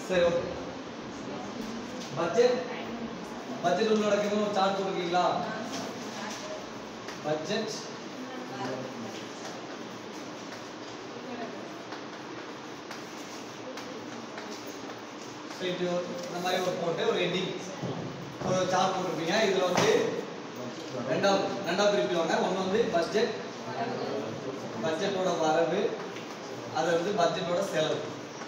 சரி okay budget budget உள்ளடக்கம் ஒரு சார்ட் போட்டுருக்கீங்களா பட்ஜெட் ஸோ இப்படி ஒரு இந்த மாதிரி ஒரு போட்டு ஒரு எண்டிங் ஒரு சார்ட் போட்டிருப்பீங்க இதில் வந்து ரெண்டாவது ரெண்டாவது பிரிப்பிடுவாங்க ஒன்று வந்து பட்ஜெட் பட்ஜெட்டோட வரவு அது வந்து பட்ஜெட்டோட செலவு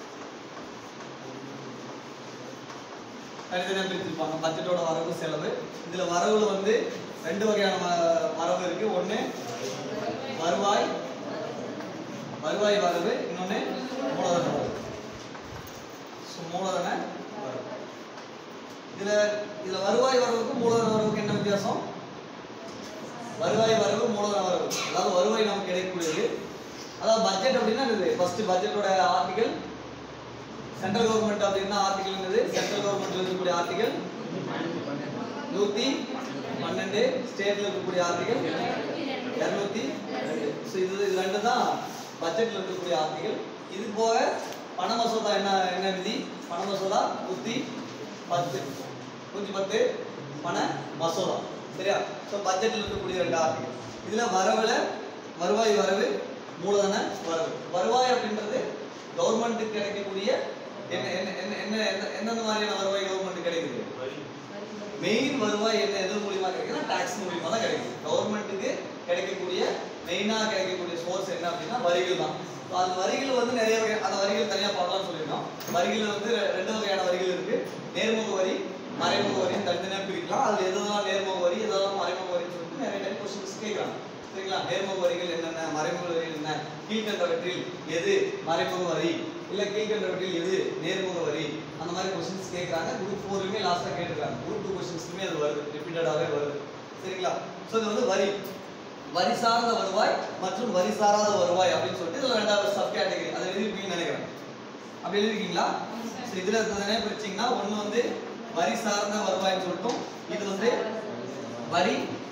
தனித்தனியாக பிரிச்சிருப்பாங்க பட்ஜெட்டோட வரவு செலவு இதுல வரவுல வந்து ரெண்டு வகையான வ- வரவு இருக்கு ஒண்ணு வருவாய் வருவாய் வரவு இன்னொன்னு மூலதன வரவு ஸோ மூலதன வரவு இதுல இதுல வருவாய் வரவுக்கும் மூலதன வரவுக்கும் என்ன வித்தியாசம் வருவாய் வரவு மூலதன வரவு அதாவது வருவாய் நமக்கு கிடைக்கக்கூடியது அதாவது பட்ஜெட் அப்படின்னா இது ஃபர்ஸ்ட் பட்ஜெட்டோட ஆர்டிகல் சென்ட்ரல் கவர்மெண்ட் அப்படின்னா ஆர்டிகல் என்னது சென்ட்ரல் கவர்மெண்ட்ல இருக்கக்கூடிய ஆர்டிகல் நூத்தி பன்னெண்டு ஸ்டேட்ல இருக்கக்கூடிய ஆர்டிகல் இருநூத்தி ரெண்டு ஸோ இது இது ரெண்டு தான் பட்ஜெட்ல இருக்கக்கூடிய ஆர்டிகல் இது போக பண மசோதா என்ன என்ன விதி பண மசோதா நூத்தி பத்து நூத்தி பத்து பண மசோதா சரியா ஸோ பட்ஜெட்ல இருக்கக்கூடிய ரெண்டு ஆர்டிகல் இதுல வரவுல வருவாய் வரவு மூலதன வரவு வருவாய் அப்படின்றது கவர்மெண்ட்டுக்கு கிடைக்கக்கூடிய என்ன என்ன என்ன என்ன என்ன- எந்தெந்த மாதிரியான வருவாய் கவர்மெண்ட் கிடைக்குது மெயின் வருவாய் என்ன எது மூலியமா கிடைக்குதுன்னா டாக்ஸ் மூலியமா தான் கிடைக்குது கவர்மெண்ட்டுக்கு கிடைக்கக்கூடிய மெயினா கிடைக்கக்கூடிய சோர்ஸ் என்ன அப்படின்னா வரிகள் தான் So, அந்த வரிகள் வந்து நிறைய வகை அந்த வரிகள் தனியா பார்க்கலாம்னு சொல்லியிருக்கோம் வரிகள் வந்து ரெ- ரெண்டு வகையான வரிகள் இருக்கு நேர்முக வரி மறைமுக வரின்னு தனித்தனியா பிரிக்கலாம் அதுல எதெல்லாம் நேர்முக வரி எதெல்லாம் மறைமுக வரின்னு சொல்லிட்டு நிறைய டைம் கொஸ்டின்ஸ் கேட்கறாங்க சரிங்களா நேர்முக வரிகள் என்னென்ன மறைமுக வரிகள் என்ன கீழ்கண்டவற்றில் எது மறைமுக வரி இல்ல கீழ்கண்டவற்றில் எது நேர்முக வரி அந்த மாதிரி கொஸ்டின்ஸ் கேட்கறாங்க குரூப் ஃபோர்லையுமே லாஸ்ட்டாக கேட்டுருக்காங்க குரூப் டூ கொஸ்டின்ஸ்லுமே அது வருது ரிப்பீட்டடாகவே வருது சரிங்களா ஸோ இது வந்து வரி வரி சார்ந்த வருவாய் மற்றும் வரி சாராத வருவாய் அப்படின்னு சொல்லிட்டு இதுல ரெண்டாவது சப் கேட்டகரி அதை எழுதிருப்பீங்கன்னு நினைக்கிறேன் அப்படி எழுதிருக்கீங்களா ஸோ இதுல தனியாக பிரிச்சிங்கன்னா ஒண்ணு வந்து வரி சார்ந்த வருவாய்ன்னு சொல்லிட்டும் இது வந்து வரி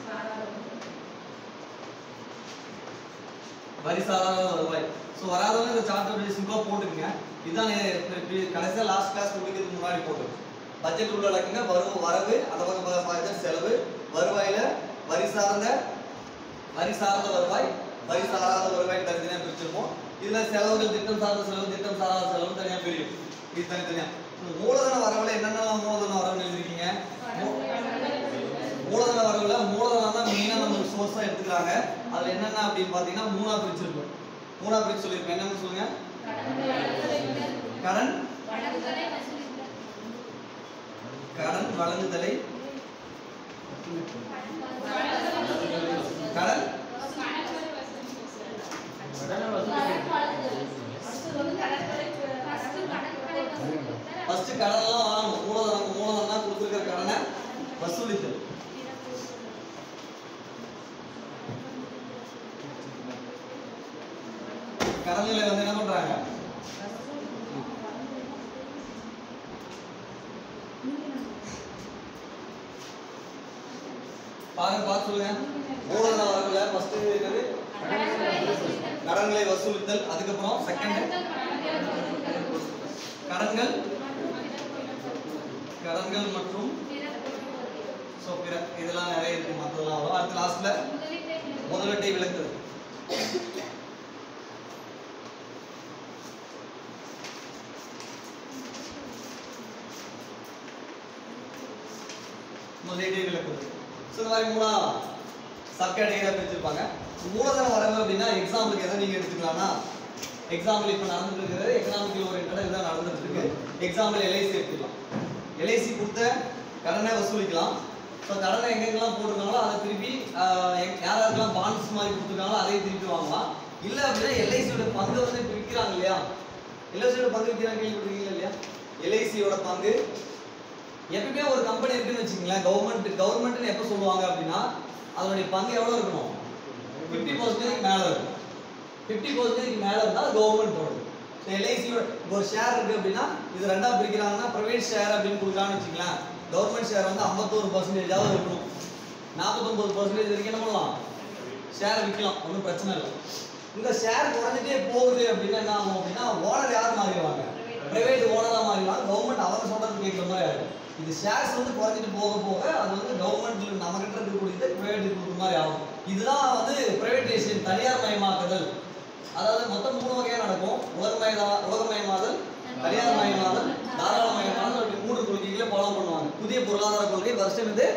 வரி சாராத வருவாய் ஸோ வராதவங்க இந்த சார்ட் அப்படி சிம்பிளாக போட்டுக்கங்க இதுதான் கடைசியாக லாஸ்ட் கிளாஸ் முடிக்கிறதுக்கு முன்னாடி போட்டு பட்ஜெட் உள்ளடக்குங்க வரும் வரவு அந்த பக்கம் பக்கம் பட்ஜெட் செலவு வருவாயில வரி சார்ந்த வரி சார்ந்த வருவாய் வரி சாராத வருவாய் தனித்தனியாக பிரிச்சிருப்போம் இதுல செலவுகள் திட்டம் சார்ந்த செலவு திட்டம் சாராத செலவு தனியாக பிரியும் இது தனித்தனியா இந்த மூலதன வரவுல என்னென்ன மூலதன வரவு எழுதிருக்கீங்க மூ- மூலதன வரவுல மூலதனம் தான் மெயினா நம்ம சோர்ஸா எடுத்துக்கிறாங்க அதுல என்னென்ன அப்படின்னு பாத்தீங்கன்னா மூணா பிரிச்சிருக்கோம் மூணா பிரிச்சு சொல்லியிருக்கோம் என்னன்னு சொல்லுங்க கடன் கடன் வழங்குதலை கடன் ஃபர்ஸ்ட் கடன்லாம் வாங்கணும் மூலதனம் மூலதனம் கொடுத்துருக்கிற கடனை வசூலித்தல் கடன்களை வந்து என்ன பண்றாங்க பாருங்க பார்த்து சொல்லுங்க மூலதன வரவுல ஃபர்ஸ்ட் என்னது கடன்களை வசூலித்தல் அதுக்கப்புறம் செகண்ட் கடன்கள் கடன்கள் மற்றும் ஸோ பிற இதெல்லாம் நிறைய இருக்கு மற்றதெல்லாம் வரும் அடுத்த லாஸ்ட்ல முதலீட்டை விளக்குது முதலீட்டை விளக்குது ஸோ இந்த மாதிரி மூணா சப் கேட்டகரியாக பிரிச்சிருப்பாங்க மூலதன வரவு அப்படின்னா எக்ஸாம்பிளுக்கு எதை நீங்க எடுத்துக்கலாம்னா எக்ஸாம்பிள் இப்போ நடந்துட்டு இருக்கிறது எக்கனாமிக்கல் ஓரியன்டாக இதுதான் நடந்துட்டு இருக்கு எக்ஸாம்பிள் எல்ஐசி எடுத்துக்கலாம் எல்ஐசி கொடுத்த கடனை வசூலிக்கலாம் ஸோ கடனை எங்கெங்கெல்லாம் போட்டிருக்காங்களோ அதை திருப்பி ஆஹ், எங்க- யார் யாருக்கெல்லாம் பாண்ட்ஸ் மாதிரி கொடுத்துருக்காங்களோ அதையும் திருப்பி வாங்கலாம் இல்லை அப்படின்னா எல்ஐசியோட பங்கு வந்து இப்போ விற்கிறாங்க இல்லையா எல்ஐசியோட பங்கு விற்கிறாங்க கேள்விப்பட்டிருக்கீங்களா இல்லையா எல்ஐசியோட பங்கு எப்பவுமே ஒரு கம்பெனி இருக்குன்னு வச்சுக்கங்களேன் கவர்மெண்ட் கவர்மெண்ட்னு எப்போ சொல்லுவாங்க அப்படின்னா அதனுடைய பங்கு எவ்வளோ இருக்கணும் ஃபிஃப்டி பர்சன்டேஜ் மேலே இருக்கும் ஃபிஃப்டி பர்சன்டேஜ் மேலே இருந்தால் கவர்மெண்ட்டோட ஸோ எல்ஐசியோட ஒரு ஷேர் இருக்கு அப்படின்னா இது ரெண்டா பிரிக்கிறாங்கன்னா ப்ரைவேட் ஷேர் அப்படின்னு கொடுக்குறான்னு வச்சுக்கலாம் கவர்மெண்ட் ஷேர் வந்து ஐம்பத்தோரு பர்சன்டேஜாவது இருக்கணும் நாற்பத்தொம்பது பர்சன்டேஜ் வரைக்கும் என்ன பண்ணலாம் ஷேர் விற்கலாம் ஒன்றும் பிரச்சனை இல்லை இந்த ஷேர் குறைஞ்சிட்டே போகுது அப்படின்னா என்ன ஆகும் அப்படின்னா ஓனர் யார் மாறிடுவாங்க பிரைவேட் ஓனரா மாறினா கவர்மெண்ட் அவங்க சொல்றது கேட்குற மாதிரி ஆகும் இது ஷேர்ஸ் வந்து குறைஞ்சிட்டு போக போக அது வந்து கவர்மெண்ட் நம்ம கிட்ட இருக்கக்கூடியது பிரைவேட் கொடுக்குற மாதிரி ஆகும் இதுதான் வந்து பிரைவேடைசேஷன் தனியார் மயமாக்குதல் அதாவது மொத்தம் மூணு வகையா நடக்கும் உலகமயதா உலகமயமாதல் தனியார் மயமாதல் தாராளமயமாதல் அப்படி மூன்று கொள்கைகளை ஃபாலோ பண்ணுவாங்க புதிய பொருளாதார கொள்கை வருஷம் இது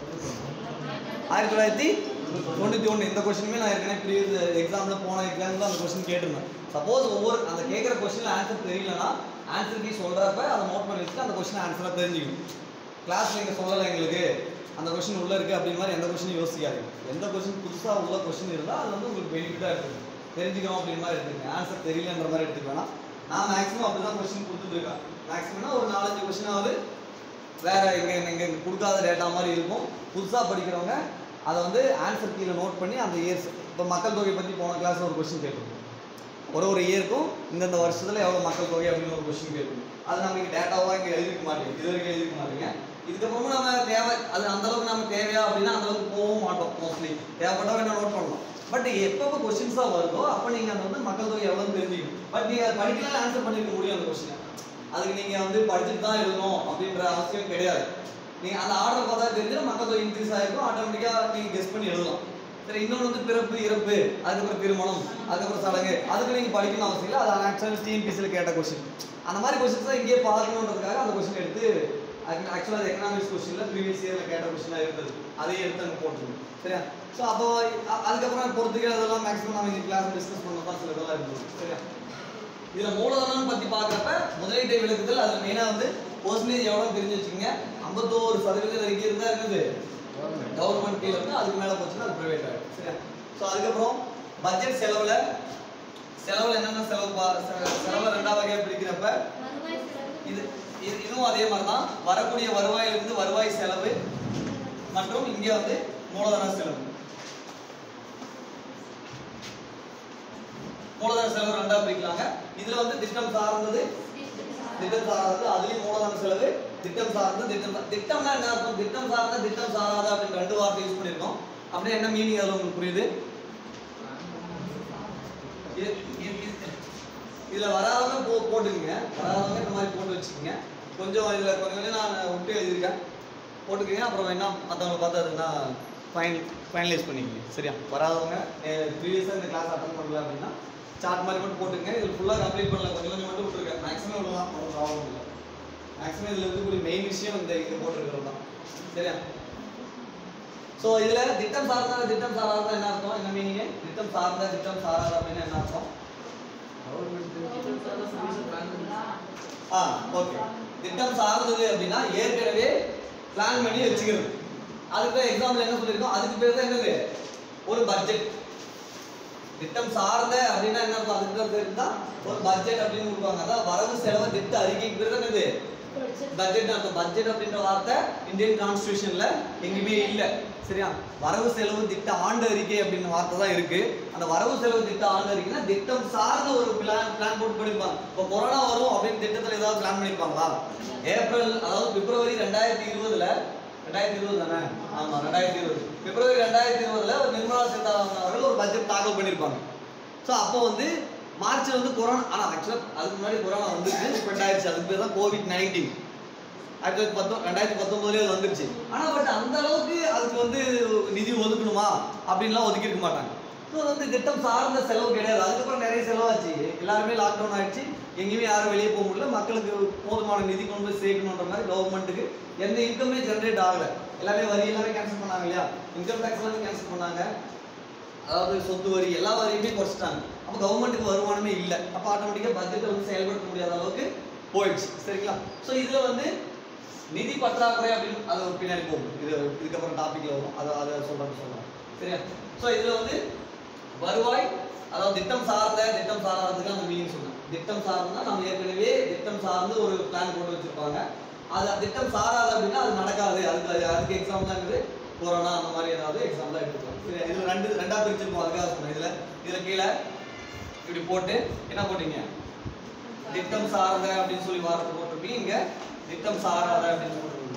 ஆயிரத்தி தொள்ளாயிரத்தி தொண்ணூற்றி ஒன்று இந்த கொஸ்டினுமே நான் ஏற்கனவே ப்ரீவியஸ் எக்ஸாமில் போன எக்ஸாமில் அந்த கொஸ்டின் கேட்டிருந்தேன் சப்போஸ் ஒவ்வொரு அந்த கேட்குற கொஸ்டினில் ஆன்சர் தெரியலனா ஆன்சர் கீ சொல்கிறப்ப அதை நோட் பண்ணி வச்சுட்டு அந்த கொஸ்டின் ஆன்சராக தெரிஞ்சுக்கணும் கிளாஸில் இங்கே சொல்லலை எங்களுக்கு அந்த கொஸ்டின் உள்ளே இருக்குது அப்படின்ற மாதிரி எந்த கொஸ்டினும் யோசிக்காது எந்த கொஸ்டின் புதுசாக உள்ள கொஸ்டின் இருந்தால் அது வந்து உங்களுக்கு பெனிஃபிட்டாக இருக்குது தெரிஞ்சுக்கிறோம் அப்படின்ற மாதிரி எடுத்துக்கங்க ஆன்சர் தெரியலன்ற மாதிரி எடுத்துக்க வேணாம் நான் மேக்ஸிமம் அப்படி தான் கொஸ்டின் கொடுத்துட்ருக்கேன் மேக்ஸிமம்னா ஒரு நாலஞ்சு கொஸ்டினாவது வேற இங்க இங்க கொடுக்காத டேட்டா மாதிரி இருக்கும் புதுசா படிக்கிறவங்க அதை வந்து ஆன்சர் கீழே நோட் பண்ணி அந்த இயர்ஸ் இப்போ மக்கள் தொகை பத்தி போன கிளாஸ்ல ஒரு கொஸ்டின் கேட்டிருக்கோம் ஒரு ஒரு இயருக்கும் இந்தந்த வருஷத்துல எவ்வளவு மக்கள் தொகை அப்படின்னு ஒரு கொஸ்டின் கேட்டிருக்கோம் அது நம்ம இங்க டேட்டாவா இங்க எழுதிக்க மாட்டோம் இது வரைக்கும் எழுதிக்க மாட்டீங்க இதுக்கப்புறமும் நம்ம தேவை அது அந்த அளவுக்கு நம்ம தேவையா அப்படின்னா அந்த அளவுக்கு போகவும் மாட்டோம் மோஸ்ட்லி தேவைப்பட்டா வேணா நோட் பண்ணலாம் பட் எப்பப்போ கொஸ்டின்ஸா வருதோ அப்போ நீங்க அந்த வந்து மக்கள் தொகை எவ்வளவுன்னு தெரிஞ்சுக்கணும் பட் நீங்க அதை படிக்கலாம் ஆன்சர் பண்ணிருக்க முடியும் அந்த கொஸ்டினை அதுக்கு நீங்க வந்து படிச்சுட்டு தான் எழுதணும் அப்படின்ற அவசியம் கிடையாது நீங்க அந்த ஆர்டர் பார்த்தா தெரிஞ்சிடும் மக்கள் தொகை இன்க்ரீஸ் ஆயிருக்கும் ஆட்டோமேட்டிக்கா நீங்க கெஸ் பண்ணி எழுதலாம் சரி இன்னொன்று வந்து பிறப்பு இறப்பு அதுக்கப்புறம் திருமணம் அதுக்கப்புறம் சடங்கு அதுக்கு நீங்க படிக்கணும் அவசியம் இல்லை அது ஆக்சுவலாக டிஎன்பிசியில் கேட்ட கொஸ்டின் அந்த மாதிரி கொஸ்டின்ஸ் தான் இங்கேயே பார்க்கணுன்றதுக்காக அந்த கொஸ்டின் எடுத்து ஆக்சுவலாக அது எக்கனாமிக்ஸ் கொஸ்டினில் ப்ரீவியஸ் இயரில் கேட்ட கொஸ்டினாக இருந்தது அதையே எடுத்து அங்கே போட்டுருங்க சரியா ஸோ அப்போ அ- அதுக்கப்புறம் பொறுத்துக்க அதெல்லாம் மேக்ஸிமம் நம்ம இந்த கிளாஸ் டிஸ்கஸ் பண்ண தான் சில இதெல்லாம் இருந்தது சரியா இதுல மூலதனம் பத்தி பாக்குறப்ப முதலீட்டை விளக்குதல் அதுல மெயினா வந்து பர்சன்டேஜ் எவ்வளவு தெரிஞ்சு வச்சுக்கோங்க ஐம்பத்தோரு சதவீதம் வரைக்கும் இருந்தா இருக்குது கவர்மெண்ட் கீழ இருந்து அதுக்கு மேல போச்சுன்னா அது பிரைவேட் ஆயிடும் சரியா ஸோ அதுக்கப்புறம் பட்ஜெட் செலவுல செலவுல என்னென்ன செலவு பா- செ- செலவுல ரெண்டாவது வகையா பிரிக்கிறப்ப இது இது இதுவும் அதே மாதிரி தான் வரக்கூடிய வருவாயிலிருந்து வருவாய் செலவு மற்றும் இங்க வந்து மூலதன செலவு மூலதன செலவு ரெண்டா பிரிக்கலாங்க இதுல வந்து திட்டம் சார்ந்தது திட்டம் சாராதது அதுலயும் மூலதன செலவு திட்டம் சார்ந்த திட்டம் சா- திட்டம்னா என்ன அர்த்தம் திட்டம் சார்ந்த திட்டம் சாராத அப்படின்னு ரெண்டு வார்த்தை யூஸ் பண்ணிருக்கோம் அப்படியே என்ன மீனிங் அதுல உங்களுக்கு புரியுது இது- இது- இது- இதுல வராதவங்க போ போட்டுக்கங்க வராதவங்க இந்த மாதிரி போட்டு வச்சுக்கோங்க கொஞ்சம் இதுல கொஞ்சம் கொஞ்சம் நான் விட்டு எழுதியிருக்கேன் போட்டுக்கங்க அப்புறம் வேணா மற்றவங்களை பார்த்து அதுனா ஃபைன் ஃபைனலைஸ் பண்ணிக்கங்க சரியா வராதவங்க ப்ரீவியஸாக இந்த கிளாஸ் அட்டன் பண்ணல அப்படின்னா சார்ட் மாதிரி மட்டும் போட்டுக்கங்க இதில் ஃபுல்லாக கம்ப்ளீட் பண்ணல கொஞ்சம் கொஞ்சம் மட்டும் விட்டுருக்கேன் மேக்ஸிமம் இவ்வளோதான் ஒன்றும் ப்ராப்ளம் இல்லை மேக்ஸிமம் இதில் இருக்கக்கூடிய மெயின் விஷயம் இந்த இங்கே போட்டிருக்கிறது தான் சரியா ஸோ இதில் திட்டம் சார்ந்த திட்டம் சாராத என்ன அர்த்தம் என்ன மீனிங் திட்டம் சார்ந்த திட்டம் சாராத அப்படின்னு என்ன அர்த்தம் ஆ ஓகே திட்டம் சார்ந்தது அப்படின்னா ஏற்கனவே பிளான் பண்ணி வச்சுக்கிறது அதுக்கு தான் எக்ஸாம்பிள் என்ன சொல்லியிருக்கோம் அதுக்கு பேர் தான் என்னது ஒரு பட்ஜெட் திட்டம் சார்ந்த அப்படின்னா என்ன அர்த்தம் அதுக்கு தான் பேர் தான் ஒரு பட்ஜெட் அப்படின்னு கொடுப்பாங்க அதான் வரவு செலவு திட்ட அறிக்கைக்கு பேர் தான் என்னது பட்ஜெட் அர்த்தம் பட்ஜெட் அப்படின்ற வார்த்தை இந்தியன் கான்ஸ்டியூஷன்ல எங்கேயுமே இல்ல சரியா வரவு செலவு திட்ட ஆண்டு அறிக்கை அப்படின்ற வார்த்தை தான் இருக்கு அந்த வரவு செலவு திட்ட ஆண்டு அறிக்கைனா திட்டம் சார்ந்த ஒரு பிளான் பிளான் போட்டு பண்ணிருப்பாங்க இப்போ கொரோனா வரும் அப்படின்னு திட்டத்துல ஏதாவது பிளான் பண்ணிருப்பாங்களா ஏப்ரல் அதாவது பிப்ரவரி ரெண்டாயிரத்தி இருபதுல ரெண்டாயிரத்தி இருபது தானே ஆமா ரெண்டாயிரத்தி இருபது பிப்ரவரி ரெண்டாயிரத்தி இருபதுல ஒரு நிர்மலா சீதாராமன் அவர்கள் ஒரு பட்ஜெட் தாக்கல் பண்ணிருப்பாங்க ஸோ அப்போ வந்து மார்ச் வந்து கொரோனா ஆனால் ஆக்சுவலாக அதுக்கு முன்னாடி கொரோனா வந்துருக்கு ஸ்ப்ரெட் ஆயிடுச்சு அதுக்கு பேர் தான் கோவிட் நைன்டீன் ஆயிரத்தி தொள்ளாயிரத்தி பத்தொ ரெண்டாயிரத்தி பத்தொன்பதுலேயே அது வந்துருச்சு ஆனால் பட் அந்த அளவுக்கு அதுக்கு வந்து நிதி ஒதுக்கணுமா அப்படின்லாம் ஒதுக்கி இருக்க மாட்டாங்க ஸோ அது வந்து திட்டம் சார்ந்த செலவு கிடையாது அதுக்கப்புறம் நிறைய செலவாச்சு எல்லாருமே லாக்டவுன் ஆயிடுச்சு எங்கேயுமே யாரும் வெளியே போக முடியல மக்களுக்கு போதுமான நிதி கொண்டு போய் சேர்க்கணுன்ற மாதிரி கவர்மெண்ட்டுக்கு எந்த இன்கமே ஜென்ரேட் ஆகலை எல்லாமே வரி எல்லாமே கேன்சல் பண்ணாங்க இல்லையா இன்கம் டேக்ஸ் எல்லாமே கேன்சல் பண்ணாங்க அதாவது சொத்து வரி எல்லா வரியுமே குறைச்சிட்டாங்க அப்போ கவர்மெண்ட்டுக்கு வருமானமே இல்லை அப்போ ஆட்டோமேட்டிக்காக பட்ஜெட்டை வந்து செயல்படுத்த முடியாத அளவுக்கு போயிடுச்சு சரிங்களா ஸோ இதில் வந்து நிதி பற்றாக்குறை அப்படின்னு அது ஒரு பின்னாடி போகும் இது இதுக்கப்புறம் டாபிக்ல வரும் அதை அதை சொல்றது சொல்லுவோம் சரியா ஸோ இதில் வந்து வருவாய் அதாவது திட்டம் சார்ந்த திட்டம் சாராததுக்கு அந்த மீனிங் சொன்னேன் திட்டம் சார்ந்தா நம்ம ஏற்கனவே திட்டம் சார்ந்து ஒரு பிளான் போட்டு வச்சிருப்பாங்க அது திட்டம் சாராது அப்படின்னா அது நடக்காது அதுக்கு அது- அதுக்கு எக்ஸாம் தான் இருக்குது கொரோனா அந்த மாதிரி ஏதாவது எக்ஸாம் தான் எடுத்துக்கலாம் சரி இதுல ரெண்டு ரெண்டா பிரிச்சிருப்போம் அதுக்காக சொன்னேன் இதுல இதுல கீழே இப்படி போட்டு என்ன போட்டீங்க திட்டம் சார்ந்த அப்படின்னு சொல்லி வார்த்தை போட்டிருப்பீங்க இங்க திட்டம் சாராத அப்படின்னு போட்டிருக்கீங்க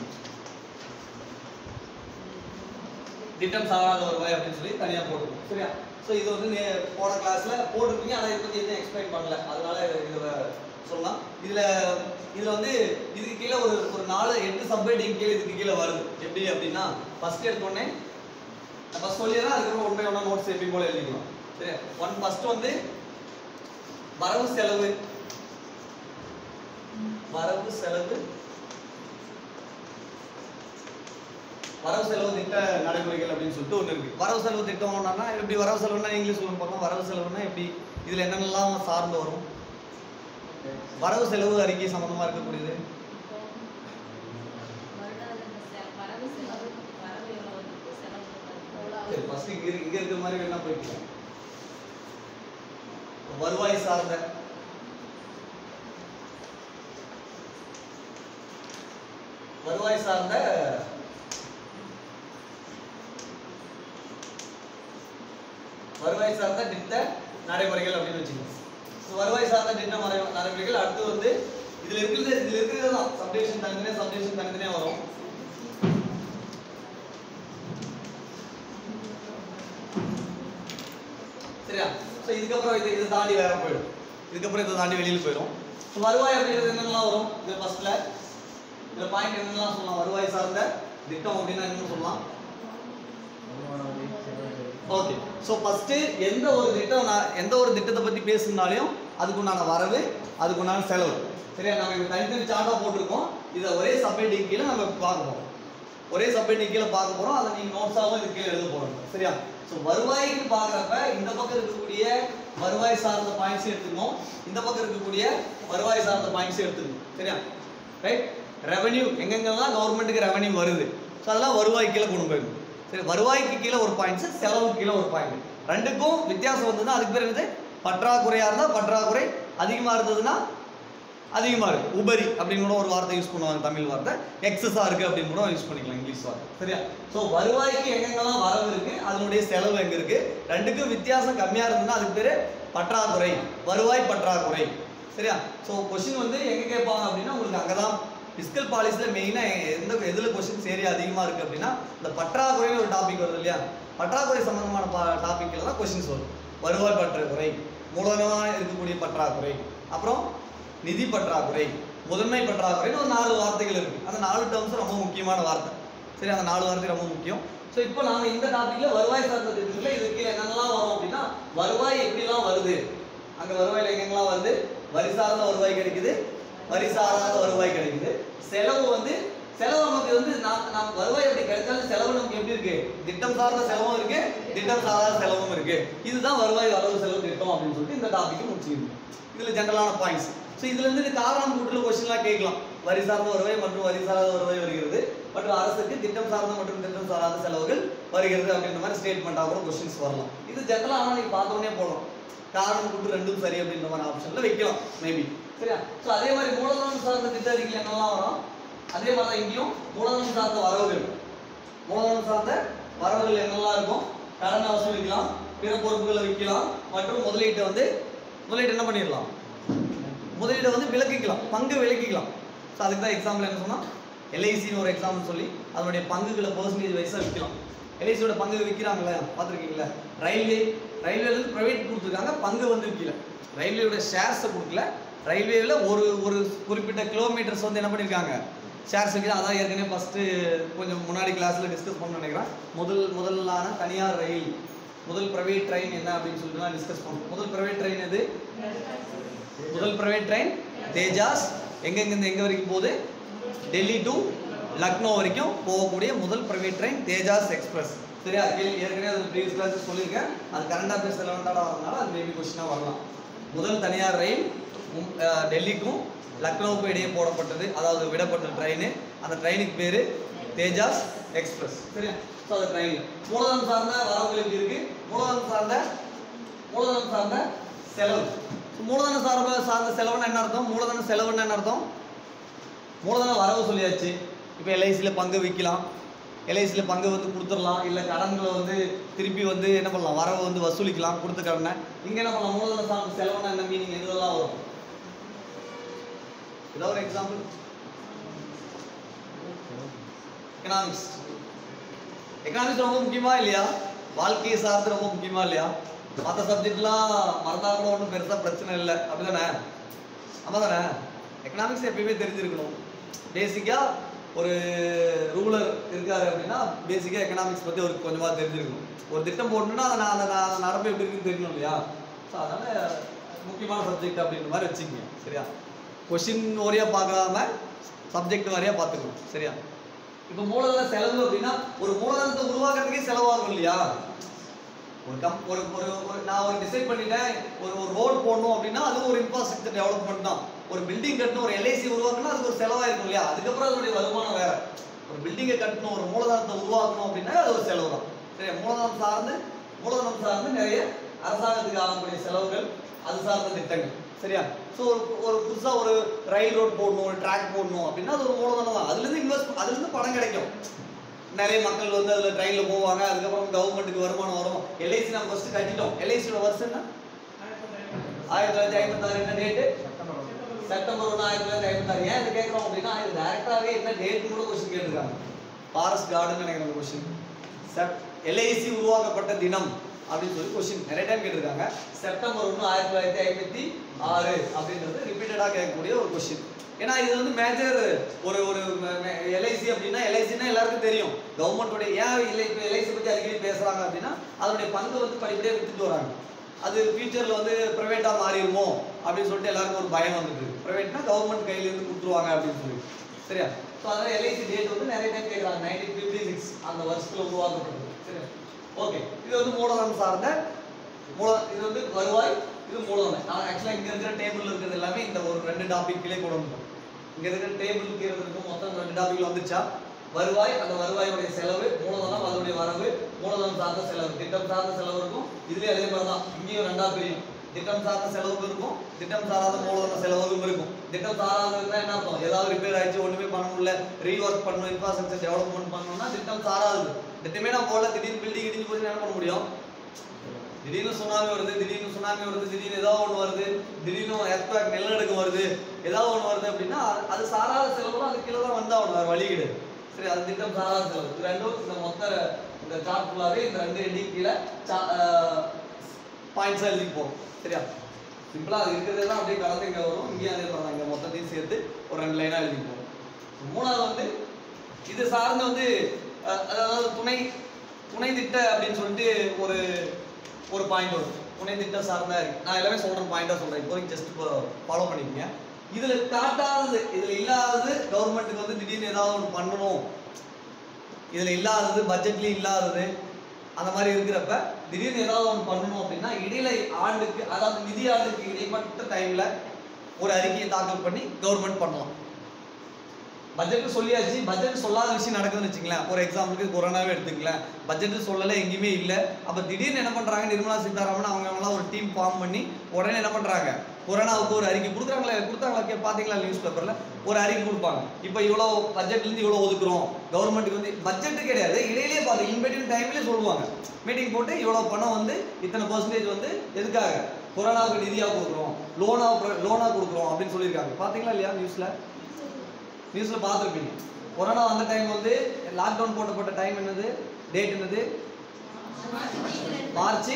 திட்டம் சாராத வருவாய் அப்படின்னு சொல்லி தனியா போட்டுருக்கோம் சரியா ஸோ இது வந்து நே- போன கிளாஸ்ல போட்டிருப்பீங்க ஆனா இதை பத்தி எதுவும் எக்ஸ்பிளைன் பண்ணல அதனால இதை சொல்லலாம் இதுல இதுல வந்து இதுக்கு கீழே ஒரு ஒரு நாலு எட்டு சப்ஹெட்டிங் கீழே இதுக்கு கீழே வருது எப்படி அப்படின்னா ஃபர்ஸ்ட் எடுத்தோடனே நான் ஃபர்ஸ்ட் சொல்லிடுறேன் அதுக்கப்புறம் ஒன் பை ஒன்னா நோட்ஸ் எப்படி போல எழுதிக்கலாம் சரி ஒன் ஃபர்ஸ்ட் வந்து வரவு செலவு வரவு செலவு வரவு செலவு திட்ட நடைமுறைகள் அப்படின்னு சொல்லிட்டு ஒன்று இருக்கு வரவு செலவு திட்டம்னா எப்படி வரவு செலவுன்னா இங்கிலீஷ் சொல்லுங்க பார்க்கலாம் வரவு செலவுன்னா எப்படி இதுல என்னென்னலாம் சார்ந்து வரும் வரவு செலவு அறிக்கை சம்பந்தமா இருக்கக்கூடியது சரி ஃபர்ஸ்ட் இங்க இரு- இங்க இருக்கிற மாதிரி வேணா போய்க்கலாம் வருவாய் சார்ந்த வருவாய் சார்ந்த வருவாய் சார்ந்த திட்ட நடைமுறைகள் அப்படின்னு வச்சுக்கோங்க So, வருவாய் சார்ந்த திட்ட மறை நடைமுறைகள் அடுத்து வந்து இதுல இருக்கிறது இதுல இருக்கிறது தான் சப்டிவிஷன் தனித்தனியா சப்டிவிஷன் தனித்தனியா வரும் சரியா ஸோ இதுக்கப்புறம் இது இதை தாண்டி வேற போயிடும் இதுக்கப்புறம் இதை தாண்டி வெளியில் போயிடும் ஸோ வருவாய் அப்படிங்கிறது என்னென்னலாம் வரும் இது ஃபர்ஸ்ட்ல இதுல பாயிண்ட் என்னென்னலாம் சொல்லலாம் வருவாய் சார்ந்த திட்டம் அப்படின்னா என்னன்னு சொல்லலாம் ஓகே ஸோ ஃபர்ஸ்ட் எந்த ஒரு திட்டம் நான் எந்த ஒரு திட்டத்தை பத்தி பேசுனாலையும் அதுக்குண்டான வரவு அதுக்குண்டான செலவு சரியா நம்ம இங்க தனித்தனி சார்ட்டா போட்டிருக்கோம் இதை ஒரே சப்ஹெட்டிங் கீழே நம்ம பார்க்க போறோம் ஒரே சப்ஹெட்டிங் கீழே பார்க்க போறோம் அதை நீங்க நோட்ஸாகவும் இது கீழே எழுத போறோம் சரியா ஸோ வருவாய்க்கு பார்க்குறப்ப இந்த பக்கம் இருக்கக்கூடிய வருவாய் சார்ந்த பாயிண்ட்ஸ் எடுத்துக்கணும் இந்த பக்கம் இருக்கக்கூடிய வருவாய் சார்ந்த பாயிண்ட்ஸ் எடுத்துக்கணும் சரியா ரைட் ரெவன்யூ எங்கெங்கெல்லாம் கவர்மெண்ட்டுக்கு ரெவன்யூ வருது ஸோ அதெல்லாம் வருவாய் கீழே கொண்டு போயிடும் சரி வருவாய்க்கு கீழே ஒரு பாயிண்ட்ஸ் செலவுக்கு கீழே ஒரு பாயிண்ட் ரெண்டுக்கும் வித்தியாசம் வந்ததுன்னா அதுக்கு பேர் என்னது பற்றாக்குறையா இருந்தா பற்றாக்குறை அதிகமா இருந்ததுன்னா அதிகமா இருக்கு உபரி அப்படின்னு கூட ஒரு வார்த்தை யூஸ் பண்ணுவாங்க தமிழ் வார்த்தை எக்ஸஸா இருக்கு அப்படின்னு கூட யூஸ் பண்ணிக்கலாம் இங்கிலீஷ் வார்த்தை சரியா ஸோ வருவாய்க்கு எங்கெங்கெல்லாம் வரவு இருக்கு அதனுடைய செலவு எங்க இருக்கு ரெண்டுக்கும் வித்தியாசம் கம்மியா இருந்ததுன்னா அதுக்கு பேரு பற்றாக்குறை வருவாய் பற்றாக்குறை சரியா ஸோ கொஸ்டின் வந்து எங்க கேட்பாங்க அப்படின்னா உங்களுக்கு அங்கதான் பிஸ்கல் பாலிசியில் மெயினாக எந்த எதில் கொஸ்டின்ஸ் ஏரியா அதிகமாக இருக்குது அப்படின்னா இந்த பற்றாக்குறைன்னு ஒரு டாபிக் வருது இல்லையா பற்றாக்குறை சம்பந்தமான பா டாப்பிக்கில் தான் கொஸ்டின்ஸ் வரும் வருவாய் பற்றாக்குறை மூலதனமாக இருக்கக்கூடிய பற்றாக்குறை அப்புறம் நிதி பற்றாக்குறை முதன்மை பற்றாக்குறைன்னு ஒரு நாலு வார்த்தைகள் இருக்குது அந்த நாலு டேர்ம்ஸ் ரொம்ப முக்கியமான வார்த்தை சரி அந்த நாலு வார்த்தை ரொம்ப முக்கியம் ஸோ இப்போ நாம இந்த டாபிக்ல வருவாய் சார்ந்த திட்டத்தில் இதுக்கு என்னென்னலாம் வரும் அப்படின்னா வருவாய் எப்படிலாம் வருது அங்க வருவாயில எங்கெங்கெல்லாம் வருது வரி சார்ந்த வருவாய் கிடைக்குது வரி சாராத வருவாய் கிடைக்குது செலவு வந்து செலவு நமக்கு வந்து நாம் நாம் வருவாய் எப்படி கிடைச்சாலும் செலவு நமக்கு எப்படி இருக்கு திட்டம் சார்ந்த செலவும் இருக்கு திட்டம் சாராத செலவும் இருக்கு இதுதான் வருவாய் வரவு செலவு திட்டம் அப்படின்னு சொல்லிட்டு இந்த டாபிக் முடிச்சிருக்கு இதுல ஜென்ரலான பாயிண்ட்ஸ் ஸோ இதுல இருந்து காரணம் கூட்டுல கொஸ்டின்லாம் கேட்கலாம் வரி சார்ந்த வருவாய் மற்றும் வரி சாராத வருவாய் வருகிறது மற்றும் அரசுக்கு திட்டம் சார்ந்த மற்றும் திட்டம் சாராத செலவுகள் வருகிறது அப்படின்ற மாதிரி ஸ்டேட்மெண்ட்டாக கூட கொஸ்டின்ஸ் வரலாம் இது ஜென்ரலாக ஆனால் நீங்க பார்த்தோன்னே போகலாம் காரணம் கூட்டு ரெண்டும் சரி அப்படின்ற மாதிரி ஆப்ஷன்ல வைக்கலாம் மேபி சரியா ஸோ அதே மாதிரி மூலதனம் சார்ந்த திட்ட அறிக்கையில் என்னெல்லாம் வரும் அதே மாதிரி தான் இங்கேயும் மூலதனம் சார்ந்த வரவுகள் மூலதனம் சார்ந்த வரவுகள் என்னெல்லாம் இருக்கும் கடனை வசூலிக்கலாம் பிற பொறுப்புகளை விற்கலாம் மற்றும் முதலீட்டை வந்து முதலீட்டு என்ன பண்ணிடலாம் முதலீடை வந்து விலக்கிக்கலாம் பங்கு விலக்கிக்கலாம் ஸோ அதுக்கு தான் எக்ஸாம்பிள் என்ன சொன்னா எல்ஐசின்னு ஒரு எக்ஸாம்பிள் சொல்லி அதனுடைய பங்குகளை பர்சன்டேஜ் வைஸாக விற்கலாம் எல்ஐசியோட பங்கு விற்கிறாங்களே பார்த்துருக்கீங்களா ரயில்வே ரயில்வேலேருந்து ப்ரைவேட் கொடுத்துருக்காங்க பங்கு வந்து விற்கல ரயில்வேயோட ஷேர்ஸை கொடுக்கல ரயில்வேவில் ஒரு ஒரு குறிப்பிட்ட கிலோமீட்டர்ஸ் வந்து என்ன பண்ணியிருக்காங்க ஷேர்ஸ் விற்கிது அதான் ஏற்கனவே ஃபஸ்ட்டு கொஞ்சம் முன்னாடி கிளாஸில் டிஸ்கஸ் பண்ண நினைக்கிறேன் முதல் முதலான தனியார் ரயில் முதல் ப்ரைவேட் ட்ரெயின் என்ன அப்படின்னு சொல்லிட்டு டிஸ்கஸ் பண்ணோம் முதல் ப்ரைவேட் ட்ரெயின் எது முதல் ப்ரைவேட் ட்ரெயின் தேஜாஸ் எங்கெங்கிருந்து எங்கே வரைக்கும் போகுது டெல்லி டு லக்னோ வரைக்கும் போகக்கூடிய முதல் ப்ரைவேட் ட்ரெயின் தேஜாஸ் எக்ஸ்பிரஸ் சரியா கேள்வி ஏற்கனவே அது ப்ரீவியஸ் கிளாஸஸ் சொல்லியிருக்கேன் அது கரண்ட் அஃபேர்ஸ் ரெலவெண்ட்டாக வரதுனால அது மேபி கொஸ்டினாக வரலாம் முதல் தனியார் ரயில் மும்- அஹ் டெல்லிக்கும் லக்னோவுக்கும் இடையே போடப்பட்டது அதாவது விடப்பட்ட ட்ரெயின் அந்த ட்ரெயினுக்கு பேர் தேஜாஸ் எக்ஸ்பிரஸ் சரியா ஸோ அந்த ட்ரெயின் மூலதனம் சார்ந்த வரவுகள் எப்படி இருக்கு மூலதனம் சார்ந்த மூலதனம் சார்ந்த செலவு So, மூலதன சார்ப சார்ந்த செலவுன்னு என்ன அர்த்தம் மூலதன செலவுன்னு என்ன அர்த்தம் மூலதன வரவு சொல்லியாச்சு இப்போ எல்ஐசியில் பங்கு விற்கலாம் எல்ஐசியில் பங்கு வந்து கொடுத்துடலாம் இல்லை கடன்களை வந்து திருப்பி வந்து என்ன பண்ணலாம் வரவு வந்து வசூலிக்கலாம் கொடுத்த கடனை இங்கே என்ன பண்ணலாம் மூலதன சார்ந்த செலவுன்னா என்ன மீனிங் எதுவெல்லாம் வரும் ஏதாவது ஒரு எக்ஸாம்பிள் எக்கனாமிக்ஸ் எக்கனாமிக்ஸ் ரொம்ப முக்கியமா இல்லையா வாழ்க்கையை சார்ந்து ரொம்ப முக்கியமா இல்லையா மற்ற சப்ஜெக்ட்லாம் மறந்தா கூட ஒன்றும் பெருசாக பிரச்சனை இல்லை அப்படிதானே ஆமாம் தானே எக்கனாமிக்ஸ் எப்பயுமே தெரிஞ்சிருக்கணும் பேசிக்காக ஒரு ரூலர் இருக்காரு அப்படின்னா பேசிக்காக எக்கனாமிக்ஸ் பற்றி ஒரு கொஞ்சமாக தெரிஞ்சிருக்கணும் ஒரு திட்டம் போடணும்னா அதை நான் அந்த நான் நடப்பு எப்படி இருக்குன்னு தெரியணும் இல்லையா ஸோ அதனால் முக்கியமான சப்ஜெக்ட் அப்படின்ற மாதிரி வச்சுக்கோங்க சரியா கொஷின் ஓரியாக பார்க்காம சப்ஜெக்ட் வாரியாக பார்த்துக்கணும் சரியா இப்போ மூலதன செலவு அப்படின்னா ஒரு மூலதனத்தை உருவாக்குறதுக்கே செலவாகும் இல்லையா ஒரு கம் ஒரு ஒரு ஒரு நான் ஒரு டிசைட் பண்ணிட்டேன் ஒரு ஒரு ரோட் போடணும் அப்படின்னா அது ஒரு இன்ஃப்ராஸ்ட்ரக்சர் டெவலப்மெண்ட் தான் ஒரு பில்டிங் கட்டணும் ஒரு எல்ஐசி உருவாக்கணும் அதுக்கு ஒரு செலவாயிருக்கும் இல்லையா அதுக்கப்புறம் அதனுடைய வருமானம் வேற ஒரு பில்டிங்கை கட்டணும் ஒரு மூலதனத்தை உருவாக்கணும் அப்படின்னா அது ஒரு செலவு தான் சரி மூலதனம் சார்ந்து மூலதனம் சார்ந்து நிறைய அரசாங்கத்துக்கு ஆகக்கூடிய செலவுகள் அது சார்ந்த திட்டங்கள் சரியா ஸோ ஒரு ஒரு புதுசாக ஒரு ரயில் ரோட் போடணும் ஒரு ட்ராக் போடணும் அப்படின்னா அது ஒரு மூலதனம் தான் அதுலேருந்து இன்வெஸ்ட் அதுலேருந்து பணம் கிடைக்கும் நிறைய மக்கள் வந்து அதில் ட்ரெயினில் போவாங்க அதுக்கப்புறம் கவர்மெண்ட்டுக்கு வருமானம் வரும் எல்ஐசி நம்ம ஃபஸ்ட்டு கட்டிட்டோம் எல்ஐசியோட வருஷம் என்ன ஆயிரத்தி தொள்ளாயிரத்தி ஐம்பத்தாறு என்ன டேட்டு செப்டம்பர் ஒன்று ஆயிரத்தி தொள்ளாயிரத்தி ஐம்பத்தாறு ஏன் இது கேட்குறோம் அப்படின்னா இது டேரக்டாகவே என்ன டேட் கூட கொஸ்டின் கேட்டிருக்காங்க ஃபாரஸ்ட் கார்டுன்னு நினைக்கிற கொஸ்டின் செப் எல்ஐசி உருவாக்கப்பட்ட தினம் அப்படின்னு சொல்லி கொஸ்டின் நிறைய டைம் கேட்டிருக்காங்க செப்டம்பர் ஒன்று ஆயிரத்தி தொள்ளாயிரத்தி ஐம்பத்தி ஆறு அப்படின்றது ரிப்பீட்டடாக கேட்கக்கூடிய ஒரு கொஸ்டின் ஏன்னா இது வந்து மேஜர் ஒரு ஒரு எல்ஐசி அப்படின்னா எல்ஐசின்னா எல்லாருக்கும் தெரியும் கவர்மெண்ட்டோட ஏன் இல்லை இப்போ எல்ஐசி பற்றி அடிக்கடி பேசுகிறாங்க அப்படின்னா அதனுடைய பங்கு வந்து படிப்படியாக வித்துட்டு வராங்க அது ஃபியூச்சரில் வந்து ப்ரைவேட்டாக மாறிடுமோ அப்படின்னு சொல்லிட்டு எல்லாருக்கும் ஒரு பயம் வந்துட்டு ப்ரைவேட்னா கவர்மெண்ட் கையிலேருந்து கொடுத்துருவாங்க அப்படின்னு சொல்லி சரியா ஸோ அதனால் எல்ஐசி டேட் வந்து நிறைய டைம் கேட்குறாங்க நைன்டீன் ஃபிஃப்டி சிக்ஸ் அந்த வருஷத்தில் உருவாக்கப்பட்டது சரியா ஓகே இது வந்து மூலதனம் சார்ந்த மூல இது வந்து வருவாய் இது மூலதனம் நான் ஆக்சுவலாக இங்கே இருக்கிற டேபிள் இருக்கிறது எல்லாமே இந்த ஒரு ரெண்டு டாபிக் கீழே கொண்டு வந்தோம் இங்கே இருக்கிற டேபிள் கீழே இருக்கும் மொத்தம் ரெண்டு டாபிக்ல வந்துச்சா வருவாய் அந்த வருவாயுடைய செலவு மூலதனம் அதனுடைய வரவு மூலதனம் சார்ந்த செலவு திட்டம் சார்ந்த செலவு இருக்கும் இதுலயே அதே மாதிரி தான் இங்கேயும் ரெண்டா பிரியும் திட்டம் சார்ந்த செலவும் இருக்கும் திட்டம் சாராத மூலதன செலவும் இருக்கும் திட்டம் சாராததுன்னா என்ன அர்த்தம் ஏதாவது ரிப்பேர் ஆயிடுச்சு ஒண்ணுமே பண்ண முடியல ரீஒர்க் பண்ணணும் இன்ஃப்ராஸ்ட்ரக்சர் டெவலப்மெண்ட் பண்ணணும்னா திட்டம் சாராதது திட்டமே நான் போடல திடீர்னு பில்டிங் இடிஞ்சு போச்சு என்ன பண்ண முடியும் திடீர்னு சுனாமி வருது திடீர்னு சுனாமி வருது திடீர்னு ஏதாவது ஒன்று வருது திடீர்னு எர்த்வாக் நிலநடுக்கம் வருது ஏதாவது ஒன்று வருது அப்படின்னா அது- அது சாராத செலவுலாம் அது கீழே தான் வந்தாகணும் வேறு வழி கிடையாது சரி அது திட்டம் சாராத செலவு இது ரெண்டும் இந்த மொத்த இந்த சார்ட் ஃபுல்லாகவே இந்த ரெண்டு எண்ணிக்கு கீழே பாயிண்ட்ஸாக எழுதி போகும் சரியா சிம்பிளாக அது இருக்கிறதெல்லாம் அப்படியே கலந்து இங்கே வரும் இங்கேயும் அதே மாதிரி தான் இங்கே மொத்தத்தையும் சேர்த்து ஒரு ரெண்டு லைனாக எழுதி போகும் மூணாவது வந்து இது சார்ந்து வந்து அஹ், அதாவது துணை துணை திட்ட அப்படின்னு சொல்லிட்டு ஒரு ஒரு பாயிண்ட் வரும் துணை திட்டம் சார்ந்த நான் எல்லாமே சொல்றேன் பாயிண்டா சொல்றேன் இப்போதைக்கு ஜஸ்ட் ஃபாலோ பண்ணிக்கங்க இதுல காட்டாதது இதுல இல்லாதது கவர்மெண்ட்டுக்கு வந்து திடீர்னு ஏதாவது ஒன்று பண்ணணும் இதுல இல்லாதது பட்ஜெட்லயும் இல்லாதது அந்த மாதிரி இருக்கிறப்ப திடீர்னு ஏதாவது ஒன்று பண்ணணும் அப்படின்னா இடையில ஆண்டுக்கு அதாவது நிதி ஆண்டுக்கு இடைப்பட்ட டைம்ல ஒரு அறிக்கையை தாக்கல் பண்ணி கவர்மெண்ட் பண்ணலாம் பட்ஜெட் சொல்லியாச்சு பட்ஜெட் சொல்லாத விஷயம் நடக்குதுன்னு வச்சுங்களேன் ஒரு எக்ஸாம்பிளுக்கு கொரோனாவே எடுத்துக்கலாம் பட்ஜெட் சொல்லலை எங்கேயுமே இல்லை அப்போ திடீர்னு என்ன பண்ணுறாங்க நிர்மலா சீதாராமன் அவங்க அவங்களாம் ஒரு டீம் ஃபார்ம் பண்ணி உடனே என்ன பண்ணுறாங்க கொரோனாவுக்கு ஒரு அறிக்கை கொடுக்குறாங்களே கொடுத்தாங்களா கே- பார்த்தீங்களா நியூஸ் பேப்பரில் ஒரு அறிக்கை கொடுப்பாங்க இப்போ இவ்வளோ பட்ஜெட்லேருந்து இவ்வளோ ஒதுக்குறோம் கவர்மெண்ட்டுக்கு வந்து பட்ஜெட்டு கிடையாது இடையிலேயே பார்த்து இன்வெட்டிவ் டைம்லேயே சொல்லுவாங்க மீட்டிங் போட்டு இவ்வளோ பணம் வந்து இத்தனை பர்சன்டேஜ் வந்து எதுக்காக கொரோனாவுக்கு நிதியாக கொடுக்குறோம் லோனாக லோனாக கொடுக்குறோம் அப்படின்னு சொல்லியிருக்காங்க பார்த்தீங்களா இல்லையா நியூஸில் நியூஸில் பார்த்துருப்பீங்க கொரோனா வந்த டைம் வந்து லாக்டவுன் போட்டப்பட்ட டைம் என்னது டேட் என்னது மார்ச்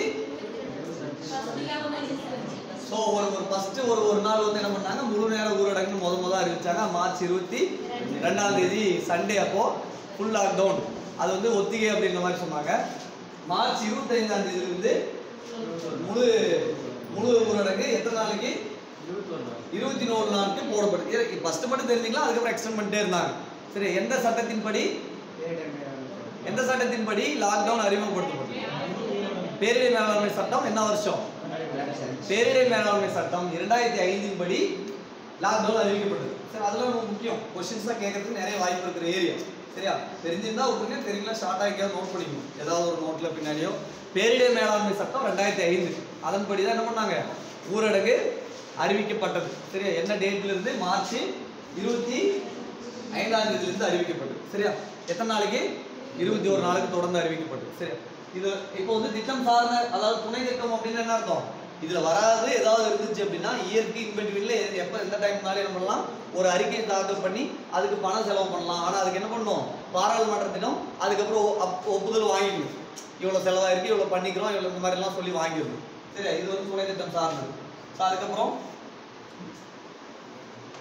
ஸோ ஒரு ஒரு ஃபஸ்ட்டு ஒரு ஒரு நாள் வந்து என்ன பண்ணாங்க முழு நேர ஊரடங்குன்னு முத முத அறிவிச்சாங்க மார்ச் இருபத்தி ரெண்டாம் தேதி சண்டே அப்போ ஃபுல் லாக்டவுன் அது வந்து ஒத்திகை அப்படின்ற மாதிரி சொன்னாங்க மார்ச் இருபத்தைந்தாம் தேதியிலிருந்து முழு முழு ஊரடங்கு எத்தனை நாளைக்கு இருபத்தி நூறு நாட்கள் போடப்படுது ஃபர்ஸ்ட் மட்டும் தெரிஞ்சுக்கலாம் அதுக்கப்புறம் எக்ஸ்டெண்ட் பண்ணிட்டே இருந்தாங்க சரி எந்த சட்டத்தின்படி எந்த சட்டத்தின்படி லாக்டவுன் அறிமுகப்படுத்தப்பட்டது பேரிடர் மேலாண்மை சட்டம் என்ன வருஷம் பேரிடர் மேலாண்மை சட்டம் இரண்டாயிரத்தி ஐந்தின் படி லாக்டவுன் அறிவிக்கப்பட்டது சரி அதெல்லாம் ரொம்ப முக்கியம் கொஸ்டின்ஸ் தான் கேட்கறதுக்கு நிறைய வாய்ப்பு இருக்கிற ஏரியா சரியா தெரிஞ்சிருந்தா விட்டுருங்க தெரியல ஷார்ட் ஆகிக்காவது நோட் பண்ணிக்கணும் ஏதாவது ஒரு நோட்ல பின்னாடியோ பேரிடர் மேலாண்மை சட்டம் ரெண்டாயிரத்தி ஐந்து அதன்படி தான் என்ன பண்ணாங்க ஊரடங்கு அறிவிக்கப்பட்டது சரியா என்ன டேட்ல இருந்து மார்ச் இருபத்தி ஐந்தாம் தேதியிலிருந்து அறிவிக்கப்பட்டது சரியா எத்தனை நாளைக்கு இருபத்தி ஒரு நாளுக்கு தொடர்ந்து அறிவிக்கப்பட்டது சரியா இது இப்போ வந்து திட்டம் சார்ந்த அதாவது துணை திட்டம் அப்படின்னு என்ன அர்த்தம் இதுல வராது ஏதாவது இருந்துச்சு அப்படின்னா இயற்கை இன்வென்ட்ரியில் எப்போ எந்த டைம்னாலும் என்ன பண்ணலாம் ஒரு அறிக்கை தாக்கல் பண்ணி அதுக்கு பணம் செலவு பண்ணலாம் ஆனால் அதுக்கு என்ன பண்ணணும் பாராளுமன்றத்திடம் அதுக்கப்புறம் ஒ- அப்- ஒப்புதல் வாங்கிக்கணும் இவ்வளோ செலவாயிருக்கு இவ்வளோ பண்ணிக்கிறோம் இவ்வளோ இந்த மாதிரிலாம் சொல்லி வாங்கிடணும் சரியா இது வந்து துணை திட்டம் சார்ந்தது ஸோ அதுக்கப்புறம்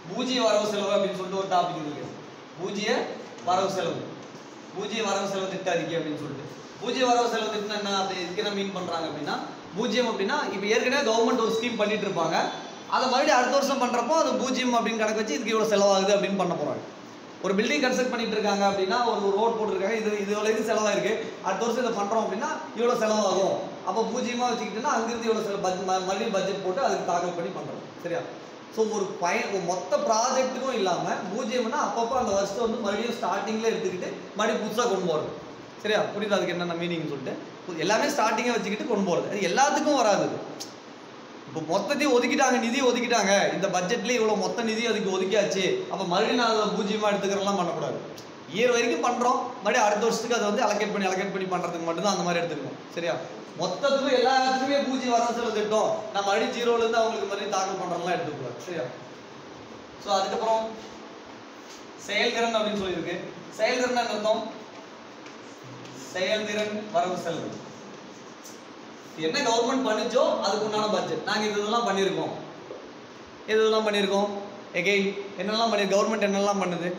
பூஜ்ஜிய வரவு செலவு அப்படின்னு சொல்லிட்டு ஒரு டாபிக் இருக்கு பூஜ்ஜிய வரவு செலவு பூஜ்ஜிய வரவு செலவு திட்ட அறிக்கை அப்படின்னு சொல்லிட்டு பூஜ்ஜிய வரவு செலவு திட்டம் என்ன அப்படி இதுக்கு என்ன மீன் பண்றாங்க அப்படின்னா பூஜ்ஜியம் அப்படின்னா இப்போ ஏற்கனவே கவர்மெண்ட் ஒரு ஸ்கீம் பண்ணிட்டு இருப்பாங்க அதை மறுபடியும் அடுத்த வருஷம் பண்றப்போ அது பூஜ்ஜியம் அப்படின்னு கணக்கு வச்சு இதுக்கு இவ்வளவு செலவாகுது அப்படின்னு பண்ண போறாங்க ஒரு பில்டிங் கன்ஸ்ட்ரக்ட் பண்ணிட்டு இருக்காங்க அப்படின்னா ஒரு ரோட் போட்டிருக்காங்க இது இது இவ்வளவு இது செலவாயிருக்கு அடுத்த வருஷம் இதை பண்றோம் அப்படின்னா இவ்வளவு செலவாகும் அப்போ பூஜ்ஜியமா வச்சுக்கிட்டோம்னா அங்கிருந்து இவ்வளவு செலவு பட்ஜெட் மறுபடியும் பட்ஜெட் போட்டு அதுக்கு தாக்கல் பண்ணி பண்றோம் சரியா ஸோ ஒரு பயன் ஒரு மொத்த ப்ராஜெக்ட்டுக்கும் இல்லாமல் பூஜ்ஜியம்னா அப்பப்போ அந்த வருஷத்தை வந்து மறுபடியும் ஸ்டார்டிங்கில் எடுத்துக்கிட்டு மறுபடியும் புதுசாக கொண்டு போகிறது சரியா புரியுது அதுக்கு என்னென்ன மீனிங் சொல்லிட்டு புது- எல்லாமே ஸ்டார்டிங்கை வச்சுக்கிட்டு கொண்டு போகிறது அது எல்லாத்துக்கும் வராது இது. இப்போ மொத்தத்தையும் ஒதுக்கிட்டாங்க நிதி ஒதுக்கிட்டாங்க இந்த பட்ஜெட்லேயே இவ்வளோ மொத்த நிதி அதுக்கு ஒதுக்கியாச்சு அப்போ மறுபடியும் நான் அதை பூஜ்ஜியமாக எடுத்துக்கிறலாம் பண்ணக்கூடாது இயர் வரைக்கும் பண்ணுறோம் மறுபடியும் அடுத்த வருஷத்துக்கு அதை வந்து அலகேட் பண்ணி அலகேட் பண்ணி பண்ணுறதுக்கு மட்டும்தான் அந்த மாதிரி எடுத்துக்கணும் சரியா மொத்தத்துக்கும் எல்லா இடத்துக்குமே பூஜ்ஜியம் வரவு செலவு திட்டம் நான் மறுபடியும் ஜீரோலேருந்து அவங்களுக்கு மறுபடியும் தாக்கல் பண்ணுறதுலாம் எடுத்துக்கூடாது சரியா ஸோ அதுக்கப்புறம் செயல்திறன் அப்படின்னு சொல்லியிருக்கு செயல்திறன் என்ன அர்த்தம் செயல்திறன் வரவு செலவு என்ன கவர்மெண்ட் பண்ணிச்சோ அதுக்கு உண்டான பட்ஜெட் நாங்க இது இதெல்லாம் பண்ணியிருக்கோம் இது இதெல்லாம் பண்ணியிருக்கோம் எகெயின் என்னெல்லாம் பண்ணி கவர்மெண்ட் என்னெல்லாம் பண்ணுது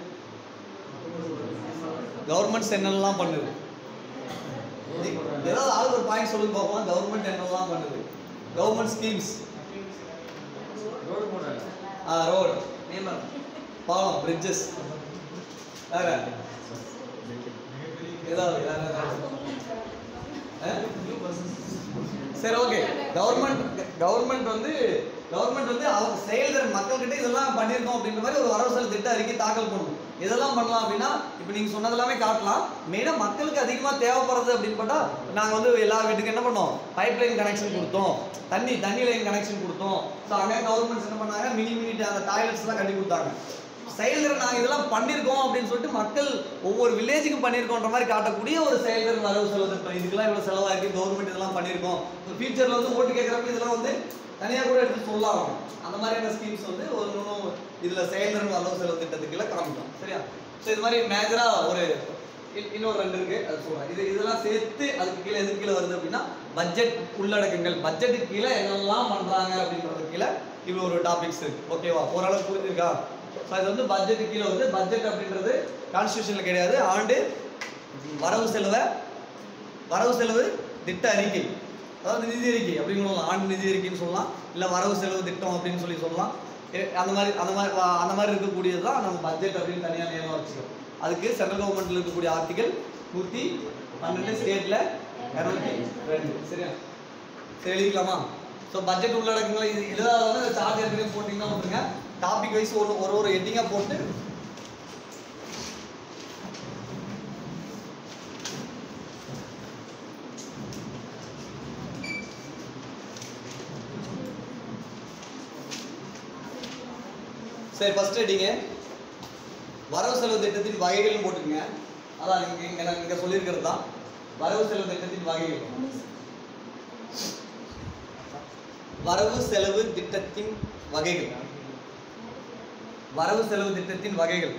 கவர்மெண்ட்ஸ் என்னெல்லாம் பண்ணுது ஏதாவது ஆளுக்கு ஒரு பாயிண்ட் சொல்லுங்க பார்ப்போம் கவர்மெண்ட் என்னெல்லாம் பண்ணுது கவர்மெண்ட் ஸ்கீம்ஸ் ரோடு போடுறாங்க ஆ ரோடு பாலம் பிரிட்ஜஸ் வேற ஏதாவது வேற ஏதாவது ஆ? சரி ஓகே கவர்மெண்ட் கவர்மெண்ட் வந்து கவர்மெண்ட் வந்து அவங்க செயல்திறன் மக்கள்கிட்ட இதெல்லாம் பண்ணியிருக்கோம் அப்படின்ற மாதிரி ஒரு வரவு செலவு திட்ட அறிக்கை தாக்கல் பண்ணணும் இதெல்லாம் பண்ணலாம் அப்படின்னா இப்போ நீங்கள் சொன்னதெல்லாமே காட்டலாம் மெயினாக மக்களுக்கு அதிகமாக தேவைப்படுறது அப்படின்னு பார்த்தா நாங்கள் வந்து எல்லா வீட்டுக்கும் என்ன பண்ணோம் பைப் லைன் கனெக்ஷன் கொடுத்தோம் தண்ணி தண்ணி லைன் கனெக்ஷன் கொடுத்தோம் ஸோ அங்கே கவர்மெண்ட்ஸ் என்ன பண்ணாங்க மினி மினி அந்த டாய்லெட்ஸ்லாம் கட்டி கொடுத்தாங்க செயல்திறன் நாங்கள் இதெல்லாம் பண்ணியிருக்கோம் அப்படின்னு சொல்லிட்டு மக்கள் ஒவ்வொரு வில்லேஜுக்கும் பண்ணியிருக்கோன்ற மாதிரி காட்டக்கூடிய ஒரு செயல்திறன் வரவு செலவு திட்டம் இதுக்கெல்லாம் இவ்வளோ செலவாயிருக்கு கவர்மெண்ட் இதெல்லாம் பண்ணியிருக்கோம் ஃபியூச்சரில் வந்து ஓட்டு கேட்குறப்ப இதெல்லாம் வந்து தனியாக கூட எடுத்து சொல்லலாம் அவங்க. அந்த மாதிரியான ஸ்கீம்ஸ் வந்து ஒரு இன்னும் இதில் செயல்திறன் வரவு செலவு திட்டத்துக்குள்ள காமிக்கும் சரியா ஸோ இது மாதிரி மேஜராக ஒரு இன்- இன்னொரு ரெண்டு இருக்கு அது சொல்றேன் இது இதெல்லாம் சேர்த்து அதுக்கு கீழே எதுக்கு கீழே வருது அப்படின்னா பட்ஜெட் உள்ளடக்கங்கள் பட்ஜெட்டுக்கு கீழே என்னெல்லாம் பண்றாங்க அப்படின்றது கீழே இவ்வளோ ஒரு டாபிக்ஸ் இருக்கு ஓகேவா ஓரளவு புரிஞ்சிருக்கா ஸோ இது வந்து பட்ஜெட்டு கீழே வந்து பட்ஜெட் அப்படின்றது கான்ஸ்டியூஷன்ல கிடையாது ஆண்டு வரவு செலவை வரவு செலவு திட்ட அறிக்கை அதாவது நிதி அறிக்கை அப்படின்னு சொல்லலாம் ஆண்டு நிதி அறிக்கைன்னு சொல்லலாம் இல்லை வரவு செலவு திட்டம் அப்படின்னு சொல்லி சொல்லலாம் எ- அந்த மாதிரி அந்த மாதிரி வ- அந்த மாதிரி இருக்கக்கூடியது தான் நம்ம பட்ஜெட் அப்படின்னு தனியாக நேரம் வச்சுக்கோம் அதுக்கு சென்ட்ரல் கவர்மெண்ட்ல இருக்கக்கூடிய ஆர்டிகல் நூற்றி பன்னெண்டு ஸ்டேட்டில் இரநூத்தி ரெண்டு சரியா சரி எழுதிக்கலாமா ஸோ பட்ஜெட் உள்ளடக்கங்களை இது எழுதாதவங்க சார்ஜ் ஏற்கனவே போட்டிங்கன்னா விட்டுருங்க டாபிக் வைஸ் ஒரு ஒரு ஒரு ஹெட்டிங்காக போட்டு சரி ஃபர்ஸ்ட் ஹெட்டிங்க வரவு செலவு திட்டத்தின் வகைகள்னு போட்டுக்கங்க அதான் இங்க இங்க நான் இங்க சொல்லியிருக்கிறது தான் வரவு செலவு திட்டத்தின் வகைகள் வரவு செலவு திட்டத்தின் வகைகள் வரவு செலவு திட்டத்தின் வகைகள்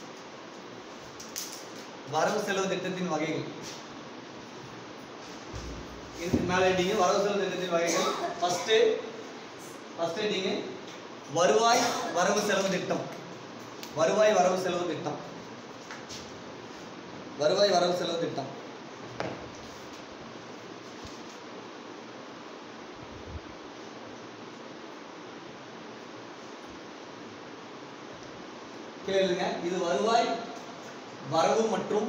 வரவு செலவு திட்டத்தின் வகைகள் இதுக்கு மேல ஹெட்டிங்க வரவு செலவு திட்டத்தின் வகைகள் ஃபர்ஸ்ட் ஃபர்ஸ்ட் ஹெட்டிங்க வருவாய் வரவு செலவு திட்டம் வருவாய் வரவு செலவு திட்டம் வருவாய் வரவு செலவு திட்டம் கேளுங்க இது வருவாய் வரவு மற்றும்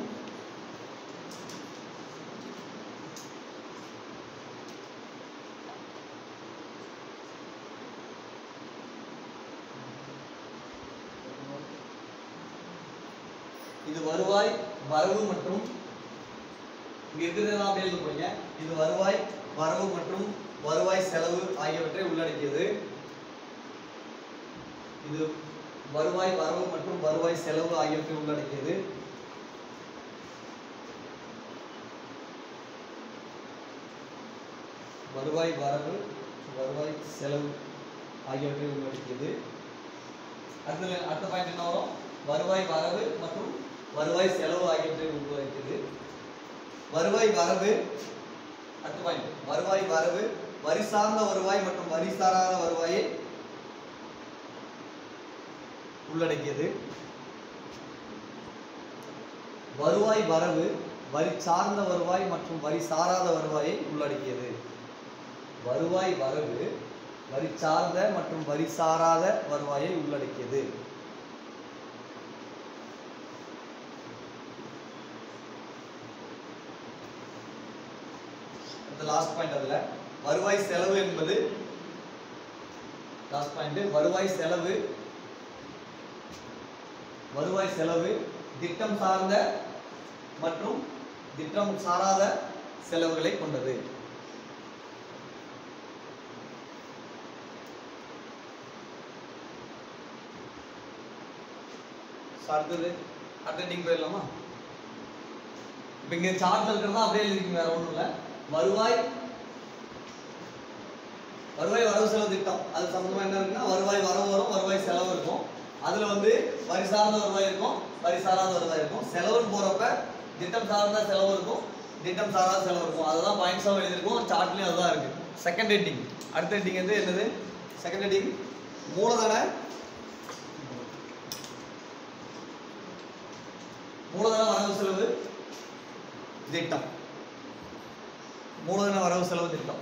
இது வருவாய் வரவு மற்றும் இங்க இருக்கிறதெல்லாம் அப்படியே எழுத போறீங்க இது வருவாய் வரவு மற்றும் வருவாய் செலவு ஆகியவற்றை உள்ளடக்கியது இது வருவாய் வரவு மற்றும் வருவாய் செலவு ஆகியவற்றை உள்ளடக்கியது வருவாய் வரவு வருவாய் செலவு ஆகியவற்றை உள்ளடக்கியது அடுத்த அடுத்த பாயிண்ட் என்ன வரும் வருவாய் வரவு மற்றும் வருவாய் செலவு ஆகியவற்றை உள்ளடக்கியது வருவாய் வரவு அடுத்த பாயிண்ட் வருவாய் வரவு வரி சார்ந்த வருவாய் மற்றும் வரி சாராத வருவாயை உள்ளடக்கியது வருவாய் வரவு வரி சார்ந்த வருவாய் மற்றும் வரி சாராத வருவாயை உள்ளடக்கியது வருவாய் வரவு வரி சார்ந்த மற்றும் வரி சாராத வருவாயை உள்ளடக்கியது இந்த லாஸ்ட் பாயிண்ட் அதுல வருவாய் செலவு என்பது லாஸ்ட் பாயிண்ட் வருவாய் செலவு வருவாய் செலவு திட்டம் சார்ந்த மற்றும் திட்டம் சாராத செலவுகளை கொண்டது So, அடுத்தது அடுத்த நீங்க போயிடலாமா இப்போ இங்க சார்ட்ல இருக்கிறதா அப்படியே எழுதிங்க வேற ஒண்ணும் இல்ல வருவாய் வருவாய் வரவு செலவு திட்டம் அது சம்பந்தமா என்ன இருக்குன்னா வருவாய் வரவு வரும் வருவாய் செலவு இருக்கும் அதுல வந்து வரி சார்ந்த வருவாய் இருக்கும் வரி சாராத வருவாய் இருக்கும் செலவுன்னு போறப்ப திட்டம் சார்ந்த செலவு இருக்கும் திட்டம் சாராத செலவு இருக்கும் அதுதான் பாயிண்ட்ஸாக எழுதியிருக்கும் சார்ட்லயும் அதுதான் இருக்கு செகண்ட் ஹெட்டிங் அடுத்த ஹெட்டிங் வந்து என்னது செகண்ட் ஹெட்டிங் மூலதன மூலதன வரவு செலவு திட்டம் மூலதன வரவு செலவு திட்டம்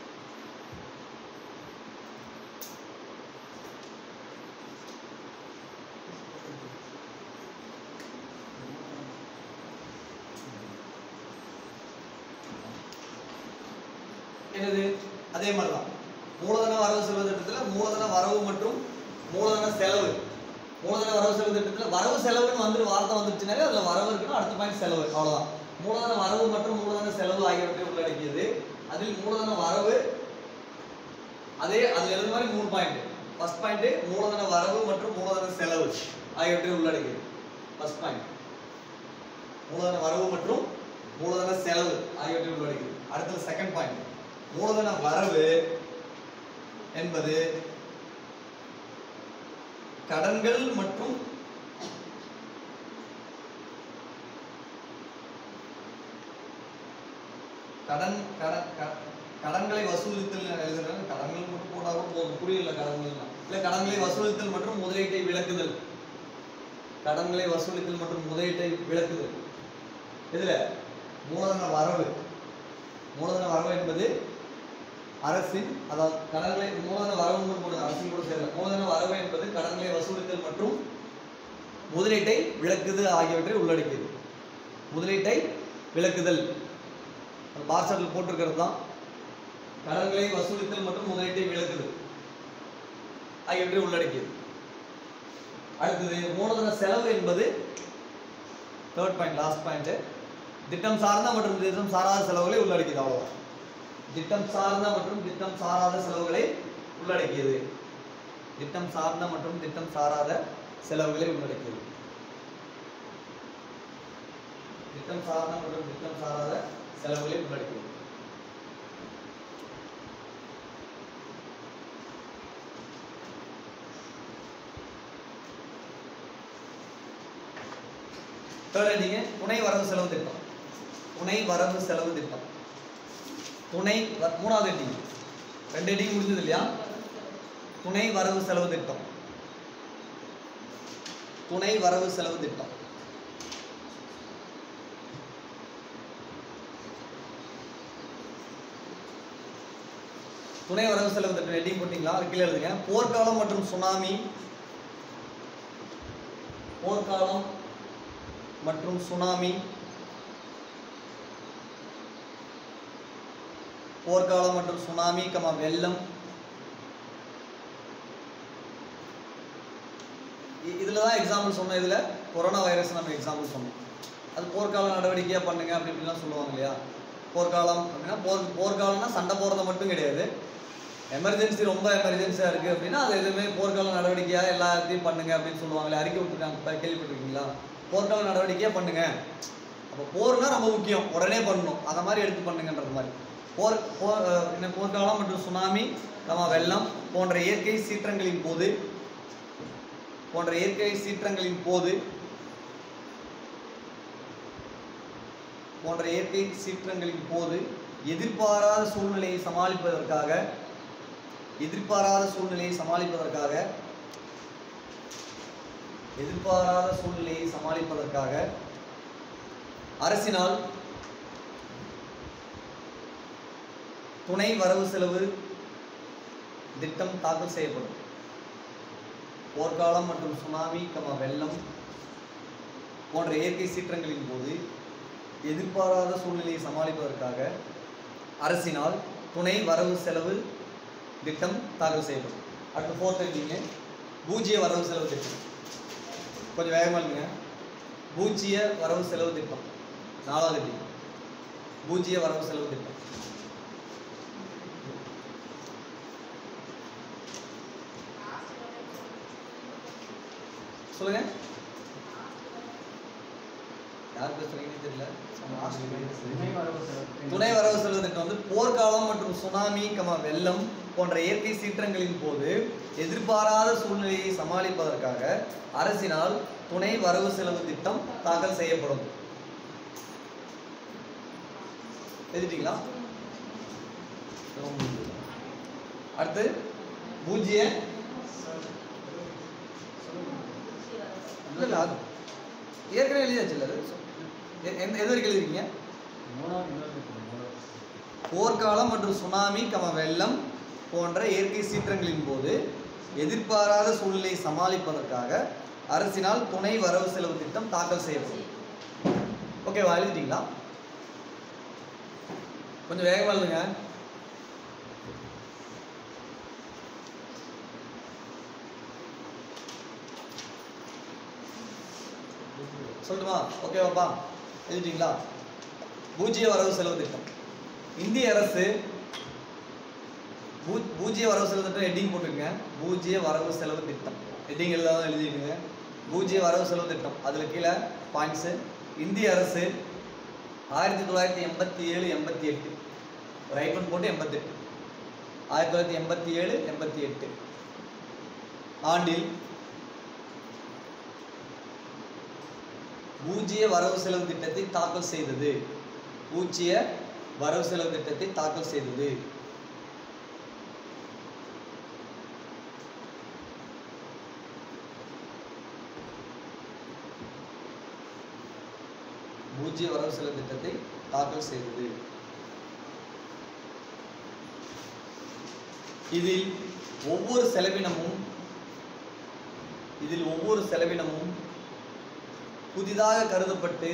என்னது அதே மாதிரி தான் மூலதன வரவு செலவு திட்டத்தில் மூலதன வரவு மற்றும் மூலதன செலவு மூலதன வரவு செலவு திட்டத்தில் வரவு செலவுன்னு வந்துட்டு வார்த்தை வந்துருச்சுனாலே அதில் வரவு இருக்குன்னா அடுத்த பாயிண்ட் செலவு அவ்வளோதான் மூலதன வரவு மற்றும் மூலதன செலவு ஆகியவற்றை உள்ளடக்கியது அதில் மூலதன வரவு அதே அதில் எழுத மாதிரி மூணு பாயிண்ட் ஃபர்ஸ்ட் பாயிண்ட் மூலதன வரவு மற்றும் மூலதன செலவு ஆகியவற்றை உள்ளடக்கியது ஃபர்ஸ்ட் பாயிண்ட் மூலதன வரவு மற்றும் மூலதன செலவு ஆகியவற்றை உள்ளடக்கியது அடுத்தது செகண்ட் பாயிண்ட் மூலதன வரவு என்பது கடன்கள் மற்றும் கடன் கடன் க- கடன்களை வசூலித்தல் எழுதுறாங்க கடன்கள் மட்டும் போட்டா கூட போதும் புரியல கடன்கள் இல்ல கடன்களை வசூலித்தல் மற்றும் முதலீட்டை விளக்குதல் கடன்களை வசூலித்தல் மற்றும் முதலீட்டை விளக்குதல் இதுல மூலதன வரவு மூலதன வரவு என்பது அரசின் அதாவது கடன்களை மூலதன வரவு கூட அரசின் கூட சேரல மூலதன வரவு என்பது கடன்களை வசூலித்தல் மற்றும் முதலீட்டை விளக்குது ஆகியவற்றை உள்ளடக்கியது முதலீட்டை விளக்குதல் அந்த பார் சார்ட்டில் போட்டிருக்கிறது தான் கடன்களை வசூலித்தல் மற்றும் முதலீட்டை விளக்குதல் ஆகியவற்றை உள்ளடக்கியது அடுத்தது மூலதன செலவு என்பது தேர்ட் பாயிண்ட் லாஸ்ட் பாயிண்ட் திட்டம் சார்ந்த மற்றும் திட்டம் சாராத செலவுகளை உள்ளடக்கியது அவ்வளவுதான் திட்டம் சார்ந்த மற்றும் திட்டம் சாராத செலவுகளை உள்ளடக்கியது திட்டம் சார்ந்த மற்றும் திட்டம் சாராத செலவுகளை உள்ளடக்கியது திட்டம் சார்ந்த மற்றும் திட்டம் சாராத செலவுகளை உள்ளடக்கியது தேர்ட் நீங்க துணை வரவு செலவு திட்டம் துணை வரவு செலவு திட்டம் துணை வ- மூணாவது ஹெட்டிங் ரெண்டு ஹெட்டிங் முடிஞ்சது இல்லையா துணை வரவு செலவு திட்டம் துணை வரவு செலவு திட்டம் துணை வரவு செலவு திட்டம் ஹெட்டிங் போட்டிங்களா அது கீழே எழுதுங்க போர்க்காலம் மற்றும் சுனாமி போர்க்காலம் மற்றும் சுனாமி போர்க்காலம் மற்றும் சுனாமி கமா வெள்ளம் இ- இதுல தான் எக்ஸாம்பிள் சொன்னோம் இதுல கொரோனா வைரஸ் நம்ம எக்ஸாம்பிள் சொன்னோம் அது போர்க்கால நடவடிக்கையா பண்ணுங்க அப்படி இப்படிலாம் சொல்லுவாங்க இல்லையா போர்க்காலம் அப்படின்னா போர் போர்க்காலம்னா சண்டை போடுறது மட்டும் கிடையாது எமர்ஜென்சி ரொம்ப எமர்ஜென்சியா இருக்கு அப்படின்னா அது எதுவுமே போர்க்கால நடவடிக்கையா எல்லாத்தையும் பண்ணுங்க அப்படின்னு சொல்லுவாங்களே அறிக்கை விட்டுருக்காங்க இப்ப கேள்விப்பட்டிருக்கீங்களா போர்க்கால நடவடிக்கையா பண்ணுங்க அப்போ போர்னா ரொம்ப முக்கியம் உடனே பண்ணணும் அந்த மாதிரி எடுத்து பண்ணுங்கன்றது மாதிரி போர் போர் அஹ், என்ன போர்க்காலம் மற்றும் சுனாமி நம்ம வெள்ளம் போன்ற இயற்கை சீற்றங்களின் போது போன்ற இயற்கை சீற்றங்களின் போது போன்ற இயற்கை சீற்றங்களின் போது எதிர்பாராத சூழ்நிலையை சமாளிப்பதற்காக எதிர்பாராத சூழ்நிலையை சமாளிப்பதற்காக எதிர்பாராத சூழ்நிலையை சமாளிப்பதற்காக அரசினால் துணை வரவு செலவு திட்டம் தாக்கல் செய்யப்படும் போர்க்காலம் மற்றும் சுனாமி கம வெள்ளம் போன்ற இயற்கை சீற்றங்களின் போது எதிர்பாராத சூழ்நிலையை சமாளிப்பதற்காக அரசினால் துணை வரவு செலவு திட்டம் தாக்கல் செய்யப்படும் அடுத்து ஃபோர்த் எழுதிங்க பூஜ்ஜிய வரவு செலவு திட்டம் கொஞ்சம் வேகமாக எழுதுங்க பூஜ்ஜிய வரவு செலவு திட்டம் நாலாவது எழுதி பூஜ்ஜிய வரவு செலவு திட்டம் சொல்லுங்க யார் பேசுறீங்கன்னு தெரியல துணை வரவு செலவு. துணை வரவு செலவு திட்டம் வந்து போர்க்காலம் மற்றும் சுனாமி கம வெள்ளம் போன்ற இயற்கை சீற்றங்களின் போது எதிர்பாராத சூழ்நிலையை சமாளிப்பதற்காக அரசினால் துணை வரவு செலவு திட்டம் தாக்கல் செய்யப்படும் எழுதிட்டீங்களா அடுத்து பூஜ்ஜிய இல்ல இல்ல அது ஏற்கனவே எழுதியாச்சு இல்ல அது எ- எந்த எது வரைக்கும் எழுதிருக்கீங்க மூணாவது இன்னொரு இருக்கு, மூணாவது. போர்க்காலம் மற்றும் சுனாமி கம வெள்ளம் போன்ற இயற்கை சீற்றங்களின் போது எதிர்பாராத சூழ்நிலையை சமாளிப்பதற்காக அரசினால் துணை வரவு செலவு திட்டம் தாக்கல் செய்யப்படும் ஓகேவா எழுதிட்டீங்களா கொஞ்சம் வேகமா எழுதுங்க சொல்லட்டுமா ஓகேவாப்பா எழுதிட்டீங்களா பூஜ்ஜிய வரவு செலவு திட்டம் இந்திய அரசு பூ பூஜ்ஜிய வரவு செலவு திட்டம் ஹெட்டிங் போட்டுருங்க பூஜ்ஜிய வரவு செலவு திட்டம் ஹெட்டிங் எழுதாதான் எழுதிடுங்க பூஜ்ஜிய வரவு செலவு திட்டம் அதில் கீழே பாயிண்ட்ஸு இந்திய அரசு ஆயிரத்தி தொள்ளாயிரத்தி எண்பத்தி ஏழு எண்பத்தி எட்டு ஒரு ஐபன் போட்டு எண்பத்தெட்டு ஆயிரத்தி தொள்ளாயிரத்தி எண்பத்தி ஏழு எண்பத்தி எட்டு ஆண்டில் பூஜ்ஜிய வரவு செலவு திட்டத்தை தாக்கல் செய்தது பூஜ்ஜிய வரவு செலவு திட்டத்தை தாக்கல் செய்தது பூஜ்ஜிய வரவு செலவு திட்டத்தை தாக்கல் செய்தது இதில் ஒவ்வொரு செலவினமும் இதில் ஒவ்வொரு செலவினமும் புதிதாக கருதப்பட்டு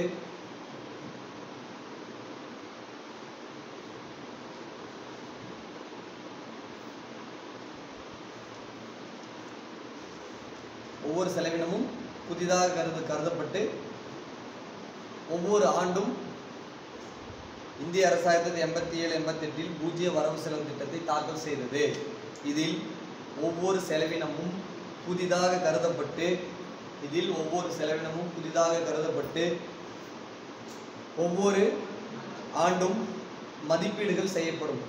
ஒவ்வொரு செலவினமும் புதிதாக கருது கருதப்பட்டு ஒவ்வொரு ஆண்டும் இந்திய அரசாங்கத்தில் எண்பத்தி ஏழு எண்பத்தெட்டில் பூஜ்ஜிய வரவு செலவு திட்டத்தை தாக்கல் செய்தது இதில் ஒவ்வொரு செலவினமும் புதிதாக கருதப்பட்டு இதில் ஒவ்வொரு செலவினமும் புதிதாக கருதப்பட்டு ஒவ்வொரு ஆண்டும் மதிப்பீடுகள் செய்யப்படும்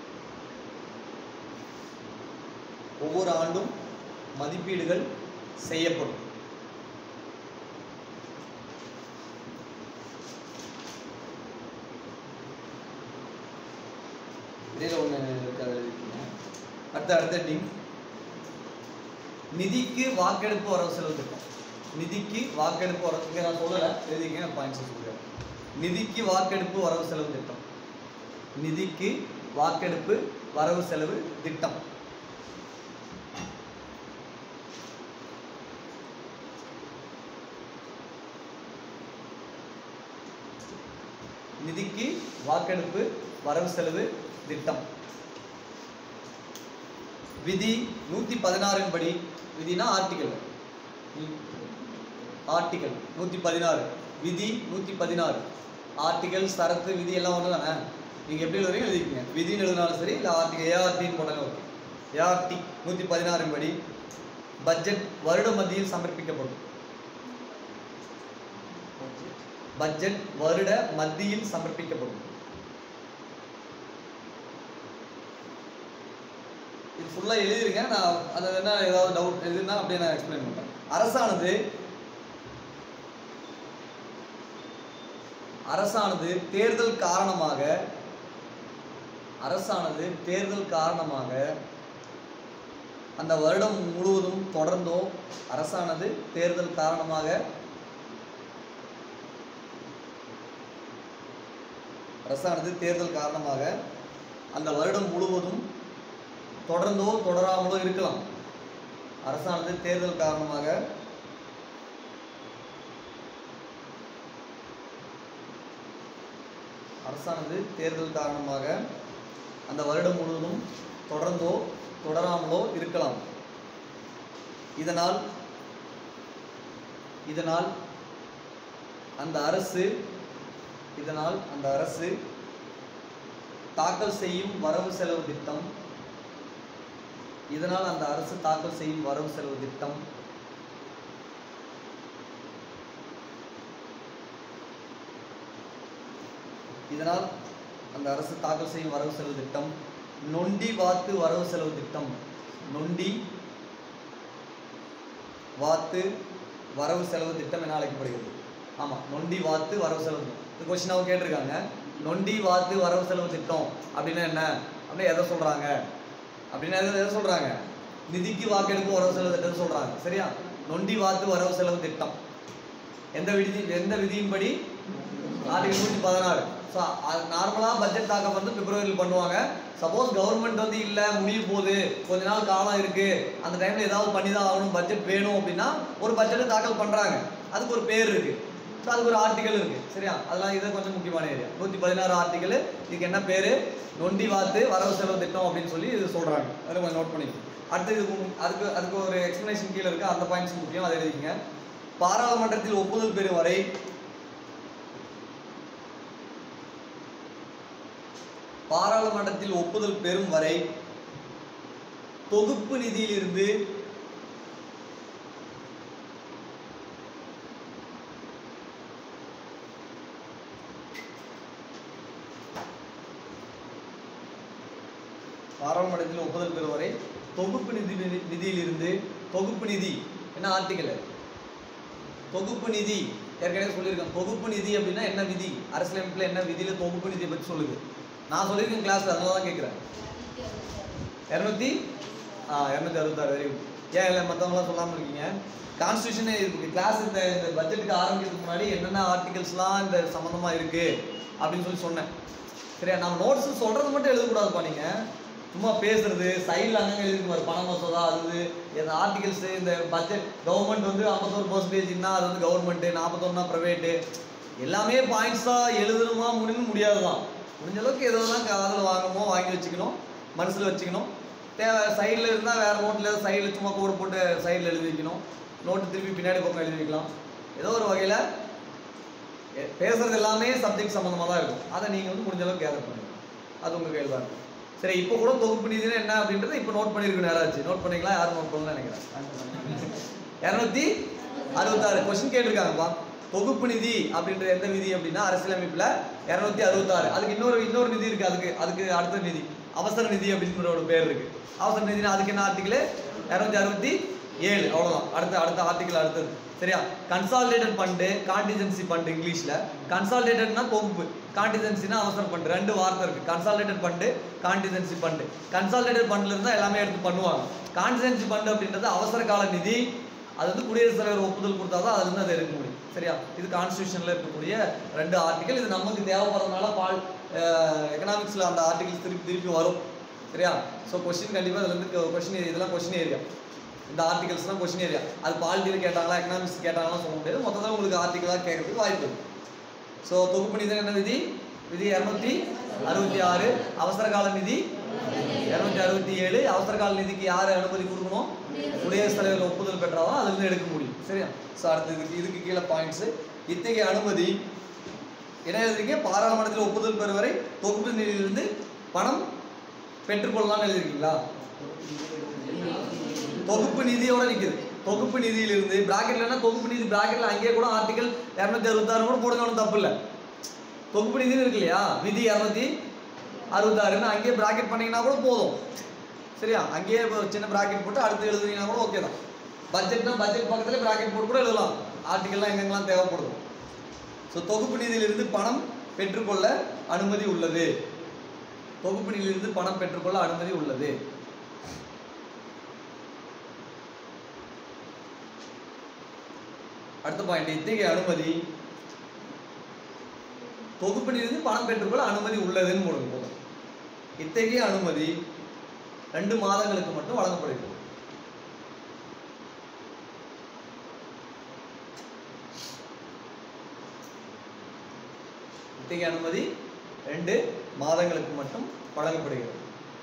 ஒவ்வொரு ஆண்டும் மதிப்பீடுகள் செய்யப்படும் இடையில ஒன்று இருக்காது எழுதிருக்கீங்க அடுத்த அடுத்த டீம் நிதிக்கு வாக்கெடுப்பு வரவு செலவு திட்டம் நிதிக்கு வாக்கெடுப்பு வரவு இங்க நான் சொல்லலை எழுதிங்க பாயிண்ட்ஸ் சொல்கிறேன் நிதிக்கு வாக்கெடுப்பு வரவு செலவு திட்டம் நிதிக்கு வாக்கெடுப்பு வரவு செலவு திட்டம் நிதிக்கு வாக்கெடுப்பு வரவு செலவு திட்டம் விதி நூற்றி பதினாறின் படி விதினா ஆர்டிகல் ஆர்டிகல் நூற்றி பதினாறு விதி நூற்றி பதினாறு ஆர்டிகல் சரத்து விதி எல்லாம் ஒன்று தானே நீங்கள் எப்படி எழுதுறீங்க எழுதிக்கங்க விதின்னு எழுதினாலும் சரி இல்லை ஆர்டிகல் ஏஆர்டின்னு போட்டாலும் ஓகே ஏஆர்டி நூற்றி பதினாறின் படி பட்ஜெட் வருட மத்தியில் சமர்ப்பிக்கப்படும் பட்ஜெட் வருட மத்தியில் சமர்ப்பிக்கப்படும் இது ஃபுல்லாக எழுதிருங்க நான் அது என்ன ஏதாவது டவுட் எதுனா அப்படியே நான் எக்ஸ்பிளைன் பண்ணுறேன் அரசானது அரசானது தேர்தல் காரணமாக அரசானது தேர்தல் காரணமாக அந்த வருடம் முழுவதும் தொடர்ந்தோ அரசானது தேர்தல் காரணமாக அரசானது தேர்தல் காரணமாக அந்த வருடம் முழுவதும் தொடர்ந்தோ தொடராமலோ இருக்கலாம் அரசானது தேர்தல் காரணமாக அரசானது தேர்தல் காரணமாக அந்த வருடம் முழுவதும் தொடர்ந்தோ தொடராமலோ இருக்கலாம் இதனால் இதனால் அந்த அரசு இதனால் அந்த அரசு தாக்கல் செய்யும் வரவு செலவு திட்டம் இதனால் அந்த அரசு தாக்கல் செய்யும் வரவு செலவு திட்டம் இதனால் அந்த அரசு தாக்கல் செய்யும் வரவு செலவு திட்டம் நொண்டி வாத்து வரவு செலவு திட்டம் நொண்டி வாத்து வரவு செலவு திட்டம் என அழைக்கப்படுகிறது ஆமாம் நொண்டி வாத்து வரவு செலவு திட்டம் இந்த கொஸ்டினாவும் கேட்டிருக்காங்க நொண்டி வாத்து வரவு செலவு திட்டம் அப்படின்னா என்ன அப்படின்னா எதை சொல்கிறாங்க அப்படின்னா எதை எதை சொல்கிறாங்க நிதிக்கு வாக்கெடுப்பு வரவு செலவு திட்டம் சொல்கிறாங்க சரியா நொண்டி வாத்து வரவு செலவு திட்டம் எந்த விதி எந்த விதியின்படி ஆர்டிகல் நூற்றி பதினாறு ஸோ அது நார்மலாக பட்ஜெட் தாக்கம் வந்து பிப்ரவரியில் பண்ணுவாங்க சப்போஸ் கவர்மெண்ட் வந்து இல்லை முடிய போகுது கொஞ்ச நாள் காலம் இருக்குது அந்த டைமில் ஏதாவது பண்ணி தான் ஆகணும் பட்ஜெட் வேணும் அப்படின்னா ஒரு பட்ஜெட்டை தாக்கல் பண்ணுறாங்க அதுக்கு ஒரு பேர் இருக்குது ஸோ அதுக்கு ஒரு ஆர்டிகல் இருக்குது சரியா அதெல்லாம் இது கொஞ்சம் முக்கியமான ஏரியா நூற்றி பதினாறு ஆர்டிகல் இதுக்கு என்ன பேர் நொண்டி வாத்து வரவு செலவு திட்டம் அப்படின்னு சொல்லி இது சொல்கிறாங்க அதில் கொஞ்சம் நோட் பண்ணிக்கணும் அடுத்து இதுக்கு மு- அதுக்கு அதுக்கு ஒரு எக்ஸ்ப்ளனேஷன் கீழே இருக்குது அந்த பாயிண்ட்ஸ் முக்கியம் அதை எழுதிக்கங்க பாராளுமன்றத்தில் ஒப்புதல் பெறும் வரை பாராளுமன்றத்தில் ஒப்புதல் பெறும் வரை தொகுப்பு நிதியிலிருந்து பாராளுமன்றத்தில் ஒப்புதல் பெறும் வரை தொகுப்பு நிதி நிதியிலிருந்து தொகுப்பு நிதி என்ன ஆர்டிக்கல் தொகுப்பு நிதி ஏற்கனவே சொல்லியிருக்கேன் தொகுப்பு நிதி அப்படின்னா என்ன விதி அரசியலமைப்பில் என்ன விதியில் தொகுப்பு நிதியை பற்றி சொல்லுது நான் சொல்லியிருக்கேன் கிளாஸில் அதனால தான் கேட்குறேன் இரநூத்தி ஆ இரநூத்தி அறுபத்தாறு வெரி குட் ஏன் இல்லை மற்றவங்களாம் சொல்லாமல் இருக்கீங்க கான்ஸ்டியூஷனே இருக்கு கிளாஸ் இந்த இந்த பட்ஜெட்டுக்கு ஆரம்பிக்கிறதுக்கு முன்னாடி என்னென்ன ஆர்டிகல்ஸ்லாம் இந்த சம்மந்தமாக இருக்குது அப்படின்னு சொல்லி சொன்னேன் சரியா நம்ம நோட்ஸ் சொல்கிறது மட்டும் எழுதக்கூடாதுப்பா நீங்கள் சும்மா பேசுறது சைடில் அங்கங்கே எழுதிருக்கு பாரு பண மசோதா அது இது, இந்த ஆர்டிகல்ஸு இந்த பட்ஜெட் கவர்மெண்ட் வந்து ஐம்பத்தோரு பர்சன்டேஜ்னா அது வந்து கவர்மெண்ட்டு நாற்பத்தொன்னா ப்ரைவேட்டு எல்லாமே பாயிண்ட்ஸாக எழுதணுமா முடியும் முடியாது தான் முடிஞ்ச அளவுக்கு எதெல்லாம் காதில் வாங்கணுமோ வாங்கி வச்சுக்கணும் மனசில் வச்சுக்கணும் தேவை சைடில் இருந்தால் வேறு நோட்டில் சைடில் சும்மா கோடு போட்டு சைடில் எழுதி வைக்கணும் நோட்டு திருப்பி பின்னாடி பக்கம் எழுதி வைக்கலாம் ஏதோ ஒரு வகையில் பேசுறது எல்லாமே சப்ஜெக்ட் சம்மந்தமாக தான் இருக்கும் அதை நீங்கள் வந்து முடிஞ்ச அளவுக்கு கேதர் பண்ணுங்க அது உங்கள் கையில் தான் இருக்கும் சரி இப்போ கூட தொகுப்பு நிதினா என்ன அப்படின்றத இப்போ நோட் பண்ணியிருக்கணும் யாராச்சும் நோட் பண்ணிக்கலாம் யாரும் நோட் பண்ணலன்னு நினைக்கிறேன் இரநூத்தி அறுபத்தாறு கொஸ்டின் கேட்டிருக்காங்கப்பா தொகுப்பு நிதி அப்படின்ற எந்த விதி அப்படின்னா அரசியலமைப்பில் இரநூத்தி அறுபத்தாறு அதுக்கு இன்னொரு இன்னொரு நிதி இருக்கு அதுக்கு அதுக்கு அடுத்த நிதி அவசர நிதி அப்படின்ற ஒரு பேர் இருக்கு அவசர நிதினா அதுக்கு என்ன ஆர்டிகல் இரநூத்தி அறுபத்தி ஏழு அவ்வளோதான் அடுத்த அடுத்த ஆர்டிகல் அடுத்தது சரியா கன்சாலிடேட்டட் ஃபண்டு கான்டிஜென்சி ஃபண்டு இங்கிலீஷில் கன்சாலிடேட்டட்னா தொகுப்பு கான்டிஜென்சினா அவசர ஃபண்டு ரெண்டு வார்த்தை இருக்குது consolidated fund contingency fund consolidated ஃபண்டில் இருந்தால் எல்லாமே எடுத்து பண்ணுவாங்க கான்டிஜென்சி ஃபண்டு அப்படின்றது அவசர கால நிதி அது வந்து குடியரசுத் தலைவர் ஒப்புதல் கொடுத்தா தான் அதுலேருந்து அதை எடுக்க முடியும் சரியா இது கான்ஸ்டியூஷனில் இருக்கக்கூடிய ரெண்டு ஆர்டிகல் இது நமக்கு தேவைப்படுறதுனால பால் எக்கனாமிக்ஸில் அந்த ஆர்டிகல்ஸ் திருப்பி திருப்பி வரும் சரியா ஸோ கொஸ்டின் கண்டிப்பாக இதுல இருந்து கொஸ்டின் இதெல்லாம் கொஸ்டின் ஏரியா இந்த ஆர்டிகல்ஸ் தான் கொஸ்டின் ஏரியா அது பாலிட்டியில் கேட்டாங்களா எக்கனாமிக்ஸ் கேட்டாங்களாம் சொல்ல முடியாது மொத்தத்தில் உங்களுக்கு ஆர்டிகலாக கேட்கறதுக்கு வாய்ப்பு இருக்கு ஸோ தொகுப்பு நிதி என்ன விதி விதி இரநூத்தி அறுபத்தி ஆறு அவசர கால நிதி இரநூத்தி அறுபத்தி ஏழு அவசர கால நிதிக்கு யார் அனுமதி கொடுக்கணும் குடியரசுத் தலைவர் ஒப்புதல் பெற்றாதான் அதுலேருந்து எடுக்க முடியும் சரியா ஸோ அடுத்து இதுக்கு இதுக்கு கீழே பாயிண்ட்ஸு இத்தகைய அனுமதி என்ன எழுதுறீங்க பாராளுமன்றத்தில் ஒப்புதல் பெறும் வரை தொகுப்பு நிதியிலிருந்து பணம் பெற்றுக்கொள்ளலாம்னு எழுதிருக்கீங்களா தொகுப்பு நிதியோட நிக்குது தொகுப்பு நிதியிலிருந்து பிராக்கெட்லன்னா தொகுப்பு நிதி பிராக்கெட்ல அங்கேயே கூட ஆர்டிகல் இரநூத்தி அறுபத்தாறு கூட போடுங்க ஒன்றும் தப்பு இல்லை தொகுப்பு நிதின்னு இருக்கு இல்லையா விதி இரநூத்தி அறுபத்தாறுன்னு அங்கேயே பிராக்கெட் பண்ணீங்கன்னா கூட போதும் சரியா அங்கேயே இப்போ சின்ன பிராக்கெட் போட்டு அடுத்து எழுதுனீங்கன்னா கூட ஓகே தான் பட்ஜெட்னா பட்ஜெட் பக்கத்துல பிராக்கெட் போட்டு கூட எழுதலாம் ஆர்டிகல்லாம் எங்கெங்கெல்லாம் தேவைப்படுது ஸோ தொகுப்பு நிதியிலிருந்து பணம் பெற்றுக்கொள்ள அனுமதி உள்ளது தொகுப்பு நிதியிலிருந்து பணம் பெற்றுக்கொள்ள அனுமதி உள்ளது அடுத்த பாயிண்ட் இத்தகைய அனுமதி தொகுப்பிலிருந்து பணம் பெற்றுக்கொள்ள அனுமதி உள்ளதுன்னு போடுங்க போதும் இத்தகைய அனுமதி ரெண்டு மாதங்களுக்கு மட்டும் வழங்கப்படுகிறது இத்தகைய அனுமதி ரெண்டு மாதங்களுக்கு மட்டும் வழங்கப்படுகிறது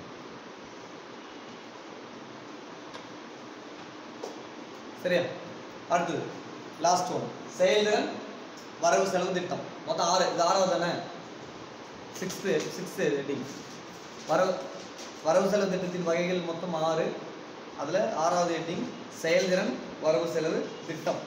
சரியா அடுத்தது லாஸ்ட் ஒன் செயல்திறன் வரவு செலவு திட்டம் மொத்தம் ஆறு இது ஆறாவது தானே சிக்ஸ்த்து சிக்ஸ்த்து ஹெட்டிங் வரவு வரவு செலவு திட்டத்தின் வகைகள் மொத்தம் ஆறு அதில் ஆறாவது ஹெட்டிங் செயல்திறன் வரவு செலவு திட்டம்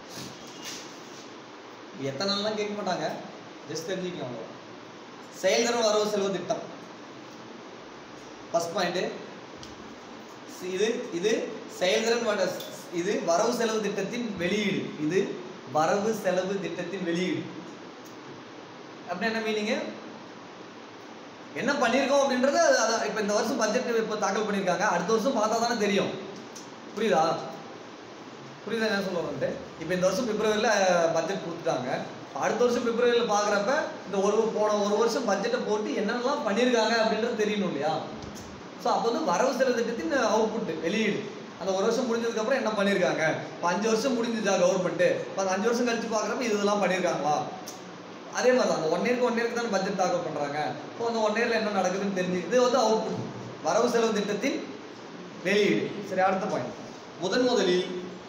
இது எத்தனை நாள்லாம் கேட்க மாட்டாங்க ஜஸ்ட் தெரிஞ்சுக்கணும் அவ்வளோ செயல்திறன் வரவு செலவு திட்டம் ஃபர்ஸ்ட் பாயிண்ட்டு இது இது செயல்திறன் வட இது வரவு செலவு திட்டத்தின் வெளியீடு இது வரவு செலவு திட்டத்தின் வெளியீடு அப்படின்னா என்ன மீனிங்கு என்ன பண்ணியிருக்கோம் அப்படின்றது அது இப்போ இந்த வருஷம் பட்ஜெட் இப்போ தாக்கல் பண்ணியிருக்காங்க அடுத்த வருஷம் பார்த்தா தானே தெரியும் புரியுதா புரியுதா என்ன சொல்ல வந்துட்டு இப்போ இந்த வருஷம் பிப்ரவரியில் பட்ஜெட் கொடுத்துட்டாங்க அடுத்த வருஷம் பிப்ரவரியில் பார்க்குறப்ப இந்த ஒரு போன ஒரு வருஷம் பட்ஜெட்டை போட்டு என்னென்னலாம் பண்ணியிருக்காங்க அப்படின்றது தெரியணும் இல்லையா ஸோ அப்போ வந்து வரவு செலவு திட்டத்தின் அவுட்புட் வெளியீடு அந்த ஒரு வருஷம் முடிஞ்சதுக்கப்புறம் என்ன பண்ணியிருக்காங்க இப்போ அஞ்சு வருஷம் முடிஞ்சுதா கவர்மெண்ட்டு இப்போ அந்த அஞ்சு வருஷம் கழிச்சு பார்க்குறப்ப இதெல்லாம் பண்ணியிருக்காங்களா அதே மாதிரி தான் அந்த ஒன் இயர்க்கு ஒன் இயர்க்கு தான் பட்ஜெட் தாக்கல் பண்ணுறாங்க இப்போ அந்த ஒன் இயரில் என்ன நடக்குதுன்னு தெரிஞ்சு இது வந்து அவுட்புட் வரவு செலவு திட்டத்தின் வெளியீடு சரி அடுத்த பாயிண்ட் முதன் முதலில்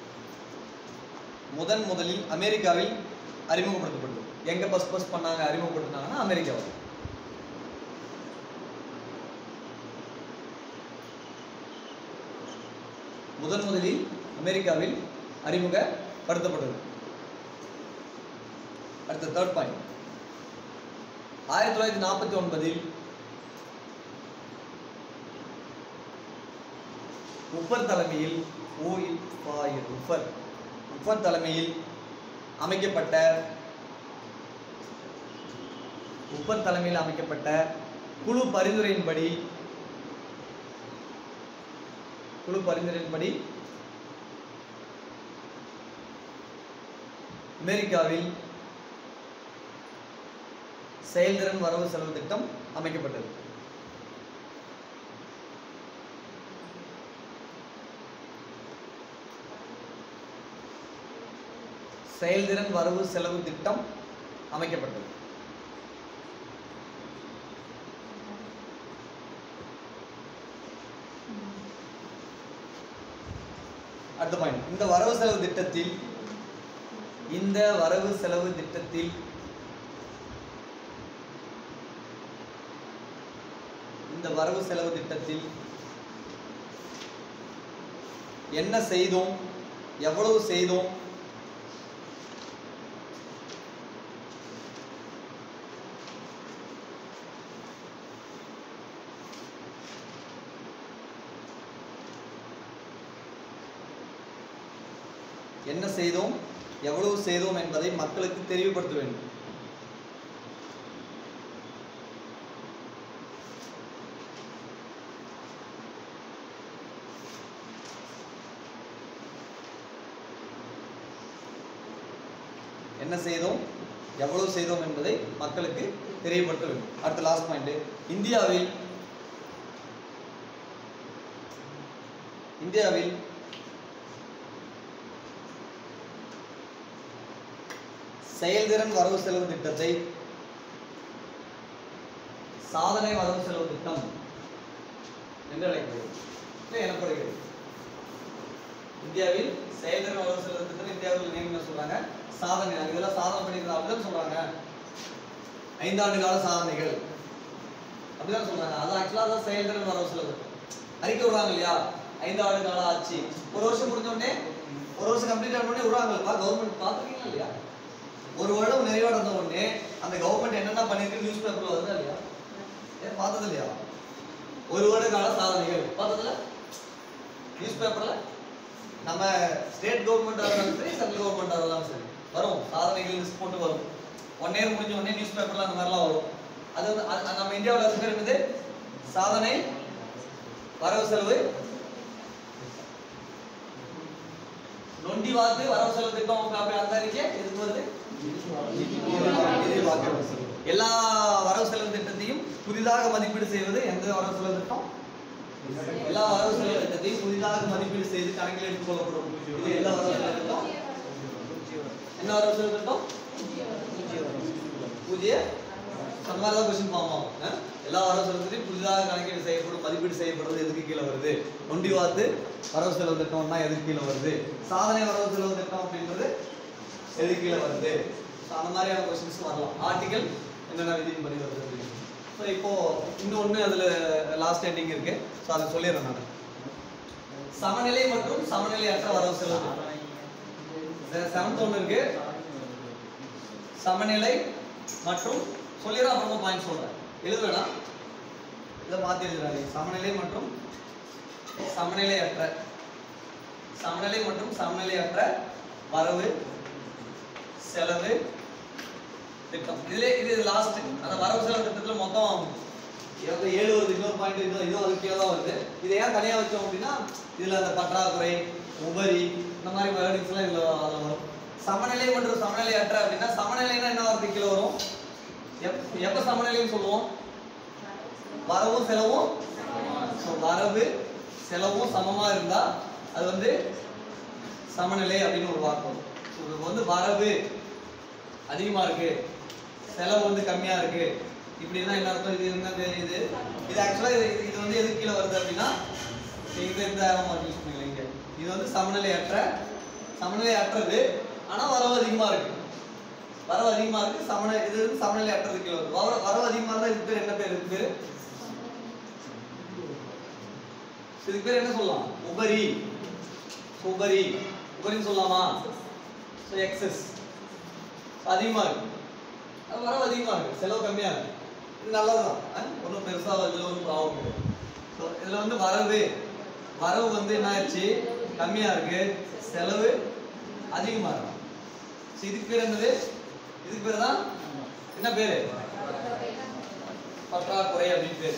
முதன் முதலில் அமெரிக்காவில் அறிமுகப்படுத்தப்பட்டது எங்க பஸ் பஸ் பண்ணாங்க அறிமுகப்படுத்தினாங்கன்னா அமெரிக்காவில் முதன் முதலில் அமெரிக்காவில் அறிமுகப்படுத்தப்பட்டது அடுத்த தேர்ட் பாயிண்ட் ஆயிரத்தி தொள்ளாயிரத்தி நாற்பத்தி ஒன்பதில் உப்பர் தலைமையில் ஓயில் பாயில் உப்பர் உப்பர் தலைமையில் அமைக்கப்பட்ட உப்பர் தலைமையில் அமைக்கப்பட்ட குழு பரிந்துரையின்படி குழு பரிந்துரையின்படி அமெரிக்காவில் செயல்திறன் வரவு செலவு திட்டம் அமைக்கப்பட்டது செயல்திறன் வரவு செலவு திட்டம் அமைக்கப்பட்டது அடுத்த பாயிண்ட் இந்த வரவு செலவு திட்டத்தில் இந்த வரவு செலவு திட்டத்தில் இந்த வரவு செலவு திட்டத்தில் என்ன செய்தோம் எவ்வளவு செய்தோம் என்ன செய்தோம் எவ்வளவு செய்தோம் என்பதை மக்களுக்கு தெரியப்படுத்த வேண்டும் என்ன செய்தோம் எவ்வளவு செய்தோம் என்பதை மக்களுக்கு தெரியப்படுத்த வேண்டும் அடுத்த லாஸ்ட் பாயிண்ட் இந்தியாவில் இந்தியாவில் செயல்திறன் வரவு செலவு திட்டத்தை சாதனை வரவு செலவு திட்டம் என்று அழைக்கப்படுகிறது இல்லை எனப்படுகிறது இந்தியாவில் செயல்திறன் வரவு செலவு திட்டம் இந்தியாவில் நேம் என்ன சொல்றாங்க சாதனை நாங்க இதெல்லாம் சாதனை பண்ணிருக்கோம் அப்படிதான் சொல்றாங்க ஐந்தாண்டு கால சாதனைகள் அப்படிதான் சொல்றாங்க அது ஆக்சுவலா அதான் செயல்திறன் வரவு செலவு திட்டம் அறிக்கை விடுறாங்க இல்லையா ஐந்தாண்டு கால ஆட்சி ஒரு வருஷம் முடிஞ்ச உடனே ஒரு வருஷம் கம்ப்ளீட் ஆன உடனே விடுறாங்கப்பா கவர்மெண்ட் பார்த்துருக்கீங்களா இல்லையா ஒரு வருடம் நிறைவடைந்த உடனே அந்த கவர்மெண்ட் என்னென்ன பண்ணிருக்கு நியூஸ் பேப்பர்ல வருதா இல்லையா ஏன் பார்த்தது இல்லையா ஒரு வருட கால சாதனைகள் பார்த்ததுல நியூஸ் பேப்பர்ல நம்ம ஸ்டேட் கவர்மெண்ட் இருந்தாலும் சரி சென்ட்ரல் கவர்மெண்ட் இருந்தாலும் சரி வரும் சாதனைகள் லிஸ்ட் போட்டு வரும் ஒன் இயர் முடிஞ்ச உடனே நியூஸ் பேப்பர்ல அந்த மாதிரிலாம் வரும் அது வந்து அது- அது நம்ம இந்தியாவில் அது பேர் என்னது சாதனை வரவு செலவு நொண்டி வாத்து வரவு செலவு திட்டம் அப்படி அந்த அறிக்கை எதுக்கு வருது எதிர்பார்க்கிற வரவு செலவு. எல்லா வரவு செலவு திட்டத்தையும் புதிதாக மதிப்பீடு செய்வது எந்த வரவு செலவு திட்டம் எல்லா வரவு செலவு திட்டத்தையும் புதிதாக மதிப்பீடு செய்து கணக்கில் எடுத்துக் கொள்ளப்படும் இது எல்லா வரவு செலவு திட்டம் என்ன வரவு செலவு திட்டம் பூஜ்ய அந்த மாதிரி தான் கொஸ்டின் ஃபார்ம் ஆகும் அஹ்? எல்லா வரவு செலவுத்தையும் புதிதாக கணக்கீடு செய்யப்படும் மதிப்பீடு செய்யப்படுறது எதுக்கு கீழே வருது நொண்டி வாத்து வரவு செலவு திட்டம்னா எதுக்கு கீழே வருது சாதனை வரவு செலவு திட்டம் அப்படின்றது எதுக்கு கீழே வருது ஸோ அந்த மாதிரியான கொஸ்டின்ஸ் வரலாம் ஆர்டிகல் என்னென்ன விதியின் படி வருது அப்படின்னு ஸோ இப்போ இன்னொன்று அதில் லாஸ்ட் எண்டிங் இருக்கு ஸோ அதை சொல்லிடுறேன் நான் சமநிலை மற்றும் சமநிலையற்ற வரவு செலவு செவன்த் ஒன்று இருக்கு சமநிலை மற்றும் சொல்லிடுறேன் அப்புறமா பாயிண்ட் சொல்றேன் எழுதுவேடா இதை மாத்தி எழுதுறாரு சமநிலை மற்றும் சமநிலையற்ற சமநிலை மற்றும் சமநிலையற்ற வரவு செலவு திட்டம் இதுல இது லாஸ்ட் அந்த வரவு செலவு திட்டத்துல மொத்தம் எவ்வளவு ஏழு வருது இன்னொரு பாயிண்ட் இன்னும் இதுவும் அதுக்கு கீழே தான் வருது இதை ஏன் தனியா வச்சோம் அப்படின்னா இதுல அந்த பற்றாக்குறை உபரி இந்த மாதிரி வேர்டிங்ஸ் எல்லாம் இதுல அதுல வரும் சமநிலை மற்றும் சமநிலையற்ற அப்படின்னா சமநிலைன்னா என்ன வார்த்தை கீழே வரும் எப்- எப்ப சமநிலைன்னு சொல்லுவோம் வரவும் செலவும் So, வரவு செலவும் சமமா இருந்தா அது வந்து சமநிலை அப்படின்னு ஒரு வார்த்தை வரும். So, இது வந்து வரவு அதிகமா இருக்கு செலவு வந்து கம்மியா இருக்கு இப்படின்னா என்ன அர்த்தம் இது என்ன பேர் இது இது ஆக்சுவலா இது இது வந்து எது கீழே வருது அப்படின்னா இது இந்த மாற்றி சொன்னீங்க இங்க இது வந்து சமநிலையற்ற சமநிலையற்றது ஆனா வரவு அதிகமா இருக்கு வரவு அதிகமா இருக்கு சமநிலை இது வந்து சமநிலையற்றது கீழே வருது வரவு வரவு அதிகமா இருந்தா இதுக்கு பேர் என்ன பேர் இதுக்கு பேரு இதுக்கு பேர் என்ன சொல்லலாம் உபரி உபரி உபரின்னு சொல்லலாமா ஸோ எக்ஸஸ் அதிகமா இருக்கு அது வரவு அதிகமா இருக்கு செலவு கம்மியா இருக்கு இது நல்லதுதான் ஒன்றும் பெருசா இதுல ஒன்றும் ப்ராப்ளம் கிடையாது ஸோ இதுல வந்து வரவு வரவு வந்து என்ன ஆயிடுச்சு கம்மியா இருக்கு செலவு அதிகமா இருக்கு ஸோ இதுக்கு பேர் என்னது இதுக்கு பேர் தான் என்ன பேரு பற்றாக்குறை அப்படின்னு பேரு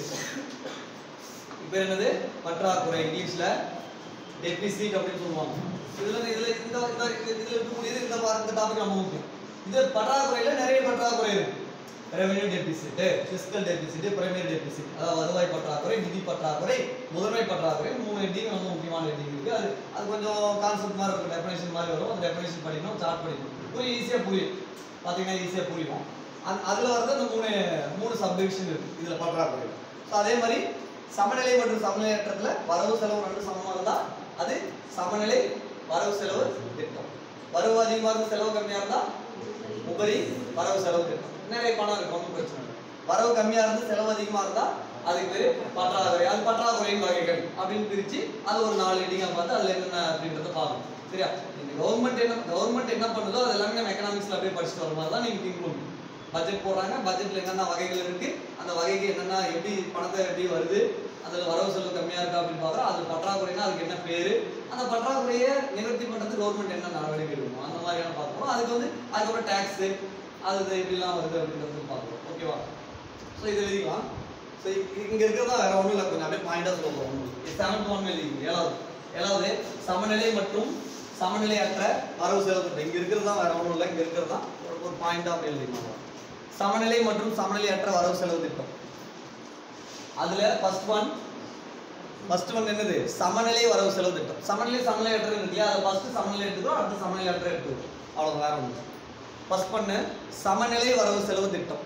இது பேர் என்னது பற்றாக்குறை இங்கிலீஷ்ல டெபிசிட் அப்படின்னு சொல்லுவாங்க இதுல இதுல இந்த இந்த இது- இதுல இருக்கக்கூடியது இந்த பா- இந்த டாபிக் ரொம்ப முக்கியம் இது பற்றாக்குறையில நிறைய பற்றாக்குறை இருக்கு revenue deficit fiscal deficit primary deficit அதாவது வருவாய் பற்றாக்குறை நிதி பற்றாக்குறை முதன்மை பற்றாக்குறை மூணு ஹெட்டிங் ரொம்ப முக்கியமான ஹெட்டிங் இருக்கு அது அது கொஞ்சம் கான்செப்ட் மாதிரி இருக்கும் டெஃபினேஷன் மாதிரி வரும் அந்த டெஃபினேஷன் படிக்கணும் சார்ட் படிக்கணும் புரியும் ஈஸியா புரியும் பாத்தீங்கன்னா ஈஸியா புரியும் அந்த அதுல வந்து அந்த மூணு மூணு சப்டிவிஷன் இருக்கு இதுல பற்றாக்குறை ஸோ அதே மாதிரி சமநிலை மற்றும் சமநிலையற்றத்துல வரவு செலவு ரெண்டு சமமா இருந்தா அது சமநிலை வரவு செலவு திட்டம் வரவு அதிகமா இருந்தா செலவு கம்மியா இருந்தா உபரி வரவு செலவு திட்டம் நிறைய பணம் இருக்கு ஒன்றும் பிரச்சனை இல்லை வரவு கம்மியா இருந்து செலவு அதிகமா இருந்தா அதுக்கு பேரு பற்றாக்குறை அது பற்றாக்குறையின் வகைகள் அப்படின்னு பிரிச்சு அது ஒரு நாலு ஹெட்டிங்கா பார்த்து அதுல என்னென்ன அப்படின்றத பார்க்கணும் சரியா இந்த கவர்மெண்ட் என்ன கவர்மெண்ட் என்ன பண்ணுதோ அது எல்லாமே நம்ம எக்கனாமிக்ஸ்ல அப்படியே படிச்சுட்டு வர மாதிரி தான் நீங்க திங்க் பண்ணணும் பட்ஜெட் போடுறாங்க பட்ஜெட்ல என்னென்ன வகைகள் இருக்கு அந்த வகைக்கு என்னென்ன எப்படி பணத்தை எப்படி வருது அதுல வரவு செலவு கம்மியா இருக்கா அப்படின்னு பார்க்குறோம் அது பற்றாக்குறைனா அதுக்கு என்ன பேரு அந்த பற்றாக்குறையை நிவர்த்தி பண்றதுக்கு கவர்மெண்ட் என்ன நடவடிக்கை எடுக்கணும் அந்த மாதிரியான பார்க்கணும் அதுக்கு வந்து அதுக்கப்புறம் டேக்ஸ் அது இது எப்படிலாம் வருது அப்படின்றது பார்க்கணும் ஓகேவா ஸோ இது எழுதிக்கலாம் ஸோ இங்க இருக்கிறதா வேற ஒன்றும் இல்லை கொஞ்சம் அப்படியே பாயிண்டா சொல்லுவோம் செவன்த் ஒன் எழுதிங்க ஏழாவது ஏழாவது சமநிலை மற்றும் சமநிலையற்ற வரவு செலவு திட்டம் இங்க இருக்கிறது தான் வேற ஒன்றும் இல்லை இங்க இருக்கிறது தான் ஒரு ஒரு பாயிண்டா அப்படி எழுதிக்கலாம் சமநிலை மற்றும் சமநிலையற்ற வரவு செலவு திட்டம் அதுல ஃபர்ஸ்ட் ஒன் ஃபர்ஸ்ட் ஒன் என்னது சமநிலை வரவு செலவு திட்டம் சமநிலை சமநிலையற்ற இருக்கு இல்லையா அதை ஃபர்ஸ்ட் சமநிலை எடுத்துக்கிறோம் அடுத்து சமநிலையற்ற எடுத்துக்கிறோம் அவ்வளவு வேற ஒன்று ஃபர்ஸ்ட் பண்ணு சமநிலை வரவு செலவு திட்டம்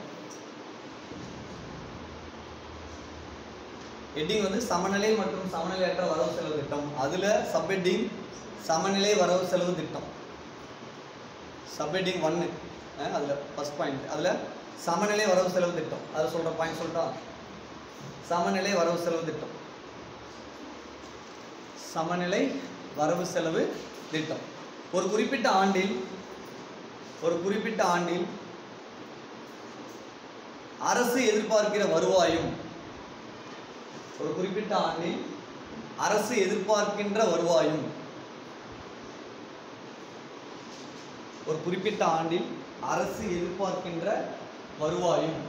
ஹெட்டிங் வந்து சமநிலை மற்றும் சமநிலையற்ற வரவு செலவு திட்டம் அதுல சப் ஹெட்டிங் சமநிலை வரவு செலவு திட்டம் சப் ஹெட்டிங் ஒன்னு அதுல ஃபர்ஸ்ட் பாயிண்ட் அதுல சமநிலை வரவு செலவு திட்டம் அதுல சொல்ற பாயிண்ட் சொல்லிட்டா சமநிலை வரவு செலவு திட்டம் சமநிலை வரவு செலவு திட்டம் ஒரு குறிப்பிட்ட ஆண்டில் ஒரு குறிப்பிட்ட ஆண்டில் அரசு எதிர்பார்க்கிற வருவாயும் ஒரு குறிப்பிட்ட ஆண்டில் அரசு எதிர்பார்க்கின்ற வருவாயும் ஒரு குறிப்பிட்ட ஆண்டில் அரசு எதிர்பார்க்கின்ற வருவாயும்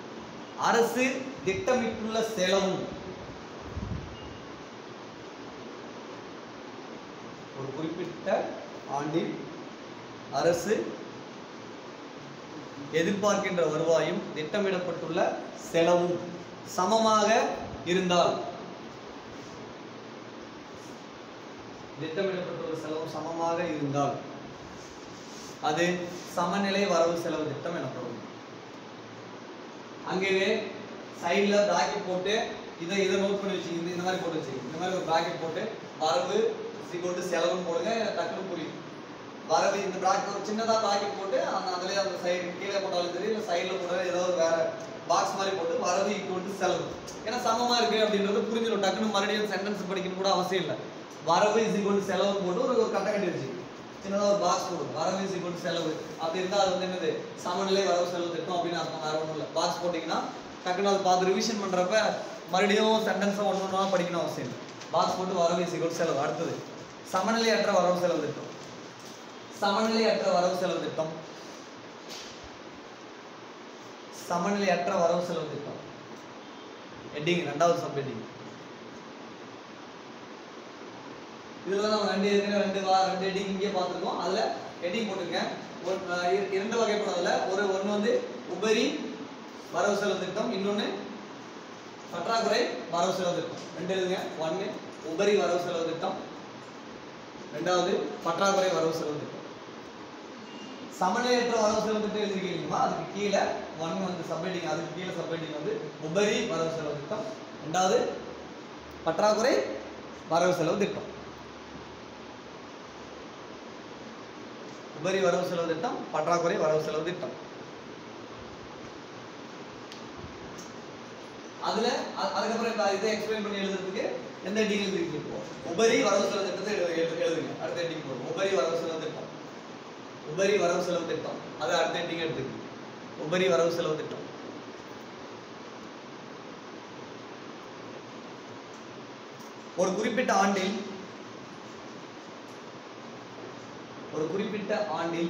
அரசு திட்டமிட்டுள்ள செலவும் ஒரு குறிப்பிட்ட ஆண்டில் அரசு எதிர்பார்க்கின்ற வருவாயும் திட்டமிடப்பட்டுள்ள செலவும் சமமாக இருந்தால் திட்டமிடப்பட்டுள்ள செலவும் சமமாக இருந்தால் அது சமநிலை வரவு செலவு திட்டம் எனப்படும் அங்கேயே சைடில் பிராக்கெட் போட்டு இதை இதை நோட் பண்ணி வச்சுக்கிங்க இந்த மாதிரி போட்டு வச்சுக்கிங்க இந்த மாதிரி ஒரு பிராக்கெட் போட்டு வரவு சிக்கோட்டு செலவுன்னு போடுங்க டக்குனு புரியும் வரவு இந்த பிராக்கெட் ஒரு சின்னதாக பிராக்கெட் போட்டு அந்த அதுலேயே அந்த சைடு கீழே போட்டாலும் சரி இல்லை சைடில் போட்டாலும் ஏதோ ஒரு வேற பாக்ஸ் மாதிரி போட்டு வரவு ஈக்குவல் செலவு ஏன்னா சமமாக இருக்கு அப்படின்றது புரிஞ்சிடும் டக்குனு மறுபடியும் சென்டென்ஸ் படிக்கணும் கூட அவசியம் இல்லை வரவு இஸ் ஈக்குவல் செலவு போட்டு ஒரு ஒரு கட்டை கட்டி வச்சு சின்னதாக ஒரு பாக்ஸ் போடும் வரவு இஸ் ஈக்குவல் செலவு அப்படி இருந்தால் அது வந்து என்னது சமநிலை வரவு செலவு திட்டம் அப்படின்னு அர்த்தம் வேற ஒன்றும் இல்லை பாக்ஸ் போட்டிங்கன்னா டக்குனு அதை பார்த்து ரிவிஷன் பண்ணுறப்ப மறுபடியும் சென்டென்ஸை ஒன்று ஒன்றா படிக்கணும் அவசியம் இல்லை பாக்ஸ் போட்டு வரவு இஸ் ஈக்குவல் செலவு அடுத்தது சமநிலையற்ற வரவு செலவு திட்டம் சமநிலையற்ற வரவு செலவு திட்டம் சமநிலையற்ற வரவு செலவு திட்டம் ஹெட்டிங் ரெண்டாவது சப் ஹெட்டிங் இதுல நம்ம ரெண்டு ஏற்கனவே ரெண்டு வா ரெண்டு ஹெட்டிங் இங்கே பார்த்துருக்கோம் அதுல ஹெட்டிங் போட்டுருங்க ஒரு அஹ், இர- இரண்டு வகைப்படும் அதுல ஒரு ஒன்று வந்து உபரி வரவு செலவு திட்டம் இன்னொன்று பற்றாக்குறை வரவு செலவு திட்டம் ரெண்டு எழுதுங்க ஒன்று உபரி வரவு செலவு திட்டம் ரெண்டாவது பற்றாக்குறை வரவு செலவு திட்டம் சமநிலையற்ற வரவு செலவு திட்டம் எழுதிருக்கீங்களா அதுக்கு கீழே ஒன் வந்து சப்ஹெட்டிங் அதுக்கு கீழே சப்ஹெட்டிங் வந்து உபரி வரவு செலவு திட்டம் ரெண்டாவது பற்றாக்குறை வரவு செலவு திட்டம் உபரி வரவு செலவு திட்டம் பற்றாக்குறை வரவு செலவு திட்டம் அதுல அ- அதுக்கப்புறம் இப்ப இதை எக்ஸ்பிளைன் பண்ணி எழுதுறதுக்கு எந்த ஹெட்டிங் எழுதிருக்கீங்க இப்போ உபரி வரவு செலவு திட்டத்தை எழுது- எழுது- எழுதுங்க அடுத்த ஹெட்டிங் போடுங்க உபரி வரவு செலவு திட்டம் உபரி வரவு செலவு திட்டம் அது அடுத்த ஹெட்டிங் எடுத்துக்கங்க உபரி வரவு செலவு திட்டம் ஒரு குறிப்பிட்ட ஆண்டில் ஒரு குறிப்பிட்ட ஆண்டில்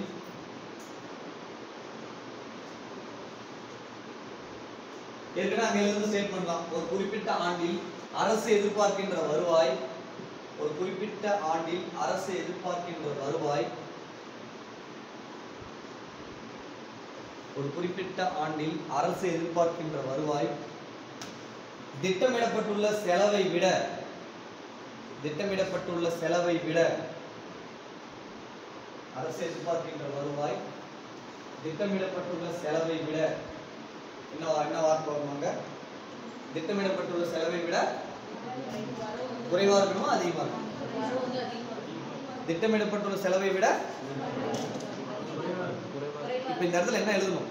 ஏற்கனவே அங்க இருந்து ஸ்டேட் பண்ணலாம் ஒரு குறிப்பிட்ட ஆண்டில் அரசு எதிர்பார்க்கின்ற வருவாய் ஒரு குறிப்பிட்ட ஆண்டில் அரசு எதிர்பார்க்கின்ற வருவாய் ஒரு குறிப்பிட்ட ஆண்டில் அரசு எதிர்பார்க்கின்ற வருவாய் திட்டமிடப்பட்டுள்ள செலவை விட திட்டமிடப்பட்டுள்ள செலவை விட அரசு எதிர்பார்க்கின்ற வருவாய் திட்டமிடப்பட்டுள்ள செலவை விட என்ன வா- என்ன வார்த்தை வருவாங்க திட்டமிடப்பட்டுள்ள செலவை விட குறைவா இருக்கணுமா அதிகமா இருக்கணும் திட்டமிடப்பட்டுள்ள செலவை விட இப்ப இந்த இடத்துல என்ன எழுதணும்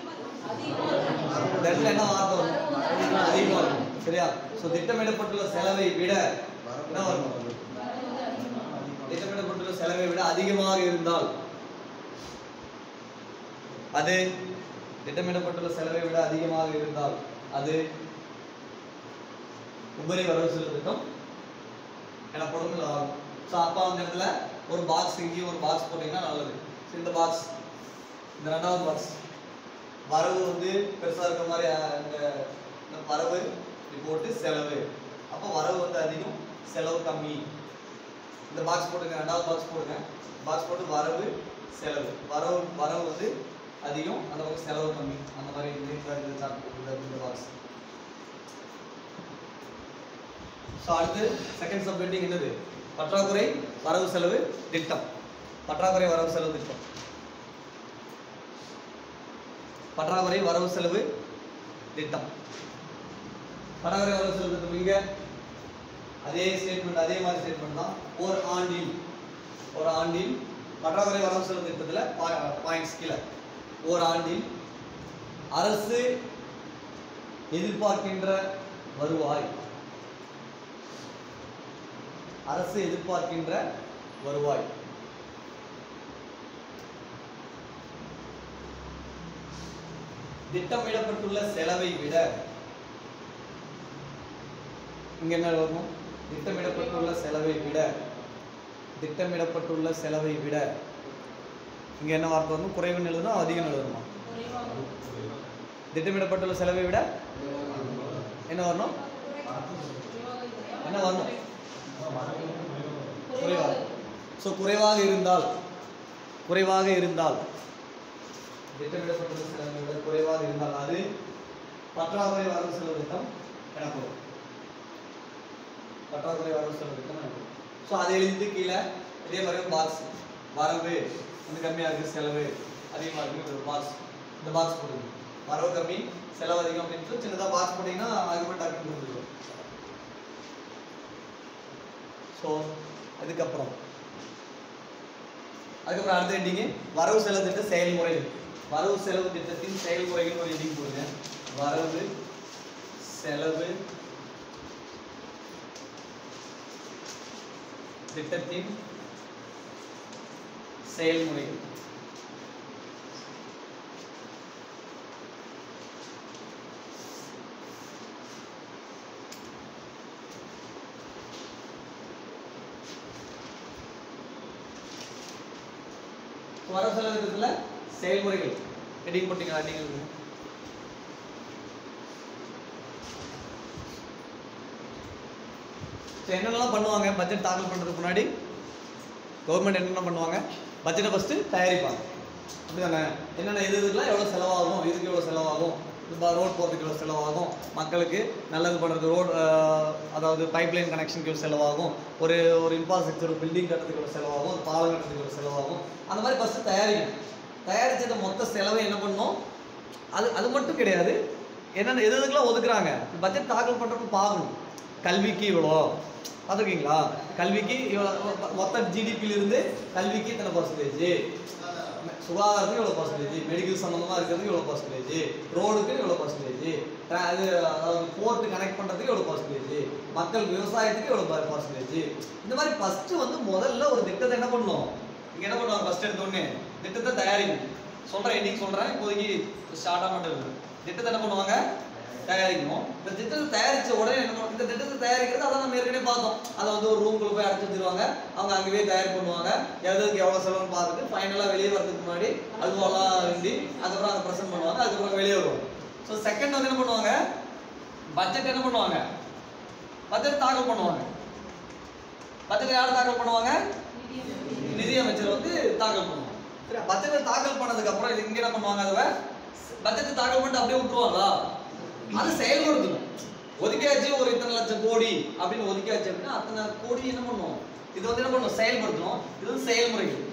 இந்த இடத்துல என்ன வார்த்தை வரும் அதிகமா இருக்கும் சரியா சோ திட்டமிடப்பட்டுள்ள செலவை விட என்ன வரும் திட்டமிடப்பட்டுள்ள செலவை விட அதிகமாக இருந்தால் அது திட்டமிடப்பட்டுள்ள செலவை விட அதிகமாக இருந்தால் அது உபரி வரவு செலவு திட்டம் எனப்படும் இல்லை ஆகும் ஸோ அப்போ அந்த இடத்துல ஒரு பாக்ஸ் இங்கேயும் ஒரு பாக்ஸ் போட்டிங்கன்னா நல்லது ஸோ இந்த பாக்ஸ் இந்த ரெண்டாவது பாக்ஸ் வரவு வந்து பெருசாக இருக்க மாதிரி அஹ், இந்த இந்த வரவு இப்படி போட்டு செலவு அப்போ வரவு வந்து அதிகம் செலவு கம்மி இந்த பாக்ஸ் போட்டுங்க ரெண்டாவது பாக்ஸ் போடுங்க பாக்ஸ் போட்டு வரவு செலவு வரவு வரவு வந்து அதிகம் அந்த பக்கம் செலவு கம்மி அந்த மாதிரி இந்த இந்த இந்த chart இந்த இந்த பாக்ஸ் ஸோ அடுத்து செகண்ட் சப்ஹெட்டிங் என்னது பற்றாக்குறை வரவு செலவு திட்டம் பற்றாக்குறை வரவு செலவு திட்டம் பற்றாக்குறை வரவு செலவு திட்டம் பற்றாக்குறை வரவு செலவு திட்டம் இங்க அதே ஸ்டேட்மெண்ட் அதே மாதிரி ஸ்டேட்மெண்ட் தான் ஒரு ஆண்டில் ஒரு ஆண்டில் பற்றாக்குறை வரவு செலவு திட்டத்தில் பாயிண்ட்ஸ் கீழே ஒரு ஆண்டில் அரசு எதிர்பார்க்கின்ற வருவாய் அரசு எதிர்பார்க்கின்ற வருவாய் திட்டமிடப்பட்டுள்ள செலவை விட இங்க என்ன வரணும் திட்டமிடப்பட்டுள்ள செலவை விட திட்டமிடப்பட்டுள்ள செலவை விட இங்க என்ன வார்த்தை வரணும் குறைவுன்னு எழுதணும் அதிகம் எழுதணுமா திட்டமிடப்பட்டுள்ள செலவை விட என்ன வரணும் என்ன வரணும் குறைவா ஸோ குறைவாக இருந்தால் குறைவாக இருந்தால் திட்டமிடப்பட்ட செலவை விட குறைவாக இருந்தால் அது பற்றாக்குறை வரவு செலவு திட்டம் எனப்படும் பற்றாக்குறை வரவு செலவு திட்டம் எனப்படும் ஸோ அதை எழுதிட்டு கீழே இதே மாதிரி பாக்ஸ் வரவு வந்து கம்மியாக இருக்குது செலவு அதிகமாக இருக்குது ஒரு பாக்ஸ் இந்த பாக்ஸ் போடுங்க வரவு கம்மி செலவு அதிகம் அப்படின்னு சொல்லி சின்னதாக பாக்ஸ் போட்டிங்கன்னா அதுக்கப்புறம் டக்குன்னு புரிஞ்சுக்கும் ஸோ அதுக்கப்புறம் அதுக்கப்புறம் அடுத்த ஹெட்டிங்கு வரவு செலவு திட்ட செயல்முறைகள் வரவு செலவு திட்டத்தின் செயல்முறைகள் ஒரு ஹெட்டிங் போடுங்க வரவு செலவு திட்டத்தின் செயல்முறைகள் வரவு செலவு திட்டத்துல செயல்முறைகள் ஹெட்டிங் போட்டீங்களா நீங்கள் ஸோ என்னென்னலாம் பண்ணுவாங்க பட்ஜெட் தாக்கல் பண்ணுறதுக்கு முன்னாடி கவர்மெண்ட் என்னென்ன பண்ணுவாங்க பட்ஜெட்டை ஃபஸ்ட்டு தயாரிப்பாங்க அப்படிதானே என்னென்ன எது இதுக்கெல்லாம் எவ்வளோ செலவாகும் இதுக்கு எவ்வளோ செலவாகும் இப்போ ரோட் போகிறதுக்கு எவ்வளோ செலவாகும் மக்களுக்கு நல்லது பண்ணுறது ரோட் அதாவது பைப்லைன் கனெக்ஷனுக்கு எவ்வளோ செலவாகும் ஒரு ஒரு இன்ஃப்ராஸ்ட்ரக்சர் பில்டிங் கட்டுறதுக்கு எவ்வளோ செலவாகும் ஒரு பாலம் கட்டுறதுக்கு எவ்வளோ செலவாகும் அந்த மாதிரி ஃபஸ்ட்டு தயாரிக்கணும் தயாரிச்சத மொத்த செலவை என்ன பண்ணணும் அது அது மட்டும் கிடையாது என்னென்ன எது எதுக்கெல்லாம் ஒதுக்குறாங்க பட்ஜெட் தாக்கல் பண்ணுறப்ப பார்க்கணும் கல்விக்கு இவ்வளோ பார்த்துருக்கீங்களா கல்விக்கு இவ்வளோ மொத்த ஜிடிபியிலிருந்து கல்விக்கு இத்தனை பர்சன்டேஜ் சுகாதாரத்துக்கு இவ்வளோ பர்சன்டேஜ் மெடிக்கல் சம்மந்தமாக இருக்கிறதுக்கு இவ்வளோ பர்சன்டேஜ் ரோடுக்கு இவ்வளோ பர்சன்டேஜ் அது அதாவது போர்ட்டு கனெக்ட் பண்ணுறதுக்கு எவ்வளோ பர்சன்டேஜ் மக்கள் விவசாயத்துக்கு எவ்வளோ பர்சன்டேஜ் இந்த மாதிரி ஃபஸ்ட்டு வந்து முதல்ல ஒரு திட்டத்தை என்ன பண்ணணும் இங்கே என்ன பண்ணுவாங்க ஃபஸ்ட் எடுத்தோடனே திட்டத்தை தயாரிக்கணும் சொல்கிறேன் இன்னைக்கு சொல்கிறேன் இப்போதைக்கு ஷார்ட்டாக மட்டும் இருக்கு திட்டத்தை என்ன பண்ணுவாங்க தயாரிக்கணும் இந்த திட்டத்தை தயாரிச்ச உடனே என்ன பண்ணுவோம் இந்த திட்டத்தை தயாரிக்கிறது அதான் நம்ம ஏற்கனவே பார்த்தோம் அதை வந்து ஒரு ரூம்குள்ள போய் அடைச்சு வச்சிருவாங்க அவங்க அங்கேயே தயார் பண்ணுவாங்க எதுக்கு எவ்வளோ செலவுன்னு பார்த்துட்டு ஃபைனலாக வெளியே வரதுக்கு முன்னாடி அல்வாலாம் வேண்டி அதுக்கப்புறம் அதை ப்ரெசென்ட் பண்ணுவாங்க அதுக்கப்புறம் வெளியே வருவாங்க ஸோ செகண்ட் வந்து என்ன பண்ணுவாங்க பட்ஜெட் என்ன பண்ணுவாங்க பட்ஜெட் தாக்கல் பண்ணுவாங்க பட்ஜெட் யார் தாக்கல் பண்ணுவாங்க நிதியமைச்சர் வந்து தாக்கல் பண்ணுவாங்க சரியா பட்ஜெட்டை தாக்கல் பண்ணதுக்கு அப்புறம் இது இங்க என்ன பண்ணுவாங்க அதை பட்ஜெட் தாக்கல் பண்ணிட்டு அப்படியே விட்டுருவாங்களா அது செயல்படுத்தணும் ஒதுக்கியாச்சு ஒரு இத்தனை லட்சம் கோடி அப்படின்னு ஒதுக்கியாச்சு அப்படின்னா அத்தனை கோடி என்ன பண்ணும் இது வந்து என்ன பண்ணும் செயல்படுத்தணும் இது வந்து செயல்முறைகள்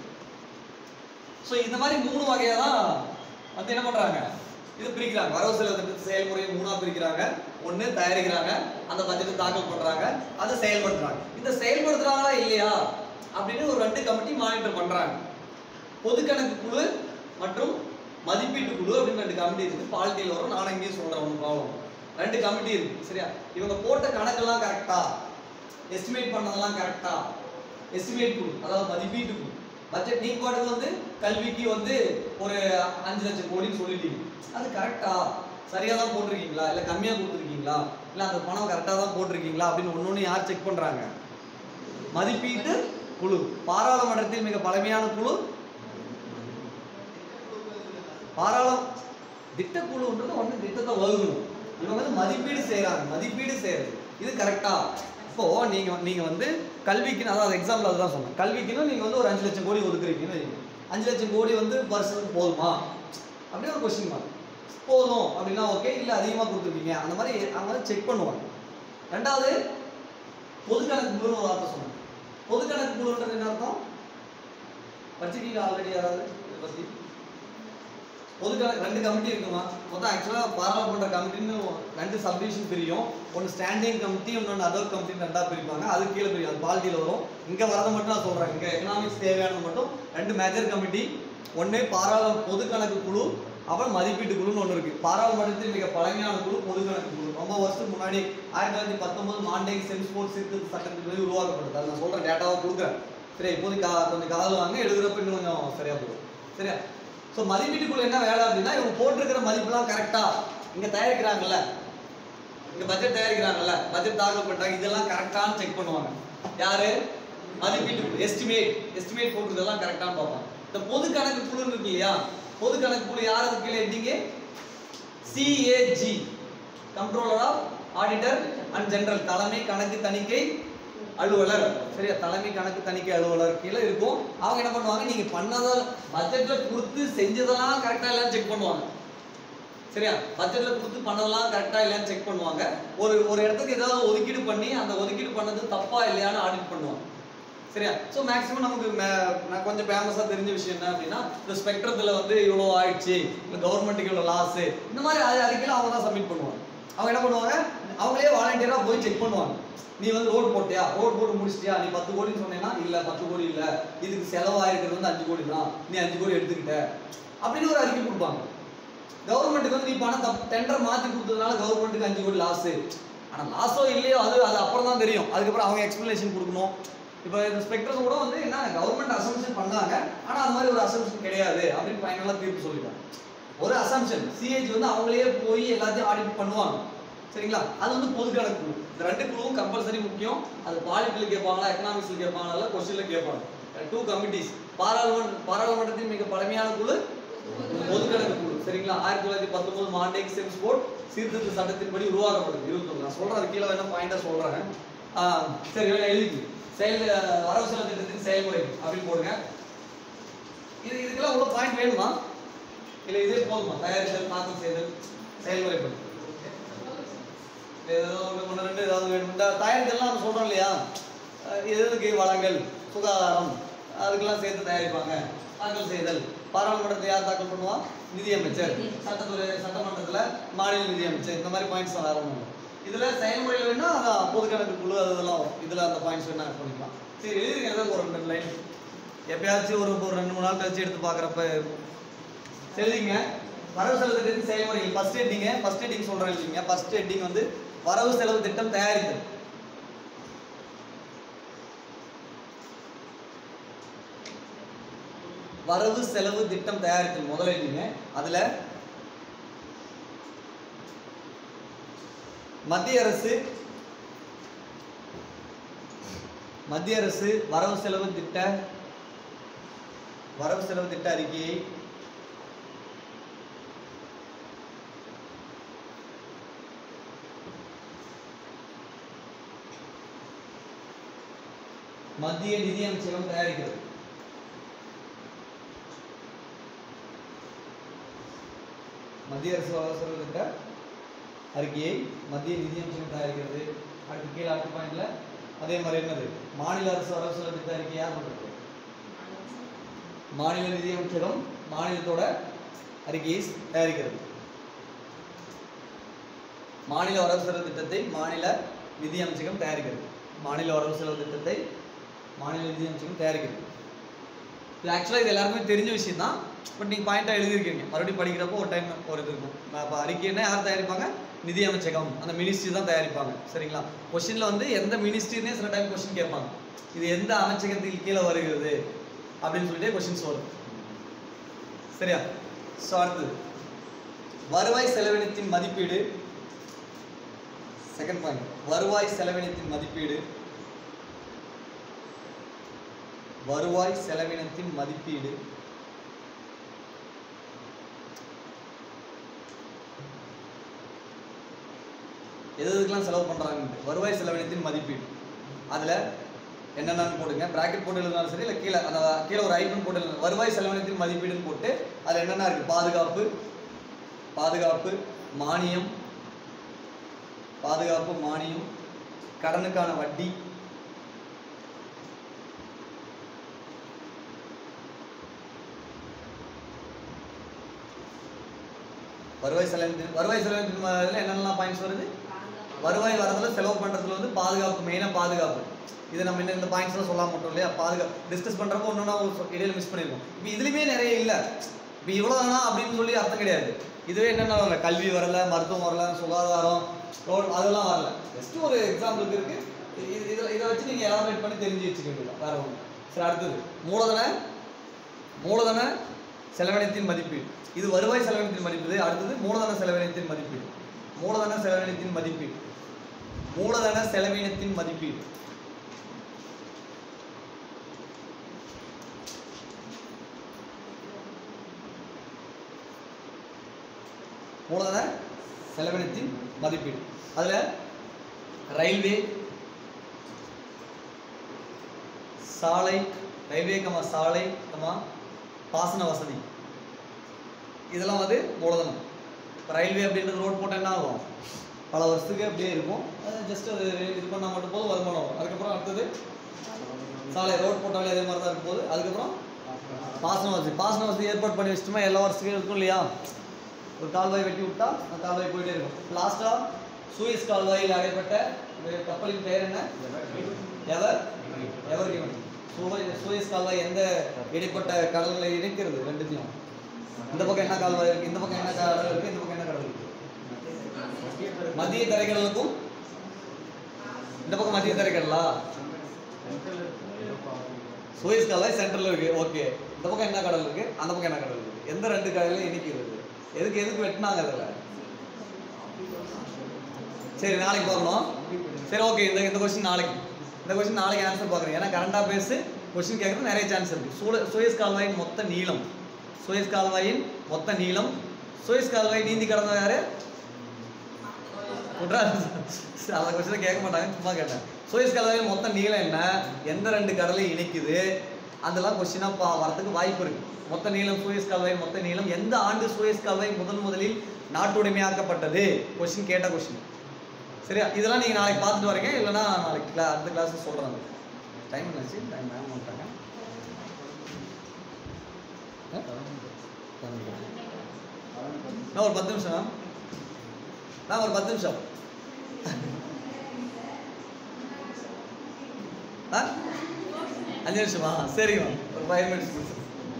ஸோ இந்த மாதிரி மூணு வகையா தான் வந்து என்ன பண்றாங்க இது பிரிக்கிறாங்க வரவு செலவு திட்டத்தை செயல்முறையை மூணா பிரிக்கிறாங்க ஒண்ணு தயாரிக்கிறாங்க அந்த பட்ஜெட்டை தாக்கல் பண்றாங்க அதை செயல்படுத்துறாங்க இந்த செயல்படுத்துறாங்களா இல்லையா அப்படின்னு ஒரு ரெண்டு கமிட்டி மானிட்டர் பண்றாங்க பொது கணக்கு குழு மற்றும் மதிப்பீட்டு குழு அப்படின்னு ரெண்டு கமிட்டி இருக்கு பாலிட்டியில் வரும் நான் எங்கேயும் சொல்றேன் ஒன்றும் ப்ராப்ளம் ரெண்டு கமிட்டி இருக்கு சரியா இவங்க போட்ட கணக்கெல்லாம் கரெக்டா எஸ்டிமேட் பண்ணதெல்லாம் கரெக்டா எஸ்டிமேட் குழு அதாவது மதிப்பீட்டு குழு பட்ஜெட் நீங்க போட்டது வந்து கல்விக்கு வந்து ஒரு அஞ்சு லட்சம் கோடின்னு சொல்லிட்டீங்க அது கரெக்டா சரியா தான் போட்டிருக்கீங்களா இல்ல கம்மியா கொடுத்துருக்கீங்களா இல்ல அந்த பணம் கரெக்டா தான் போட்டிருக்கீங்களா அப்படின்னு ஒன்னொன்னு யார் செக் பண்றாங்க மதிப்பீட்டு குழு பாராளுமன்றத்தில் மிக பழமையான குழு பாராளும் திட்டக்குழுன்றது ஒன்று திட்டத்தை வகுக்கணும் இவங்க வந்து மதிப்பீடு செய்கிறாங்க மதிப்பீடு செய்கிறது இது கரெக்டா இப்போ நீங்க நீங்க வந்து கல்விக்குன்னு அதாவது எக்ஸாம்பிள் அதுதான் சொன்னேன் கல்விக்குன்னு நீங்க வந்து ஒரு அஞ்சு லட்சம் கோடி ஒதுக்குறீங்கன்னு வைங்க. அஞ்சு லட்சம் கோடி வந்து வருஷத்துக்கு போதுமா அப்படின்னு ஒரு கொஸ்டின் மார்க் போதும் அப்படின்னா ஓகே இல்லை அதிகமாக கொடுத்துருக்கீங்க அந்த மாதிரி அவங்க வந்து செக் பண்ணுவாங்க ரெண்டாவது பொது கணக்கு குழுன்னு ஒரு வார்த்தை சொன்னாங்க பொது கணக்கு குழுன்றது என்ன அர்த்தம் படிச்சிருக்கீங்க ஆல்ரெடி யாராவது இதை பற்றி பொது கணக்கு ரெண்டு கமிட்டி இருக்குமா மொத்தம் ஆக்சுவலாக பாராளுமன்ற கமிட்டின்னு ரெண்டு சப்டிவிஷன் பிரியும் ஒன்று ஸ்டாண்டிங் கமிட்டி இன்னொன்று அதர் கமிட்டின்னு ரெண்டாக பிரிப்பாங்க அது கீழே பிரியும் அது பாலிட்டியில் வரும் இங்கே வரதை மட்டும் நான் சொல்கிறேன் இங்கே எக்கனாமிக்ஸ் தேவையானது மட்டும் ரெண்டு மேஜர் கமிட்டி ஒன்று பாராளு பொது கணக்கு குழு அப்புறம் மதிப்பீட்டு குழுன்னு ஒன்று இருக்குது பாராளுமன்றத்தில் மிக பழமையான குழு பொது கணக்கு குழு ரொம்ப வருஷத்துக்கு முன்னாடி ஆயிரத்தி தொள்ளாயிரத்தி பத்தொன்பது மாண்டேங் சென்ஸ்போர்ட் சீர்திருத்த சட்டத்தின்படி உருவாக்கப்பட்டது அது நான் சொல்கிறேன் டேட்டாவை கொடுக்குறேன் சரி இப்போதைக்கு கா கொஞ்சம் காதல் வாங்க எழுதுறப்ப இன்னும் கொஞ்சம் சரியா போகும் சரியா ஸோ மதிப்பீட்டுக்குள்ள என்ன வேலை அப்படின்னா இவங்க போட்டிருக்கிற மதிப்புலாம் கரெக்டா இங்க தயாரிக்கிறாங்கல்ல இங்க பட்ஜெட் தயாரிக்கிறாங்கல்ல பட்ஜெட் தாக்கல் பண்றாங்க இதெல்லாம் கரெக்டான்னு செக் பண்ணுவாங்க யாரு மதிப்பீட்டு எஸ்டிமேட் எஸ்டிமேட் போட்டுறதெல்லாம் கரெக்டான்னு பார்ப்பாங்க இந்த பொது கணக்கு குழு இருக்கு இல்லையா பொது கணக்கு குழு யாருக்கு கீழே எட்டிங்க CAG controller of auditor and general தலைமை கணக்கு தணிக்கை அலுவலர் சரியா தலைமை கணக்கு தணிக்கை அலுவலர் கீழே இருக்கும் அவங்க என்ன பண்ணுவாங்க நீங்க பண்ணதை பட்ஜெட்ல கொடுத்து செஞ்சதெல்லாம் கரெக்டா இல்லைன்னு செக் பண்ணுவாங்க சரியா பட்ஜெட்ல கொடுத்து பண்ணதெல்லாம் கரெக்டா இல்லையான்னு செக் பண்ணுவாங்க ஒரு ஒரு இடத்துக்கு ஏதாவது ஒதுக்கீடு பண்ணி அந்த ஒதுக்கீடு பண்ணது தப்பா இல்லையான்னு ஆடிட் பண்ணுவாங்க சரியா ஸோ மேக்ஸிமம் நமக்கு மே- நான் கொஞ்சம் ஃபேமஸாக தெரிஞ்ச விஷயம் என்ன அப்படின்னா இந்த ஸ்பெக்ட்ரத்தில் வந்து இவ்வளோ ஆயிடுச்சு இல்லை கவர்மெண்ட்டுக்கு இவ்வளோ லாஸு இந்த மாதிரி அது அறிக்கையில் அவங்க தான் சப்மிட் பண்ணுவாங்க அவங்க என்ன பண்ணுவாங்க அவங்களே வாலண்டியராக போய் செக் பண்ணுவாங்க நீ வந்து ரோடு போட்டியா ரோடு போட்டு முடிச்சிட்டியா நீ பத்து கோடின்னு சொன்னேன்னா இல்லை பத்து கோடி இல்லை இதுக்கு செலவாயிருக்கிறது வந்து அஞ்சு கோடி தான் நீ அஞ்சு கோடி எடுத்துக்கிட்ட அப்படின்னு ஒரு அறிக்கை கொடுப்பாங்க கவர்மெண்ட்டுக்கு வந்து நீ பணம் தப் டெண்டர் மாற்றி கொடுத்ததுனால கவர்மெண்ட்டுக்கு அஞ்சு கோடி லாஸு ஆனால் லாஸோ இல்லையோ அது அது அப்புறம் தான் தெரியும் அதுக்கப்புறம் அவங்க எக்ஸ்பிளனேஷன் கொடுக்கணும் இப்போ இந்த ஸ்பெக்ட்ரம் கூட வந்து என்ன கவர்மெண்ட் அசம்ஷன் பண்ணாங்க ஆனால் அது மாதிரி ஒரு அசம்ஷன் கிடையாது அப்படின்னு ஃபைனலாக தீர்ப்பு சொல்லிட்டாங்க ஒரு அசம்ஷன் சிஏஜி வந்து அவங்களே போய் எல்லாத்தையும் ஆடிட் பண்ணுவாங்க சரிங்களா அது வந்து பொது கணக்கு குழு இந்த ரெண்டு குழுவும் கம்பல்சரி முக்கியம் அது பாலிட்டியில் கேட்பாங்களா எக்கனாமிக்ஸில் கேட்பாங்களா கொஸ்டினில் கேட்பாங்க டூ கமிட்டிஸ் பாராளுமன்ற பாராளுமன்றத்தின் மிக பழமையான குழு பொது கணக்கு குழு சரிங்களா ஆயிரத்தி தொள்ளாயிரத்தி பத்தொன்பது மாண்டேக் சென்ஸ் போர்ட் சீர்திருத்த சட்டத்தின்படி உருவாக்கப்படுது இருபத்தொன்று நான் சொல்றேன் அது கீழே வேணா பாயிண்டா சொல்றேன் ஆ, சரி வேணா எழுதி செயல் அஹ், வரவு செலவு திட்டத்தின் செயல்முறை அப்படின்னு போடுங்க இது இதுக்கெல்லாம் உள்ள பாயிண்ட் வேணுமா இல்ல இதே போதுமா தயாரித்தல் தாக்கல் செய்தல் செயல்முறைப்படுது ஏதோ ஒன்று ஒன்று ரெண்டு ஏதாவது வேணும் இந்த தயாரித்தல்லாம் நம்ம சொல்றோம் இல்லையா அஹ், எதுக்கு வளங்கள் சுகாதாரம் அதுக்கெல்லாம் சேர்த்து தயாரிப்பாங்க தாக்கல் செய்தல் பாராளுமன்றத்தை யார் தாக்கல் பண்ணுவா நிதியமைச்சர் சட்டத்துறை சட்டமன்றத்துல மாநில நிதியமைச்சர் இந்த மாதிரி பாயிண்ட்ஸ் வேற ஒன்றும் இதுல செயல்முறையில் வேணா அதான் பொது கணக்கு குழு அது இதெல்லாம் வரும் இதுல அந்த பாயிண்ட்ஸ் வேணா add பண்ணிக்கலாம் சரி எழுதிருங்க ஏதாவது ஒரு ரெண்டு லைன் எப்பயாச்சும் ஒரு ஒரு ரெண்டு மூணு நாள் கழிச்சு எடுத்து பார்க்குறப்ப எழுதிங்க வரவு செலவு திட்டத்தின் செயல்முறைகள் ஃபர்ஸ்ட் ஹெட்டிங்க ஃபர்ஸ்ட் ஹெட்டிங் சொல்றேன் இல்லைங்க ஃபர்ஸ்ட் ஹெட்டிங் வந்து வரவு செலவு திட்டம் தயாரித்தல் வரவு செலவு திட்டம் தயாரித்தல் முதல்ல எழுதிங்க அதுல மத்திய அரசு மத்திய அரசு வரவு செலவு திட்ட வரவு செலவு திட்ட அறிக்கையை மத்திய நிதி அமைச்சகம் தயாரிக்கிறது மத்திய அரசு வரவு செலவு திட்ட அறிக்கையை மத்திய நிதி அமைச்சகம் தயாரிக்கிறது அடுத்து கீழே அடுத்த பாயிண்ட்ல அதே மாதிரி என்னது மாநில அரசு வரவு செலவு திட்ட அறிக்கை யார் பண்றது மாநில நிதி அமைச்சகம் மாநிலத்தோட அறிக்கையை தயாரிக்கிறது மாநில வரவு செலவு திட்டத்தை மாநில நிதி அமைச்சகம் தயாரிக்கிறது மாநில வரவு செலவு திட்டத்தை மாநில நிதி அமைச்சகம் தயாரிக்கிறது இது ஆக்சுவலாக இது எல்லாருக்குமே தெரிஞ்ச விஷயம் தான் பட் நீங்கள் பாயிண்டாக எழுதியிருக்கீங்க மறுபடியும் படிக்கிறப்போ ஒரு டைம் ஒரு இது இருக்கும் இப்போ அறிக்கைன்னா யார் தயாரிப்பாங்க நிதி அமைச்சகம் அந்த மினிஸ்ட்ரி தான் தயாரிப்பாங்க சரிங்களா கொஷினில் வந்து எந்த மினிஸ்ட்ரினே சில டைம் கொஷின் கேட்பாங்க இது எந்த அமைச்சகத்தில் கீழே வருகிறது அப்படின்னு சொல்லிட்டு கொஷின்ஸ் வரும் சரியா ஸோ அடுத்தது வருவாய் செலவினத்தின் மதிப்பீடு செகண்ட் பாயிண்ட் வருவாய் செலவினத்தின் மதிப்பீடு வருவாய் செலவினத்தின் மதிப்பீடு எது எதுக்கெல்லாம் செலவு பண்றாங்க வருவாய் செலவினத்தின் மதிப்பீடு அதுல என்னென்னு போடுங்க பிராக்கெட் போட்டு எழுதினாலும் சரி இல்லை கீழே அந்த கீழே ஒரு ஐபன் போட்டு எழுதுங்க. வருவாய் செலவினத்தின் மதிப்பீடுன்னு போட்டு அதுல என்னென்ன இருக்கு பாதுகாப்பு பாதுகாப்பு மானியம் பாதுகாப்பு மானியம் கடனுக்கான வட்டி வருவாய் செலவினத்தின் வருவாய் செலவினத்தின் ம- இதுல என்னென்னலாம் பாயிண்ட்ஸ் வருது வருவாய் வரதுல செலவு பண்றதுல வந்து பாதுகாப்பு மெயினாக பாதுகாப்பு இது நம்ம இன்னும் இந்த பாயிண்ட்ஸ்லாம் சொல்லாம மட்டும் இல்லையா பாதுகாப்பு டிஸ்கஸ் பண்றப்போ ஒன்றுனா இடையில மிஸ் பண்ணிருக்கோம் இப்போ இதுலயுமே நிறைய இல்லை இப்போ இவ்வளோ தானா அப்படின்னு சொல்லி அர்த்தம் கிடையாது இதுவே என்னென்ன வரல கல்வி வரல மருத்துவம் வரல சுகாதாரம் ரோடு அதெல்லாம் வரல ஜஸ்ட் ஒரு எக்ஸாம்பிளுக்கு இருக்கு இது இதில் இதை வச்சு நீங்கள் எலாபரேட் பண்ணி தெரிஞ்சு வச்சுக்க வேண்டியது வேற ஒன்று சரி அடுத்தது மூலதன மூலதன செலவினத்தின் மதிப்பீடு இது வருவாய் செலவினத்தின் மதிப்பீடு அடுத்தது மூலதன செலவினத்தின் மதிப்பீடு மூலதன செலவினத்தின் மதிப்பீடு மூலதன செலவினத்தின் மதிப்பீடு மூலதன செலவினத்தின் மதிப்பீடு அதுல ரயில்வே சாலை ரயில்வே கமா சாலை கமா பாசன வசதி இதெல்லாம் வந்து மூலதனம் இப்போ ரயில்வே அப்படின்றது ரோட் போட்டால் என்ன ஆகும் பல வருஷத்துக்கு அப்படியே இருக்கும் அது ஜஸ்ட் அது இது பண்ணால் மட்டும் போதும் வருமானம் வரும் அதுக்கப்புறம் அடுத்தது சாலை ரோட் போட்டாலே அதே மாதிரி தான் இருக்கும் போது அதுக்கப்புறம் பாசன வசதி பாசன வசதி ஏற்பாடு பண்ணி வச்சிட்டோமா எல்லா வருஷத்துக்கும் இருக்கும் இல்லையா ஒரு கால்வாய் வெட்டி விட்டா அந்த கால்வாய் போயிட்டே இருக்கும் லாஸ்ட்டாக சூயஸ் கால்வாயில் அடையப்பட்ட இந்த கப்பலின் பெயர் என்ன எவர் எவர் கிவன் சூயஸ் கால்வாய் எந்த இடைப்பட்ட கடல்களை இணைக்கிறது ரெண்டுத்தையும் இந்த பக்கம் என்ன கால்வாய் இருக்கு இந்த பக்கம் என்ன கடல் இருக்கு இந்த பக்கம் என்ன கடல் இருக்கு மத்திய தரைக்கடலுக்கும் இந்த பக்கம் மத்திய தரைக்கடலா சூயஸ் கால்வாய் சென்டர்ல இருக்கு ஓகே இந்த பக்கம் என்ன கடல் இருக்கு அந்த பக்கம் என்ன கடல் இருக்கு எந்த ரெண்டு கடலையும் இணைக்கிறது எதுக்கு எதுக்கு வெட்டினாங்க அதில் சரி நாளைக்கு பார்க்கணும் சரி ஓகே இந்த இந்த கொஸ்டின் நாளைக்கு இந்த கொஸ்டின் நாளைக்கு ஆன்சர் பார்க்குறேன் ஏன்னா கரண்டாக பேசு கொஸ்டின் கேட்குறது நிறைய சான்ஸ் இருக்குது சூழ சுயஸ் கால்வாயின் மொத்த நீளம் சுயஸ் கால்வாயின் மொத்த நீளம் சுயஸ் கால்வாய் நீந்தி கடந்த யாரு விட்றா அந்த கொஸ்டின் கேட்க மாட்டாங்க சும்மா கேட்டேன் சுயஸ் கால்வாயின் மொத்த நீளம் என்ன எந்த ரெண்டு கடலையும் இணைக்குது அதெல்லாம் கொஸ்டினாக பா வரதுக்கு வாய்ப்பு இருக்கு மொத்த நீளம் சூயஸ் கால்வாய் மொத்த நீளம் எந்த ஆண்டு சூயஸ் கால்வாய் முதன் முதலில் நாட்டுடைமையாக்கப்பட்டது கொஸ்டின் கேட்ட கொஸ்டின் சரியா இதெல்லாம் நீங்கள் நாளைக்கு பார்த்துட்டு வரீங்க இல்லைன்னா நாளைக்கு கிளா அடுத்த கிளாஸ் சொல்கிறேன் டைம் என்னாச்சு டைம் மேம் வந்துட்டாங்க நான் ஒரு பத்து நிமிஷம் மேம் நான் ஒரு பத்து நிமிஷம் ஆ அஞ்சு நிமிஷமா சரிங்க மேம் ஒரு ஃபைவ் மினிட்ஸ்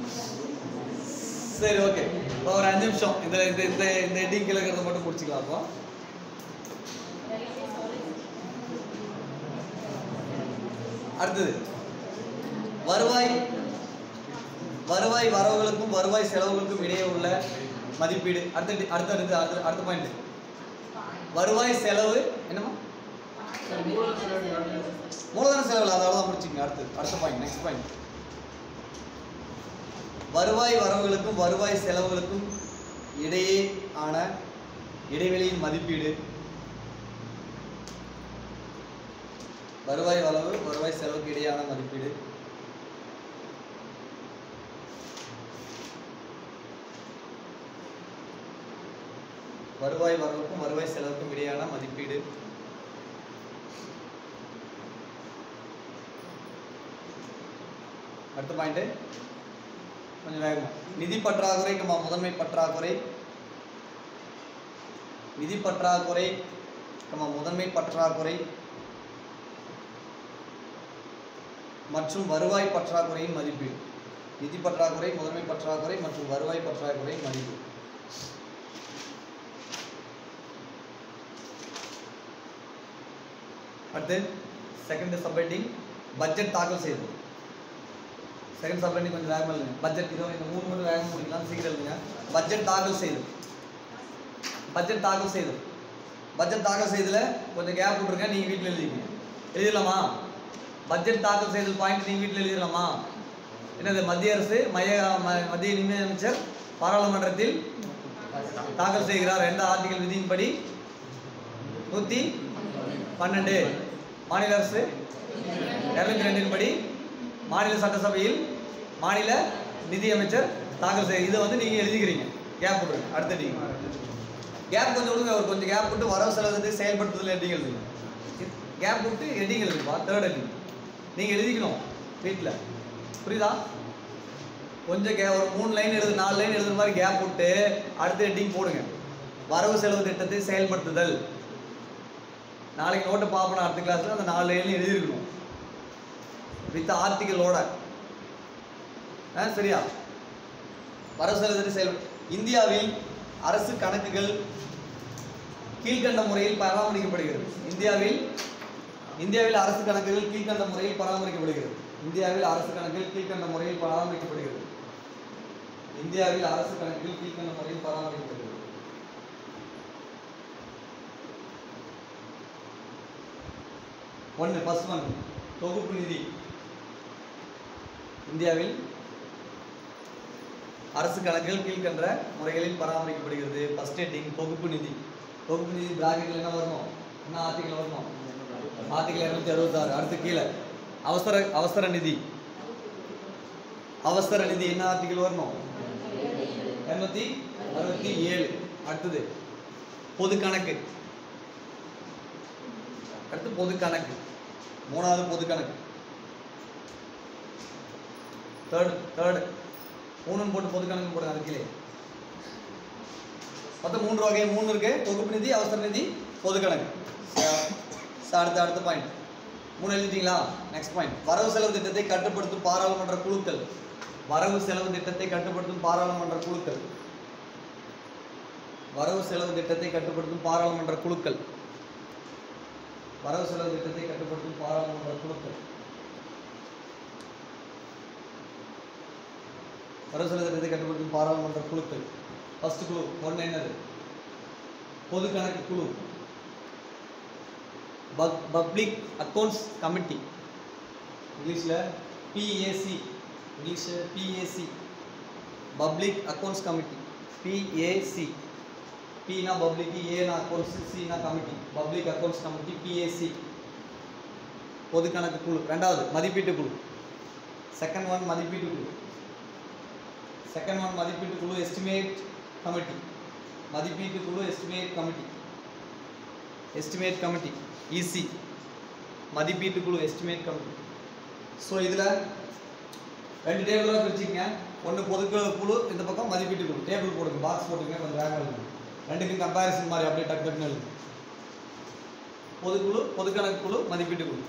சரி ஓகே ஒரு அஞ்சு நிமிஷம் இந்த இந்த இந்த இந்த ஹெட்டிங் கீழே இருக்கிறத மட்டும் முடிச்சுக்கலாம் அப்போ அடுத்தது வருவாய் வருவாய் வரவுகளுக்கும் வருவாய் செலவுகளுக்கும் இடையே உள்ள மதிப்பீடு அடுத்த அடுத்த அடுத்த அடுத்த அடுத்த பாயிண்ட் வருவாய் செலவு என்னம்மா மூலதன செலவு அதோட தான் முடிச்சுங்க அடுத்து அடுத்த பாயிண்ட் நெக்ஸ்ட் பாயிண்ட் வருவாய் வரவுகளுக்கும் வருவாய் செலவுகளுக்கும் இடையே ஆன இடைவெளியின் மதிப்பீடு வருவாய் வரவு வருவாய் செலவுக்கு இடையான மதிப்பீடு வருவாய் வரவுக்கும் வருவாய் செலவுக்கும் இடையான மதிப்பீடு அடுத்த பாயிண்ட் கொஞ்சம் வேகமா நிதி பற்றாக்குறை கமா முதன்மை பற்றாக்குறை நிதி பற்றாக்குறை கமா முதன்மை பற்றாக்குறை மற்றும் வருவாய் பற்றாக்குறையின் மதிப்பீடு நிதி பற்றாக்குறை முதன்மை பற்றாக்குறை மற்றும் வருவாய் பற்றாக்குறையின் மதிப்பீடு அடுத்து செகண்ட் சப்ஹெட்டிங் பட்ஜெட் தாக்கல் செய்தது செகண்ட் சப்ஹெட்டிங் கொஞ்சம் வேகமாக இல்லைங்க பட்ஜெட் இதோ இந்த மூணு மட்டும் வேகமாக முடிக்கலாம் சீக்கிரம் இல்லைங்க பட்ஜெட் தாக்கல் செய்தது பட்ஜெட் தாக்கல் செய்தது பட்ஜெட் தாக்கல் செய்ததுல கொஞ்சம் கேப் விட்ருங்க நீங்கள் வீட்டில் எழுதிக்கங்க எழுதிடலாமா பட்ஜெட் தாக்கல் செய்தல் பாயிண்ட் நீங்கள் வீட்டில் எழுதிடலாமா என்னது மத்திய அரசு மைய ம- மத்திய நிதி அமைச்சர் பாராளுமன்றத்தில் தாக்கல் செய்கிறார் எந்த ஆர்டிகல் விதியின்படி நூற்றி பன்னெண்டு மாநில அரசு இரநூத்தி ரெண்டின் படி மாநில சட்டசபையில் மாநில நிதி அமைச்சர் தாக்கல் செய்ய இதை வந்து நீங்கள் எழுதிக்கிறீங்க கேப் விட்ருங்க அடுத்த நீங்கள் கேப் கொஞ்சம் விடுங்க ஒரு கொஞ்சம் கேப் விட்டு வரவு செலவு செயல்படுத்துதல் ஹெட்டிங் எழுதுங்க கேப் விட்டு ஹெட்டிங் எழுதுப்பா தேர்ட் ஹெட்டிங் நீங்கள் எழுதிக்கணும் வீட்டில் புரியுதா கொஞ்சம் கே ஒரு மூணு லைன் எழுது நாலு லைன் எழுதுற மாதிரி கேப் விட்டு அடுத்த ஹெட்டிங் போடுங்க வரவு செலவு திட்டத்தை செயல்படுத்துதல் நாளைக்கு நோட்டு பார்ப்போம் அடுத்த கிளாஸில் அந்த நாலு லைன்லையும் எழுதியிருக்கணும் வித் ஆர்டிகளோட ஆ சரியா வரவு செலவு திட்ட செயல் இந்தியாவில் அரசு கணக்குகள் கீழ்கண்ட முறையில் பராமரிக்கப்படுகிறது இந்தியாவில் இந்தியாவில் அரசு கணக்குகள் கீழ்கண்ட முறையில் பராமரிக்கப்படுகிறது இந்தியாவில் அரசு கணக்குகள் கீழ்கண்ட முறையில் பராமரிக்கப்படுகிறது இந்தியாவில் அரசு கணக்குகள் கீழ்கண்ட முறையில் பராமரிக்கப்படுகிறது ஒன்று ஃபர்ஸ்ட் ஒன் தொகுப்பு நிதி இந்தியாவில் அரசு கணக்குகள் கீழ்கண்ட முறைகளில் பராமரிக்கப்படுகிறது ஃபர்ஸ்ட் ஹெட்டிங் தொகுப்பு நிதி தொகுப்பு நிதி பிராக்கெட்டில் என்ன வரணும் என்ன ஆர்டிகல் வரணும் ஆர்டிகல் இரநூத்தி அறுபத்தாறு அடுத்து கீழே அவசர அவசர நிதி அவசர நிதி என்ன ஆர்டிகல் வரணும் இரநூத்தி அறுபத்தி ஏழு அடுத்தது பொது கணக்கு அடுத்து பொது கணக்கு மூணாவது பொது கணக்கு தேர்டு தேர்டு மூணுன்னு போட்டு பொது கணக்கு போடுங்க அது கீழே மொத்தம் மூன்று வகை மூணு இருக்கு தொகுப்பு நிதி அவசர நிதி பொது கணக்கு ச- அடுத்த அடுத்த பாயிண்ட் மூணு எழுதிட்டீங்களா நெக்ஸ்ட் பாயிண்ட் வரவு செலவு திட்டத்தை கட்டுப்படுத்தும் பாராளுமன்ற குழுக்கள் வரவு செலவு திட்டத்தை கட்டுப்படுத்தும் பாராளுமன்ற குழுக்கள் வரவு செலவு திட்டத்தை கட்டுப்படுத்தும் பாராளுமன்ற குழுக்கள் வரவு செலவு திட்டத்தை கட்டுப்படுத்தும் பாராளுமன்ற குழுக்கள் வரவு செலவு திட்டத்தை கட்டுப்படுத்தும் பாராளுமன்ற குழுக்கள் ஃபர்ஸ்ட் குழு ஒன்று என்னது பொது கணக்கு குழு பப்ளிக் அக்கௌண்ட்ஸ் கமிட்டி இங்கிலீஷில் பிஏசி இங்கிலீஷில் PAC public accounts committee PAC பினா பப்ளிக் ஏனா அக்கௌண்ட்ஸ் சினா committee public accounts committee PAC பொது கணக்கு குழு ரெண்டாவது மதிப்பீட்டு குழு செகண்ட் ஒன் மதிப்பீட்டு குழு செகண்ட் ஒன் மதிப்பீட்டு குழு எஸ்டிமேட் கமிட்டி மதிப்பீட்டு குழு estimate committee estimate committee EC மதிப்பீட்டு குழு எஸ்டிமேட் கமிட்டி ஸோ இதில் ரெண்டு டேபிளாக பிரிச்சுக்கங்க ஒன்று பொதுக்குழு குழு இந்த பக்கம் மதிப்பீட்டு குழு டேபிள் போடுங்க பாக்ஸ் போட்டுங்க கொஞ்சம் வேகமாக எழுதுங்க ரெண்டுக்கும் கம்பேரிசன் மாதிரி அப்படியே டக்கு டக்குன்னு எழுதுங்க பொதுக்குழு பொதுக்கணக்கு குழு மதிப்பீட்டு குழு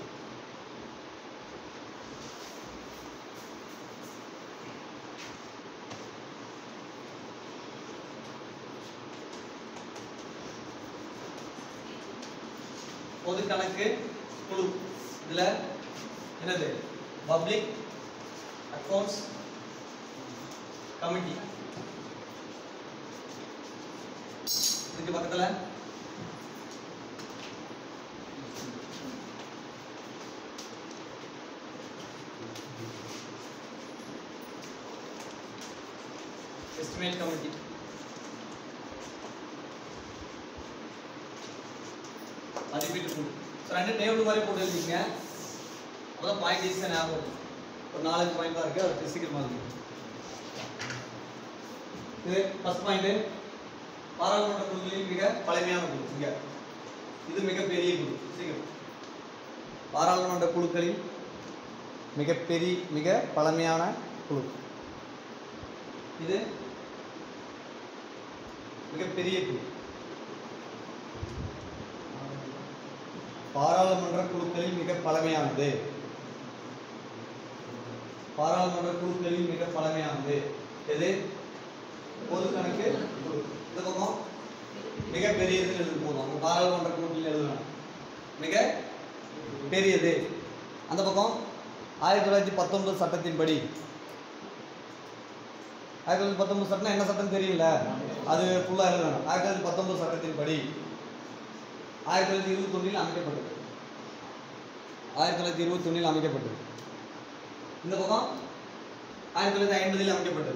பொது கணக்கு குழு இதுல என்னது பப்ளிக் அக்கவுண்ட்ஸ் கமிட்டி இதுக்கு பக்கத்துல எஸ்டிமேட் கமிட்டி மதிப்பீட்டு குழு ஸோ ரெண்டு டேபிள் மாதிரி போட்டு எழுதிங்க அப்பதான் பாயிண்ட் ஈஸியாக ஞாபகம் இருக்கும் ஒரு நாலஞ்சு பாயிண்ட் தான் இருக்கு அது சீக்கிரமாக இருக்கு இது ஃபர்ஸ்ட் பாயிண்ட் பாராளுமன்ற குழுக்களில் மிக பழமையான குழு இங்க இது மிகப்பெரிய குழு சீக்கிரம் பாராளுமன்ற குழுக்களில் மிகப்பெரிய மிக பழமையான குழு இது மிகப்பெரிய குழு பாராளுமன்ற குழுக்களில் மிக பழமையானது பாராளுமன்ற குழுக்களில் மிக பழமையானது எது பொது கணக்கு குழு இந்த பக்கம் மிக பெரியதுன்னு எழுத போதும் அந்த பாராளுமன்ற குழுக்களில் எழுதலாம் மிக பெரியது அந்த பக்கம் ஆயிரத்தி தொள்ளாயிரத்தி பத்தொன்பது சட்டத்தின்படி ஆயிரத்தி தொள்ளாயிரத்தி பத்தொன்பது சட்டம்னா என்ன சட்டம் தெரியல அது ஃபுல்லாக எழுதணும் ஆயிரத்தி தொள்ளாயிரத்தி பத்தொன்பது சட்டத்தின்படி ஆயிரத்தி தொள்ளாயிரத்தி இருபத்தொன்னில் அமைக்கப்பட்டது ஆயிரத்தி தொள்ளாயிரத்தி இருபத்தொன்னில் அமைக்கப்பட்டது இந்த பக்கம் ஆயிரத்தி தொள்ளாயிரத்தி ஐம்பதில் அமைக்கப்பட்டது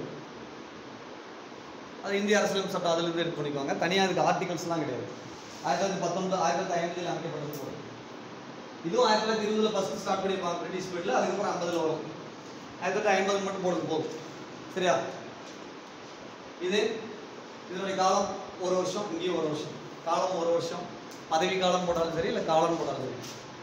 அது இந்திய அரசியலமைப்பு சட்டம் அதிலிருந்து எடுத்து பண்ணிக்குவாங்க தனியாக அதுக்கு ஆர்டிகல்ஸ்லாம் கிடையாது ஆயிரத்தி தொள்ளாயிரத்தி பத்தொன்பது ஆயிரத்தி தொள்ளாயிரத்தி ஐம்பதில் அமைக்கப்பட்டது போல இதுவும் ஆயிரத்தி தொள்ளாயிரத்தி இருபதுல ஃபர்ஸ்ட் ஸ்டார்ட் பண்ணியிருப்பாங்க பிரிட்டிஷ் பீரியட்ல அதுக்கப்புறம் ஐம்பதுல வரும் ஆயிரத்தி தொள்ளாயிரத்தி ஐம்பது மட்டும் போடுங்க போதும் சரியா இது இதனுடைய காலம் ஒரு வருஷம் இங்கேயும் ஒரு வருஷம் காலம் ஒரு வருஷம் பதவி காலம் போட்டாலும் சரி இல்லை காலம் போட்டாலும் சரி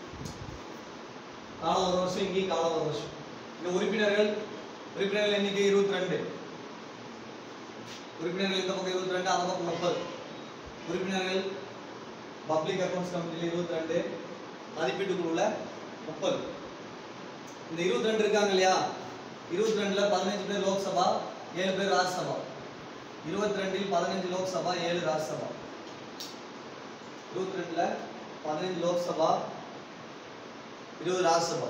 காலம் ஒரு வருஷம் இங்கேயும் காலம் ஒரு வருஷம் இந்த உறுப்பினர்கள் உறுப்பினர்கள் எண்ணிக்கை இருபத்தி ரெண்டு உறுப்பினர்கள் இந்த பக்கம் இருபத்தி ரெண்டு அந்த பக்கம் முப்பது உறுப்பினர்கள் பப்ளிக் அக்கௌண்ட்ஸ் கமிட்டியில் இருபத்தி ரெண்டு மதிப்பீட்டு குழுவில் முப்பது இந்த இருபத்தி ரெண்டு இருக்காங்க இல்லையா இருபத்தி ரெண்டுல பதினஞ்சு பேர் லோக்சபா ஏழு பேர் ராஜ்யசபா இருபத்தி ரெண்டில் பதினஞ்சு லோக்சபா ஏழு ராஜ்யசபா இருபத்தி ரெண்டுல பதினஞ்சு லோக்சபா இருபது ராஜ்யசபா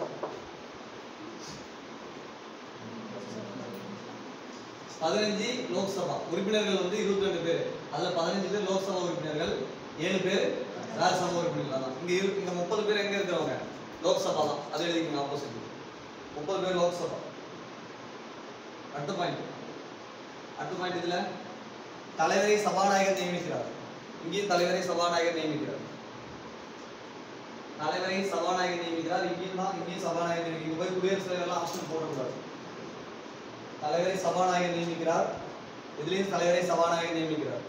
பதினஞ்சு லோக்சபா உறுப்பினர்கள் வந்து இருபத்தி ரெண்டு பேர் அதுல பதினஞ்சு பேர் லோக்சபா உறுப்பினர்கள் ஏழு பேர் ராஜ்யசபா உறுப்பினர்கள் தான் இங்க இரு- இங்க முப்பது பேர் எங்க இருக்கிறவங்க லோக்சபா தான் அது எழுதிக்கங்க ஆப்போசிட் முப்பது பேர் லோக்சபா அடுத்த பாயிண்ட் அடுத்த பாயிண்ட் இதுல தலைவரை சபாநாயகர் நியமிக்கிறார் இங்கேயும் தலைவரை சபாநாயகர் நியமிக்கிறார் தலைவரை சபாநாயகர் நியமிக்கிறார் இங்கேயும் தான் இங்கேயும் சபாநாயகர் நியமிக்கிறார். இங்க போய் குடியரசுத் தலைவர்லாம் ஆப்ஷன் போடக்கூடாது தலைவரை சபாநாயகர் நியமிக்கிறார் இதுலயும் தலைவரை சபாநாயகர் நியமிக்கிறார்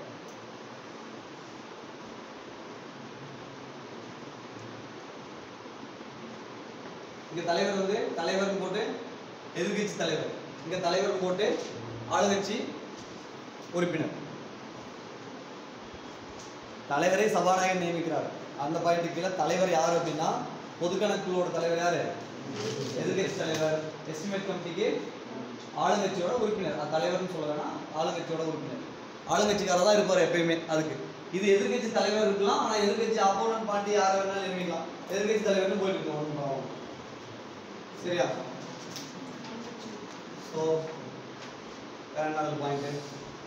இங்க தலைவர் வந்து தலைவர் போட்டு எதிர்க்கட்சி தலைவர் இங்க தலைவர் போட்டு ஆளுங்கட்சி உறுப்பினர் தலைவரை சபாநாயகர் நியமிக்கிறார் அந்த பாயிண்ட் கீழே தலைவர் யார் அப்படின்னா பொதுக்கணக்குழுவோட தலைவர் யாரு எதிர்க்கட்சி தலைவர் எஸ்டிமேட் கமிட்டிக்கு ஆளுங்கட்சியோட உறுப்பினர் அது தலைவர்னு சொல்ல வேணாம் ஆளுங்கட்சியோட உறுப்பினர் ஆளுங்கட்சிக்காரர் தான் இருப்பார் எப்பயுமே அதுக்கு இது எதிர்க்கட்சி தலைவர் இருக்கலாம் ஆனா எதிர்க்கட்சி அப்போனன்ட் பார்ட்டி யாரை வேணாலும் நியமிக்கலாம் எதிர்க்கட்சி தலைவர்னு போயிட்டு இருக்கோம் ஒண்ணும் problem இல்ல. சரியா ஸோ வேற என்ன பாயிண்ட்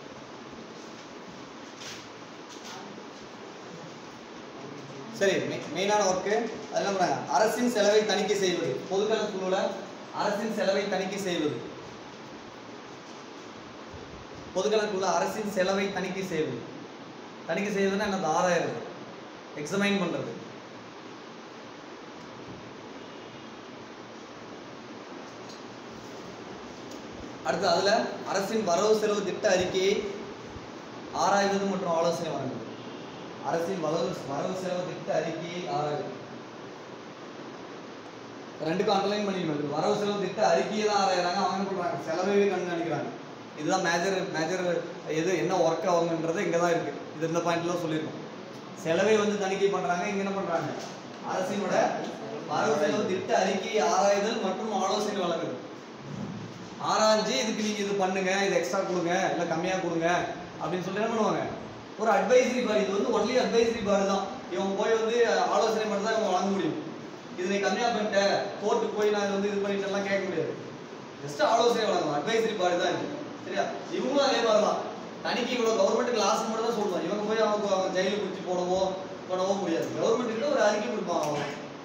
சரி மெயினான ஒர்க்கு அது என்ன பண்ணாங்க அரசின் செலவை தணிக்கை செய்வது பொதுக்கணக்கு குழுல அரசின் செலவை தணிக்கை செய்வது பொதுக்கணக்குள்ள அரசின் செலவை தணிக்கை செய்வது தணிக்கை செய்வதுன்னா என்ன ஆறாயிரம் எக்ஸமைன் பண்றது அடுத்து அதுல அரசின் வரவு செலவு திட்ட அறிக்கையை ஆராய்வது மற்றும் ஆலோசனை வழங்குவது அரசின் வரவு வரவு செலவு திட்ட அறிக்கையை ஆராய்வது ரெண்டுக்கும் அண்டர்லைன் பண்ணிக்கணும் வரவு செலவு திட்ட அறிக்கையை தான் ஆராயிறாங்க அவங்க என்ன பண்றாங்க செலவையே கண்காணிக்கிறாங்க இதுதான் மேஜர் மேஜர் எது என்ன ஒர்க் ஆகுங்கன்றது இங்கே தான் இருக்கு இது இந்த பாயிண்ட்ல சொல்லியிருக்கோம் செலவை வந்து தணிக்கை பண்றாங்க இங்க என்ன பண்றாங்க அரசினோட வரவு செலவு திட்ட அறிக்கையை ஆராய்தல் மற்றும் ஆலோசனை வழங்குதல் ஆராய்ஞ்சு இதுக்கு நீங்க இது பண்ணுங்க இது எக்ஸ்ட்ரா கொடுங்க இல்ல கம்மியா கொடுங்க அப்படின்னு சொல்லி என்ன பண்ணுவாங்க ஒரு அட்வைசரி பார் இது வந்து ஒன்லி அட்வைசரி பார் தான் இவங்க போய் வந்து ஆலோசனை மட்டும் தான் இவங்க வழங்க முடியும் இது நீ கம்மியா பண்ணிட்ட கோர்ட்டுக்கு போய் நான் இது வந்து இது பண்ணிட்டேன்லாம் கேட்க முடியாது ஜஸ்ட் ஆலோசனை வழங்கலாம் அட்வைசரி பார் தான் இது சரியா இவங்களும் அதே மாதிரி தான் தணிக்கை இவ்வளவு கவர்மெண்ட் லாஸ் மட்டும் தான் சொல்லுவாங்க இவங்க போய் அவங்க அவங்க ஜெயிலுக்கு பிடிச்சி போடவோ போடவோ முடியாது கவர்மெண்ட் கிட்ட ஒரு அறிக்கை கொடுப்பாங்க அவங்க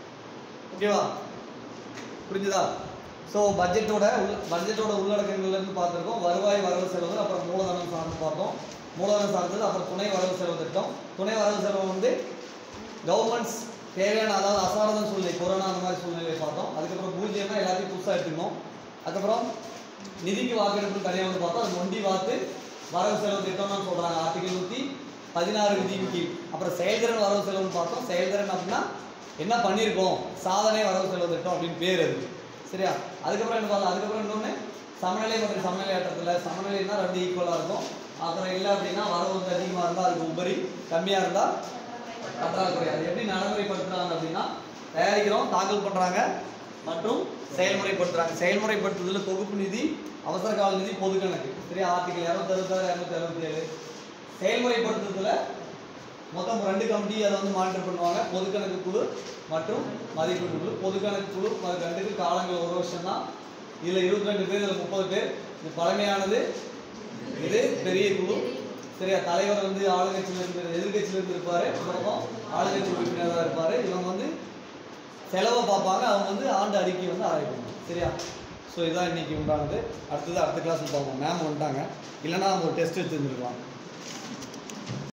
ஓகேவா புரிஞ்சுதா ஸோ பட்ஜெட்டோட உள்ள பட்ஜெட்டோட உள்ளடக்கங்கள்ல இருந்து பார்த்துருக்கோம் வருவாய் வரவு செலவு அப்புறம் மூலதனம் சார்ந்து பார்த்தோம் மூலதனம் சார்ந்தது அப்புறம் துணை வரவு செலவு திட்டம் துணை வரவு செலவு வந்து கவர்மெண்ட்ஸ் தேவையான அதாவது அசாதாரண சூழ்நிலை கொரோனா அந்த மாதிரி சூழ்நிலையை பார்த்தோம் அதுக்கப்புறம் பூஜ்ஜியம்னா எல்லாத்தையும் புதுசாக எடுத்துக்கணும் அதுக்கப்புறம் நிதிக்கு வாக்கெடுப்பு தனியாக வந்து பார்த்தோம் அது ஒண்டி வாத்து வரவு செலவு திட்டம்னு சொல்றாங்க ஆர்டிகல் நூற்றி பதினாறு விதியின் கீழ் அப்புறம் செயல்திறன் வரவு செலவுன்னு பார்த்தோம் செயல்திறன் அப்படின்னா என்ன பண்ணியிருக்கோம் சாதனை வரவு செலவு திட்டம் அப்படின்னு பேர் அது சரியா அதுக்கப்புறம் என்ன பார்த்தோம் அதுக்கப்புறம் இன்னொன்று சமநிலை மற்றும் சமநிலை ஆட்டத்தில் சமநிலைன்னா ரெண்டு ஈக்குவலாக இருக்கும் அப்புறம் இல்லை அப்படின்னா வரவு வந்து அதிகமாக இருந்தால் அதுக்கு உபரி கம்மியாக இருந்தால் பற்றாக்குறை அது எப்படி நடைமுறைப்படுத்துறாங்க அப்படின்னா தயாரிக்கிறோம் தாக்கல் பண்றாங்க மற்றும் செயல்முறைப்படுத்துறாங்க செயல்முறைப்படுத்துதல தொகுப்பு நிதி அவசர கால நிதி பொது கணக்கு சரியா ஆர்டிகல் இரநூத்தி அறுபத்தாறு இரநூத்தி அறுபத்தி ஏழு செயல்முறைப்படுத்துதல மொத்தம் ரெண்டு கமிட்டி அதை வந்து மானிட்டர் பண்ணுவாங்க பொது கணக்கு குழு மற்றும் மதிப்பீடு குழு பொது கணக்கு குழு அது ரெண்டுக்கு காலங்கள் ஒரு வருஷம் தான் இதுல இருபத்தி ரெண்டு பேர் இதுல முப்பது பேர் இது பழமையானது இது பெரிய குழு சரியா தலைவர் வந்து ஆளுங்கட்சியில இருந்து எதிர்கட்சியில இருந்து இருப்பாரு அப்புறம் ஆளுங்கட்சி உறுப்பினராக இருப்பாரு இவங்க வந்து செலவை பார்ப்பாங்க அவங்க வந்து ஆண்டு அறிக்கை வந்து ஆராய்ப்பாங்க சரியா ஸோ இதான் இன்னைக்கு உண்டானது அடுத்தது அடுத்த கிளாஸில் பார்ப்போம் மேம் வந்துட்டாங்க இல்லைன்னா அவங்க ஒரு டெஸ்ட் வச்சுருந்துருக்கலாம்